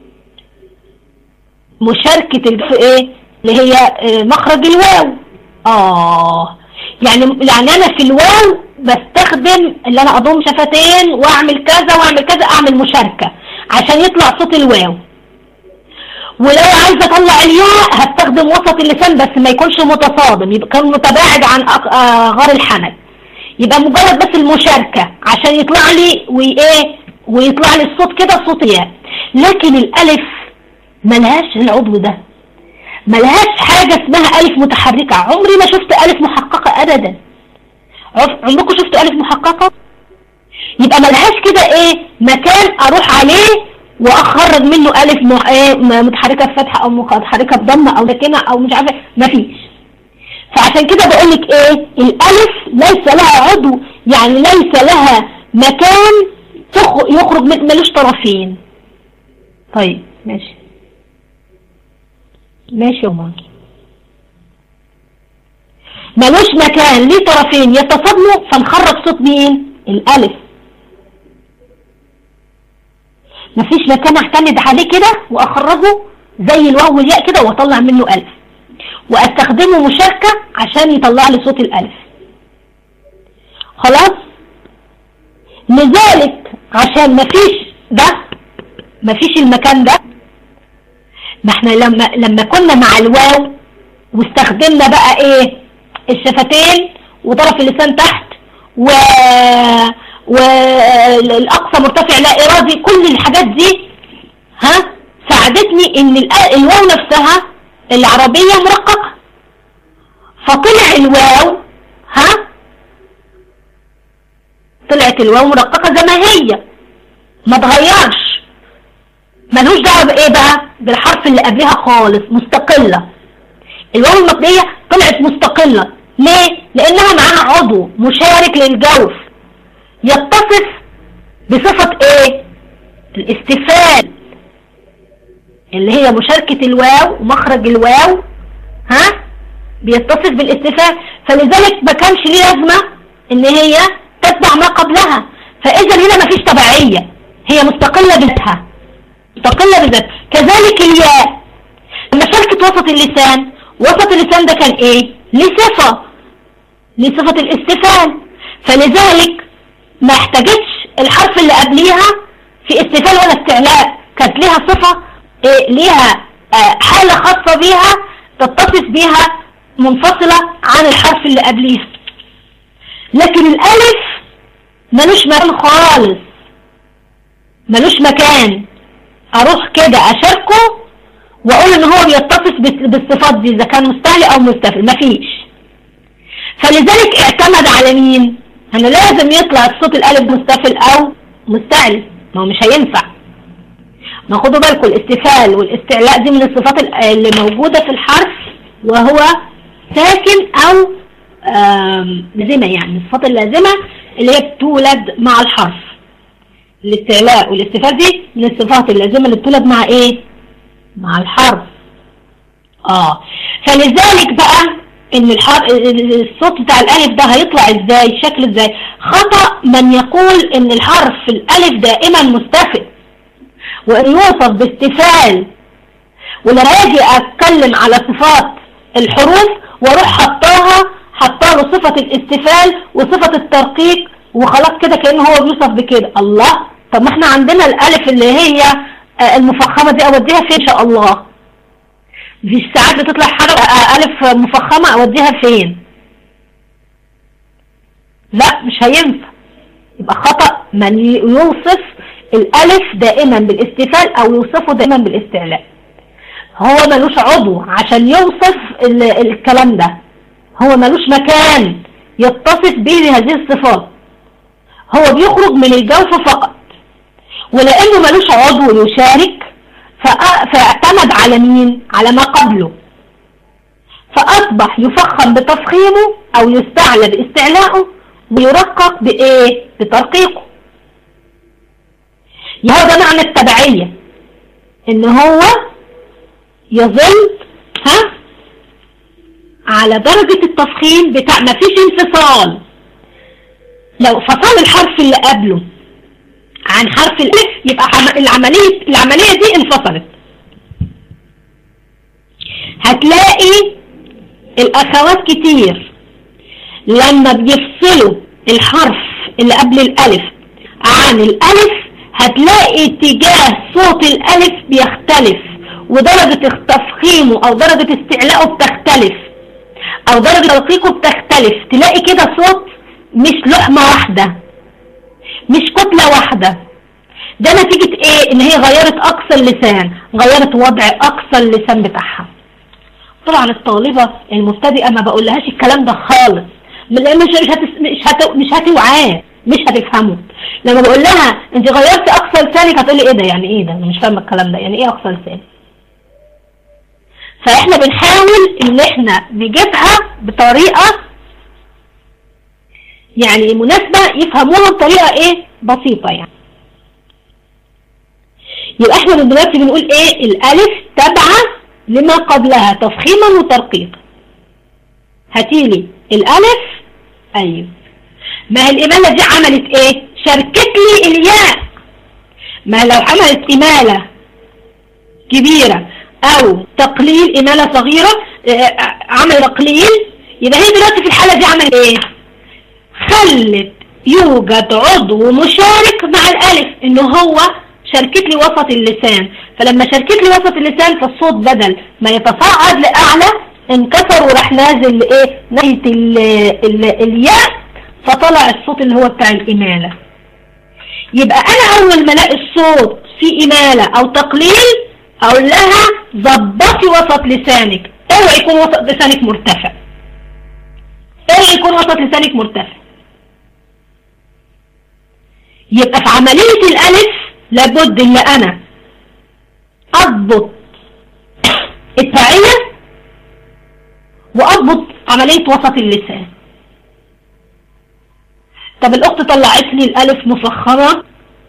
مشاركة الف ايه اللي هي آه، مخرج الواو اه يعني يعني انا في الواو بستخدم اللي انا اضم شفتين واعمل كذا واعمل كذا اعمل مشاركة عشان يطلع صوت الواو ولو عايزه اطلع الياء هستخدم وسط اللسان بس ما يكونش متصادم يبقى كان متباعد عن أق- آه، غار الحنك يبقى مجرد بس المشاركة عشان يطلع لي وايه ويطلع لي الصوت كده صوت ياء لكن الالف ملهاش العضو ده ملهاش حاجة اسمها الف متحركة عمري ما شفت الف محققة ابدا عف- عمركم شفتوا الف محققة يبقى ملهاش كده ايه مكان اروح عليه واخرج منه الف م- إيه، م- متحركه بفتحه او متحركه بضمه او ساكنه او مش عارفه مفيش فعشان كده بقول لك ايه الالف ليس لها عضو يعني ليس لها مكان تخ- يخرج من ملوش طرفين طيب ماشي ماشي يا ماما ملوش مكان ليه طرفين يتصادموا فنخرج صوت مين الالف مفيش مكان اعتمد عليه كده واخرجه زي الواو والياء كده واطلع منه الف واستخدمه مشاركة عشان يطلع لي صوت الالف خلاص لذلك عشان مفيش ده مفيش المكان ده ما احنا لما لما كنا مع الواو واستخدمنا بقى ايه الشفتين وطرف اللسان تحت و والاقصى مرتفع لا ارادي كل الحاجات دي ها ساعدتني ان الأ- الواو نفسها العربية مرققة فطلع الواو ها طلعت الواو مرققة زي ما هي ما اتغيرش ملوش دعوة بايه بقى بالحرف اللي قبلها خالص مستقلة الواو المبنية طلعت مستقلة ليه؟ لانها معاها عضو مشارك للجوف يتصف بصفة ايه الاستفال اللي هي مشاركة الواو ومخرج الواو ها بيتصف بالاستفال فلذلك ما كانش ليه لازمة ان هي تتبع ما قبلها فاذا هنا مفيش تبعية هي مستقلة بذاتها مستقلة بذاتها كذلك الياء لما شاركت وسط اللسان وسط اللسان ده كان ايه ليه صفة ليه صفة الاستفال فلذلك ما احتاجتش الحرف اللي قبليها في استفال ولا استعلاء كانت ليها صفة إيه ليها آه حالة خاصة بيها تتصف بيها منفصلة عن الحرف اللي قبليها لكن الالف ملوش مكان خالص ملوش مكان اروح كده اشاركه واقول ان هو بيتصف بالصفات دي اذا كان مستعلي او مستفل مفيش فلذلك اعتمد على مين انا لازم يطلع الصوت الالف مستفل او مستعلي ما هو مش هينفع ما خدوا بالكم الاستفال والاستعلاء دي من الصفات اللي موجودة في الحرف وهو ساكن او لازمة يعني الصفات اللازمة اللي هي بتولد مع الحرف الاستعلاء والاستفال دي من الصفات اللازمة اللي بتولد مع ايه مع الحرف اه فلذلك بقى ان الحر... الصوت بتاع الالف ده هيطلع ازاي شكل ازاي خطأ من يقول ان الحرف الالف دائما مستفل وان يوصف باستفال ولما اجي اتكلم على صفات الحروف واروح حطاها حطها له صفة الاستفال وصفة الترقيق وخلاص كده كأنه هو بيوصف بكده الله طب ما احنا عندنا الالف اللي هي المفخمة دي اوديها فين ان شاء الله مفيش ساعات بتطلع حرف ألف مفخمة أوديها فين لا مش هينفع يبقى خطأ من يوصف الألف دائما بالاستفال أو يوصفه دائما بالاستعلاء هو ملوش عضو عشان يوصف الكلام ده هو ملوش مكان يتصف به هذه الصفات هو بيخرج من الجوف فقط ولأنه ملوش عضو يشارك فاعتمد على مين على ما قبله فأصبح يفخم بتفخيمه أو يستعلى باستعلاءه ويرقق بإيه؟ بترقيقه هو ده معنى التبعية إن هو يظل ها على درجة التفخيم بتاع مفيش انفصال لو فصل الحرف اللي قبله عن حرف الالف يبقى العملية العملية دي انفصلت هتلاقي الاخوات كتير لما بيفصلوا الحرف اللي قبل الالف عن الالف هتلاقي اتجاه صوت الالف بيختلف ودرجة تفخيمه او درجة استعلاءه بتختلف او درجة ترقيقه بتختلف تلاقي كده صوت مش لحمة واحدة مش كتلة واحدة ده نتيجة ايه ان هي غيرت اقصى اللسان غيرت وضع اقصى اللسان بتاعها طبعا الطالبة المبتدئة ما بقولهاش الكلام ده خالص لان مش هتس... مش هت... مش هتوعاه مش هتفهمه لما بقول لها انت غيرتي اقصى لسانك هتقولي ايه ده يعني ايه ده انا مش فاهمه الكلام ده يعني ايه اقصى لسان فاحنا بنحاول ان احنا نجيبها بطريقة يعني مناسبة يفهموها بطريقة ايه بسيطة يعني يبقى احنا من دلوقتي بنقول ايه الالف تابعة لما قبلها تفخيما وترقيقا هاتيلي الالف ايوه ما هي الامالة دي عملت ايه شاركت لي الياء ما لو عملت امالة كبيرة او تقليل امالة صغيرة عمل تقليل يبقى هي دلوقتي في الحالة دي عملت ايه خلت يوجد عضو مشارك مع الالف انه هو شاركت لي وسط اللسان فلما شاركت لي وسط اللسان فالصوت بدل ما يتصاعد لأعلى انكسر وراح نازل لايه ناحية ال ال الياء فطلع الصوت اللي هو بتاع الإمالة يبقى أنا أول ما الاقي الصوت في إمالة أو تقليل أقول لها ظبطي وسط لسانك اوعي يكون وسط لسانك مرتفع اوعي يكون وسط لسانك مرتفع يبقى في عملية الألف لابد ان انا اضبط التعية واضبط عملية وسط اللسان طب الاخت طلعت لي الالف مفخمة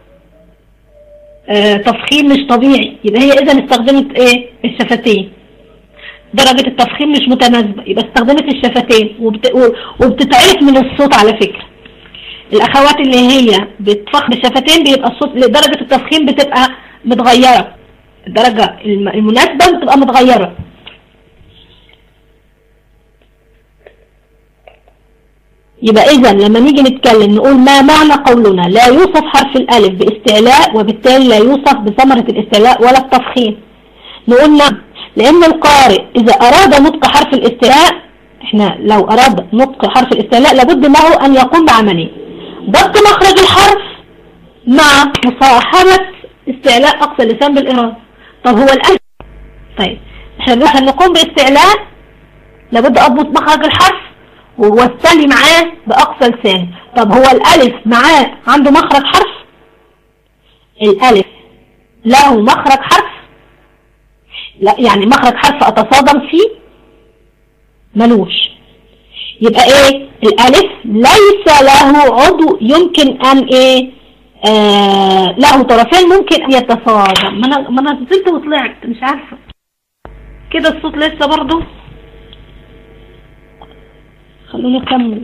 آه تفخيم مش طبيعي يبقى هي اذا استخدمت ايه الشفتين درجة التفخيم مش متناسبة يبقى استخدمت الشفتين وبت... وبتتعرف من الصوت على فكرة الاخوات اللي هي بتفخم الشفتين بيبقى الصوت درجة التفخيم بتبقى متغيرة الدرجة المناسبة بتبقى متغيرة يبقى اذا لما نيجي نتكلم نقول ما معنى قولنا لا يوصف حرف الالف باستعلاء وبالتالي لا يوصف بثمرة الاستعلاء ولا التفخيم نقول نعم لان القارئ اذا اراد نطق حرف الاستعلاء احنا لو اراد نطق حرف الاستعلاء لابد له ان يقوم بعملين ضبط مخرج الحرف مع مصاحبة استعلاء أقصى اللسان بالإرادة طب هو الألف طيب احنا عشان نقوم باستعلاء لابد أضبط مخرج الحرف ووصلي معاه بأقصى لسان طب هو الألف معاه عنده مخرج حرف الألف له مخرج حرف لا يعني مخرج حرف أتصادم فيه ملوش يبقى ايه الالف ليس له عضو يمكن ان ايه آه له طرفين ممكن ان يتصادم ما انا ما انا نزلت وطلعت مش عارفه كده الصوت لسه برضه خلوني اكمل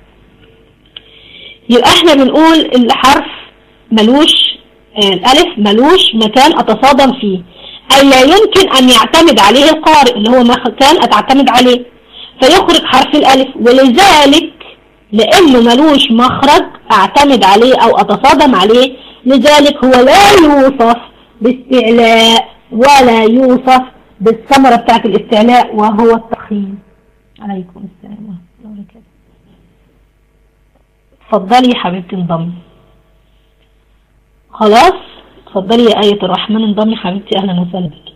يبقى احنا بنقول الحرف ملوش آه الالف ملوش مكان اتصادم فيه اي لا يمكن ان يعتمد عليه القارئ اللي هو مكان اتعتمد عليه فيخرج حرف الالف ولذلك لانه ملوش مخرج اعتمد عليه او اتصادم عليه لذلك هو لا يوصف باستعلاء ولا يوصف بالثمرة بتاعت الاستعلاء وهو التخييم عليكم السلام ورحمة الله وبركاته اتفضلي يا حبيبتي انضمي خلاص اتفضلي يا آية الرحمن انضمي حبيبتي اهلا وسهلا بك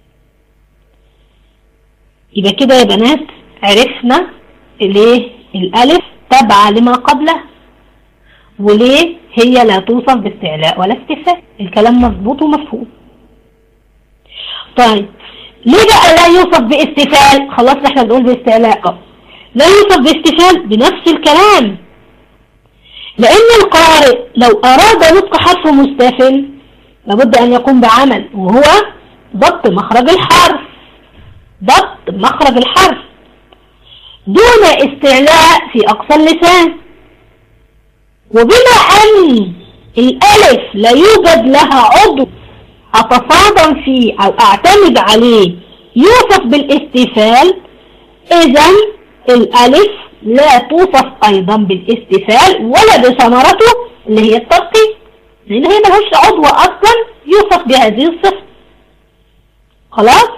يبقى كده يا بنات عرفنا ليه الالف تبع لما قبله وليه هي لا توصف باستعلاء ولا استفاء الكلام مظبوط ومفهوم طيب ليه بقى لا يوصف باستفال خلاص احنا بنقول باستعلاء لا يوصف باستفال بنفس الكلام لان القارئ لو اراد نطق حرف مستفل لابد ان يقوم بعمل وهو ضبط مخرج الحرف ضبط مخرج الحرف دون استعلاء في اقصى اللسان وبما ان الالف لا يوجد لها عضو اتصادم فيه او اعتمد عليه يوصف بالاستفال اذا الالف لا توصف ايضا بالاستفال ولا بثمرته اللي هي الترقيق لان هي ملهاش عضو اصلا يوصف بهذه الصفة خلاص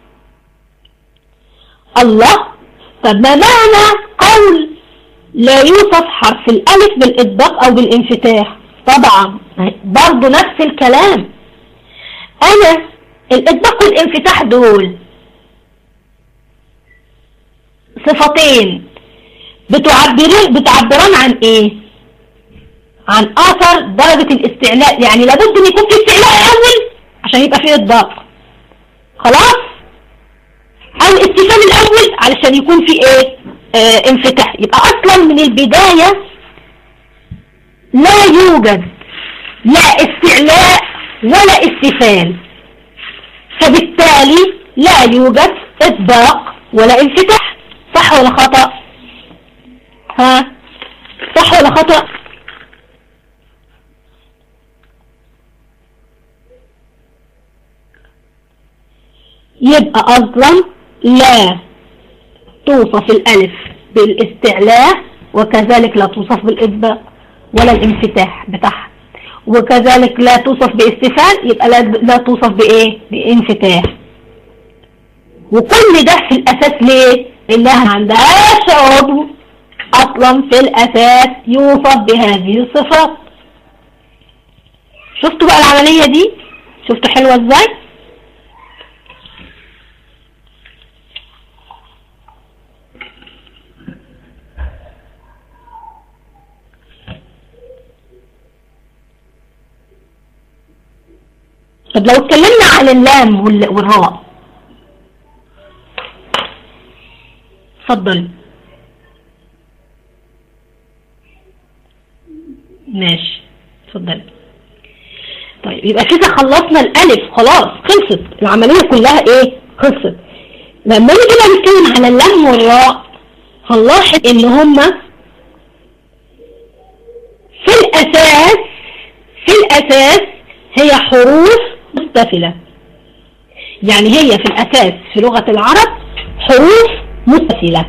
الله طب ما معنى قول لا يوصف حرف الالف بالاطباق او بالانفتاح طبعا برضو نفس الكلام انا الاطباق والانفتاح دول صفتين بتعبرين بتعبران عن ايه عن اثر درجة الاستعلاء يعني لابد ان يكون في استعلاء الاول عشان يبقى فيه اطباق خلاص او استفهام الاول علشان يكون في ايه آه انفتاح يبقى اصلا من البداية لا يوجد لا استعلاء ولا استفال فبالتالي لا يوجد اطباق ولا انفتاح صح ولا خطأ ها صح ولا خطأ يبقى اصلا لا توصف الالف بالاستعلاء وكذلك لا توصف بالاطباق ولا الانفتاح بتاعها وكذلك لا توصف باستفال يبقى لا, لا توصف بايه بانفتاح وكل ده في الاساس ليه انها ما عندهاش عضو اصلا في الاساس يوصف بهذه الصفات شفتوا بقى العملية دي شفتوا حلوة ازاي طب لو اتكلمنا عن اللام والراء اتفضل ماشي اتفضل طيب يبقى كده خلصنا الالف خلاص خلصت العملية كلها ايه خلصت لما نيجي بقى نتكلم على اللام والراء هنلاحظ ان هما في الاساس في الاساس هي حروف مستفلة يعني هي في الاساس في لغة العرب حروف مستفلة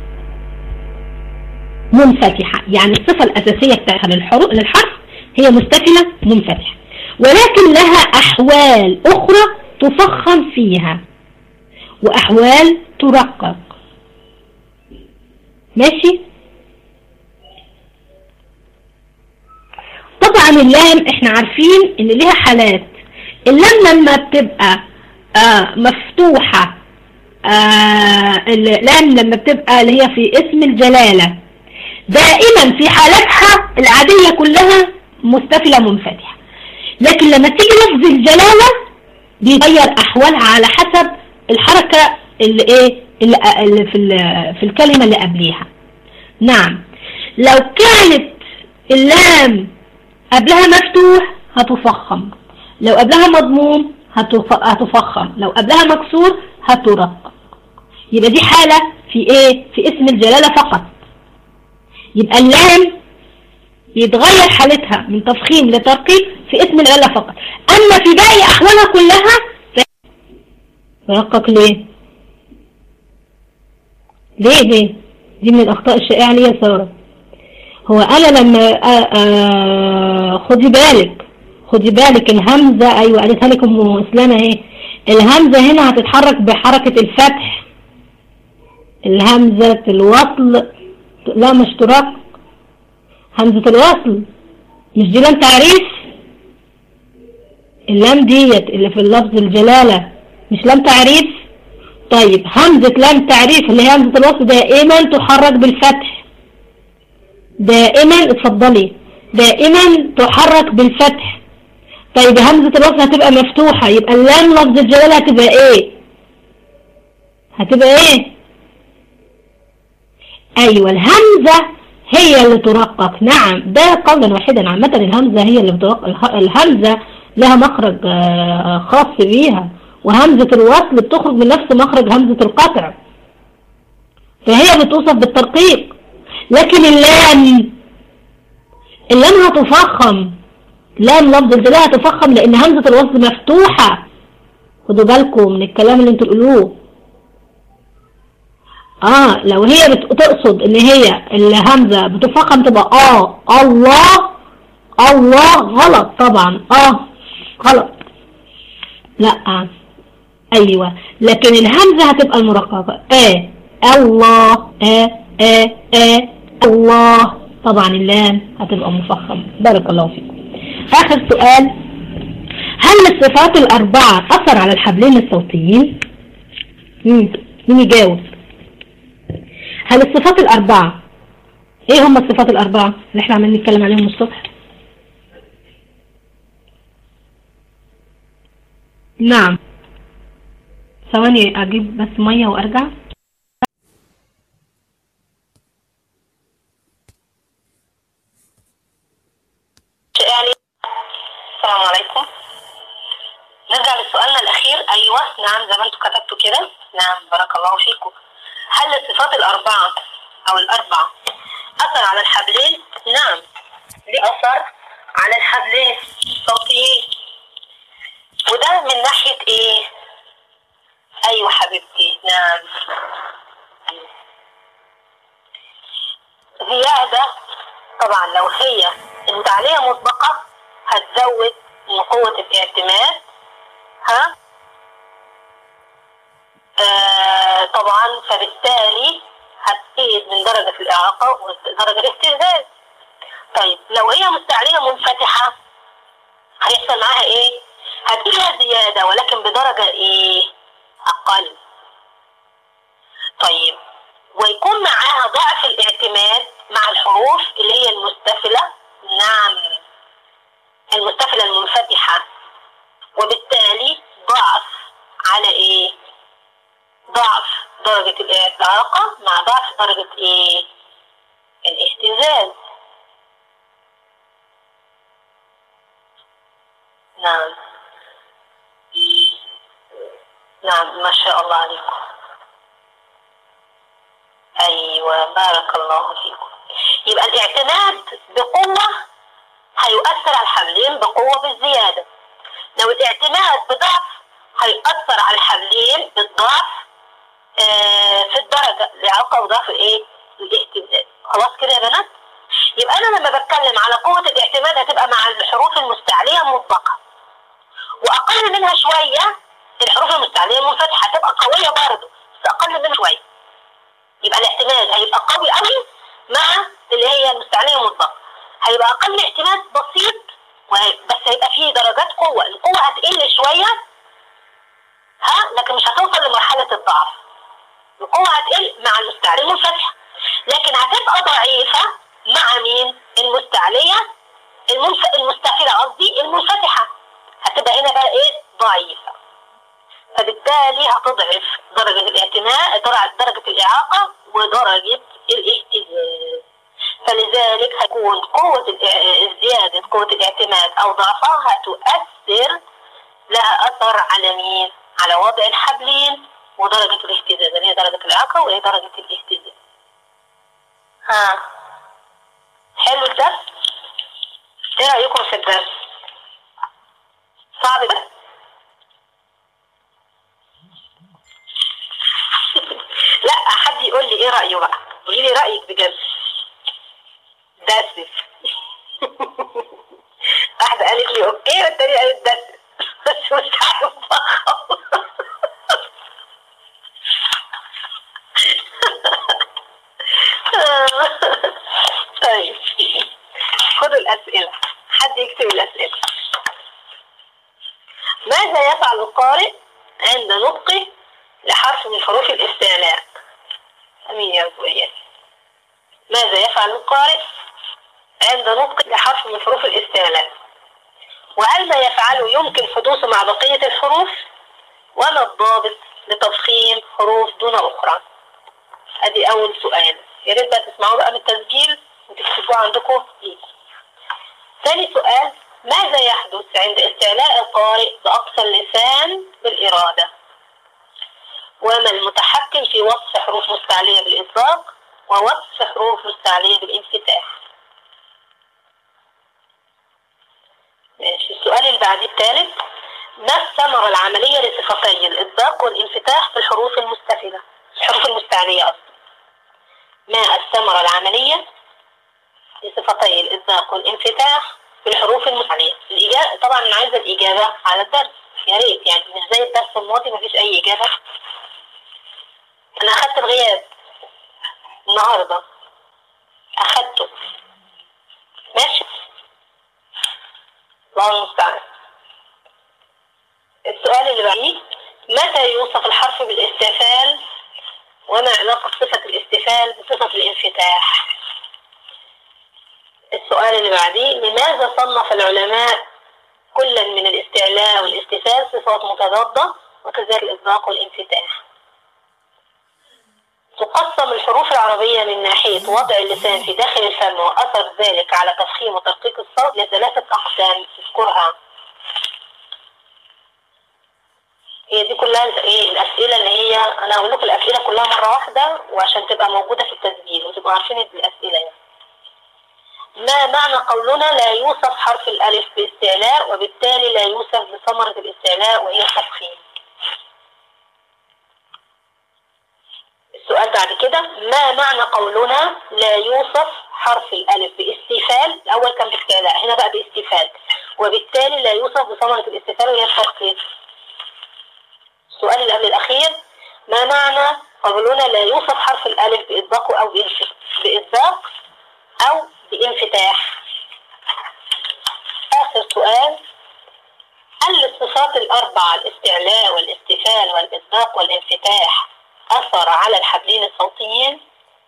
منفتحة يعني الصفة الأساسية بتاعها للحرف للحرف هي مستفلة منفتحة ولكن لها أحوال أخرى تفخم فيها وأحوال ترقق ماشي طبعا اللام احنا عارفين ان ليها حالات اللام لما بتبقى آه مفتوحة آه اللام لما بتبقى اللي هي في اسم الجلالة دائما في حالاتها العادية كلها مستفلة منفتحة لكن لما تيجي لفظ الجلالة بيغير أحوالها على حسب الحركة اللي ايه اللي, اللي في, في الكلمة اللي قبليها نعم لو كانت اللام قبلها مفتوح هتفخم لو قبلها مضموم هتفخم لو قبلها مكسور هترقق يبقى دي حالة في ايه في اسم الجلالة فقط يبقى اللام يتغير حالتها من تفخيم لترقيق في اسم العلة فقط اما في باقي احوالها كلها ترقق ليه ليه ليه دي من الاخطاء الشائعة ليه يا سارة هو انا لما خدي بالك خدي بالك الهمزة ايوه قالتها لك ام اسلام اهي الهمزة هنا هتتحرك بحركة الفتح الهمزة الوصل لا مش ترق همزة الوصل مش دي لام تعريف اللام ديت اللي في اللفظ الجلالة مش لام تعريف طيب همزة لام تعريف اللي هي همزة الوصل دائما تحرك بالفتح دائما اتفضلي دائما تحرك بالفتح طيب همزة الوصل هتبقى مفتوحة يبقى اللام لفظ الجلالة هتبقى ايه هتبقى ايه ايوه الهمزة هي اللي ترقق نعم ده قولا واحدا عامة الهمزة هي اللي بترقق اله- الهمزة لها مخرج آه، خاص بيها وهمزة الوصل بتخرج من نفس مخرج همزة القطع فهي بتوصف بالترقيق لكن اللام اللام هتفخم لام لفظ الجلاله هتفخم لان همزة الوصل مفتوحة خدوا بالكم من الكلام اللي انتوا تقولوه اه لو هي بت- تقصد ان هي الهمزة بتفخم تبقى اه الله الله غلط طبعا اه غلط لا ايوه لكن الهمزة هتبقى المرققة اه الله اه اه اه الله طبعا اللام هتبقى مفخم بارك الله فيكم اخر سؤال هل الصفات الاربعة اثر على الحبلين الصوتيين مم. مين يجاوب هل الصفات الاربعة ايه هم الصفات الاربعة اللي احنا عمالين نتكلم عليهم الصبح نعم ثواني اجيب بس مية وارجع يعني السلام عليكم نرجع لسؤالنا الأخير أيوة نعم زي ما انتم كتبتوا كده نعم بارك الله فيكم هل الصفات الأربعة أو الأربعة أثر على الحبلين؟ نعم ليه أثر على الحبلين الصوتيين وده من ناحية إيه؟ أيوة حبيبتي نعم زيادة طبعا لو هي المتعلية مسبقة هتزود من قوة الاعتماد ها آه طبعا فبالتالي هتزيد من درجة الإعاقة ودرجة الاهتزاز طيب لو هي مستعلية منفتحة هيحصل معاها ايه؟ هتجيلها زيادة ولكن بدرجة ايه؟ أقل طيب ويكون معاها ضعف الاعتماد مع الحروف اللي هي المستفلة نعم المستفلة المنفتحة وبالتالي ضعف على ايه ضعف درجة الإعاقة مع ضعف درجة ايه الاهتزاز نعم نعم ما شاء الله عليكم ايوه بارك الله فيكم يبقى الاعتماد بقوة هيؤثر على الحبلين بقوة بالزيادة لو الاعتماد بضعف هيؤثر على الحبلين بالضعف آه في الدرجة الإعاقة وضعف ايه الاهتزاز خلاص كده يا بنات يبقى انا لما بتكلم على قوة الاعتماد هتبقى مع الحروف المستعلية المطلقة واقل منها شوية الحروف المستعلية المنفتحة هتبقى قوية برضه بس اقل منها شوية يبقى الاعتماد هيبقى قوي قوي مع اللي هي المستعلية المطلقة هيبقى اقل اعتماد بسيط وهي- بس هيبقى فيه درجات قوة القوة هتقل شوية ها لكن مش هتوصل لمرحلة الضعف القوة هتقل مع المستعلية المنفتحة لكن هتبقى ضعيفة مع مين المستعلية المنف... المستفلة قصدي المنفتحة هتبقى هنا بقى ايه ضعيفة فبالتالي هتضعف درجة الاعتماد درجة درجة الإعاقة ودرجة الاهتزاز فلذلك هتكون قوة الإع- زيادة قوة الاعتماد أو ضعفها هتؤثر لها أثر على مين؟ على وضع الحبلين ودرجة الاهتزاز اللي هي درجة الإعاقة وهي درجة الاهتزاز ها حلو الدرس؟ ايه رأيكم في الدرس؟ صعب ده؟ لا حد يقول لي ايه رأيه بقى قولي لي رأيك بجد دسس واحدة قالت لي اوكي والتانية قالت دسس بس مش عارفة طيب خدوا الأسئلة حد يكتب الأسئلة ماذا يفعل القارئ عند نطقه لحرف من حروف الاستعلاء أمين يا رب وإياك ماذا يفعل القارئ عند نطق لحرف من حروف الاستعلاء وهل ما يفعله يمكن حدوثه مع بقية الحروف وما الضابط لتفخيم حروف دون أخرى ادي اول سؤال يا ريت بقى تسمعوا بقى من التسجيل وتكتبوه عندكم ليكم ثاني سؤال ماذا يحدث عند استعلاء القارئ بأقصى اللسان بالإرادة وما المتحكم في وصف حروف مستعلية بالإطلاق ووصف حروف مستعلية بالانفتاح ماشي السؤال اللي بعديه الثالث ما الثمرة العملية لصفتي الإطلاق والانفتاح في الحروف المستفلة الحروف المستعلية أصلا ما الثمرة العملية لصفتي الإطلاق والانفتاح في الحروف المستعلية الإجابة طبعا أنا عايزة الإجابة على الدرس يا ريت يعني مش زي الدرس الماضي مفيش أي إجابة أنا أخدت الغياب النهاردة أخدته ماشي الله المستعان السؤال اللي بعديه متى يوصف الحرف بالاستفال وما علاقة صفة الاستفال بصفة الانفتاح السؤال اللي بعديه لماذا صنف العلماء كلا من الاستعلاء والاستفال صفات متضادة وكذلك الإطلاق والانفتاح تقسم الحروف العربية من ناحية وضع اللسان في داخل الفم وأثر ذلك على تفخيم وترقيق الصوت لثلاثة أقسام اذكرها هي دي كلها ايه الأسئلة اللي هي أنا هقول لكم الأسئلة كلها مرة واحدة وعشان تبقى موجودة في التسجيل وتبقوا عارفين الأسئلة يعني. ما معنى قولنا لا يوصف حرف الألف باستعلاء وبالتالي لا يوصف بثمرة الاستعلاء وهي التفخيم السؤال بعد كده ما معنى قولنا لا يوصف حرف الألف باستفال الأول كان باستعلاء هنا بقى باستفال وبالتالي لا يوصف بثمرة الاستفال وهي التفخيم السؤال اللي قبل الأخير ما معنى قولنا لا يوصف حرف الألف بإطباق أو بإطباق أو بانفتاح آخر سؤال هل الصفات الأربعة الاستعلاء والاستفال والإطباق والانفتاح أثر على الحبلين الصوتيين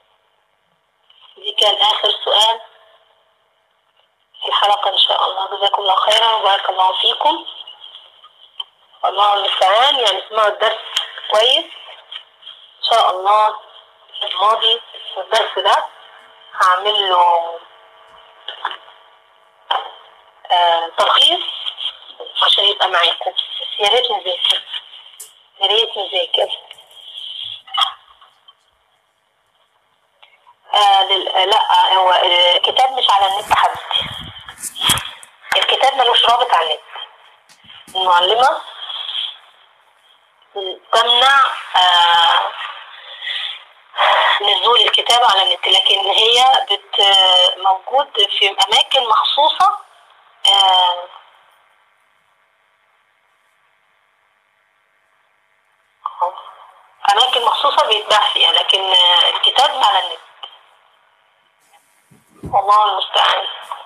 دي كان آخر سؤال في الحلقة إن شاء الله جزاكم الله خيرا وبارك الله فيكم الله المستعان يعني اسمعوا الدرس كويس إن شاء الله الماضي والدرس ده هعمل له آه تلخيص عشان يبقى معاكم بس يا ريت نذاكر يا ريت نذاكر آه لل... لا هو الكتاب مش على النت حبيبتي الكتاب ملوش رابط على النت المعلمة تمنع آه نزول الكتاب على النت لكن هي بت موجود في أماكن مخصوصة آه أماكن مخصوصة بيتباع فيها لكن الكتاب على النت والله المستعان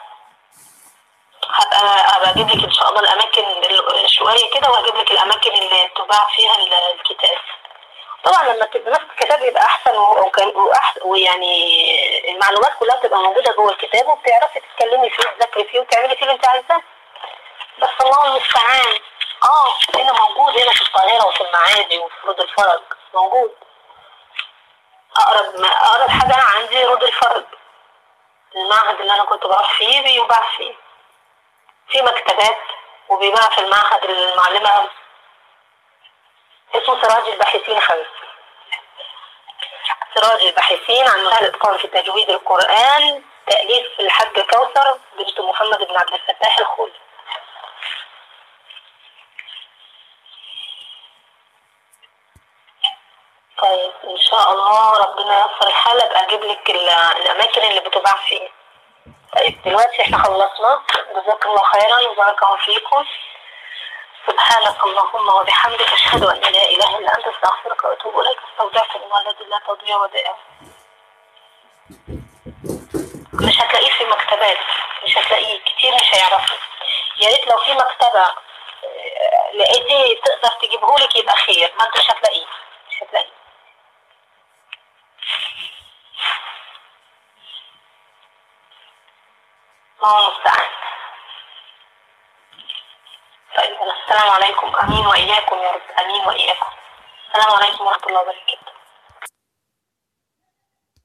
هبقى هبقى اجيب لك ان شاء الله الاماكن شويه كده وهجيب لك الاماكن اللي تباع فيها الكتاب طبعا لما تبقى نفس الكتاب يبقى احسن واحسن ويعني المعلومات كلها بتبقى موجوده جوه الكتاب وبتعرفي تتكلمي فيه وتذاكري فيه وتعملي فيه اللي انت عايزاه بس الله المستعان اه هنا موجود هنا في القاهره وفي المعادي وفي رود الفرج موجود اقرب ما اقرب حاجه انا عندي رود الفرج المعهد اللي انا كنت بروح فيه بيباع فيه في مكتبات وبيباع في المعهد المعلمة اسمه سراج الباحثين خمس سراج الباحثين عن مجال الإتقان في تجويد القرآن تأليف الحاجة كوثر بنت محمد بن عبد الفتاح الخولي طيب إن شاء الله ربنا ييسر الحال أبقى أجيب لك الأماكن اللي بتباع فيها طيب دلوقتي احنا خلصنا جزاك الله خيرا وبارك الله فيكم سبحانك اللهم وبحمدك اشهد ان لا اله الا انت استغفرك واتوب اليك استودعك من الذي لا تضيع ودائعه مش هتلاقيه في مكتبات مش هتلاقيه كتير مش هيعرفوا يا ريت لو في مكتبة لقيتيه تقدر تجيبهولك يبقى خير ما انت مش هتلاقيه مش هتلاقيه الله المستعان طيب السلام عليكم امين واياكم يا رب امين واياكم السلام عليكم ورحمة الله وبركاته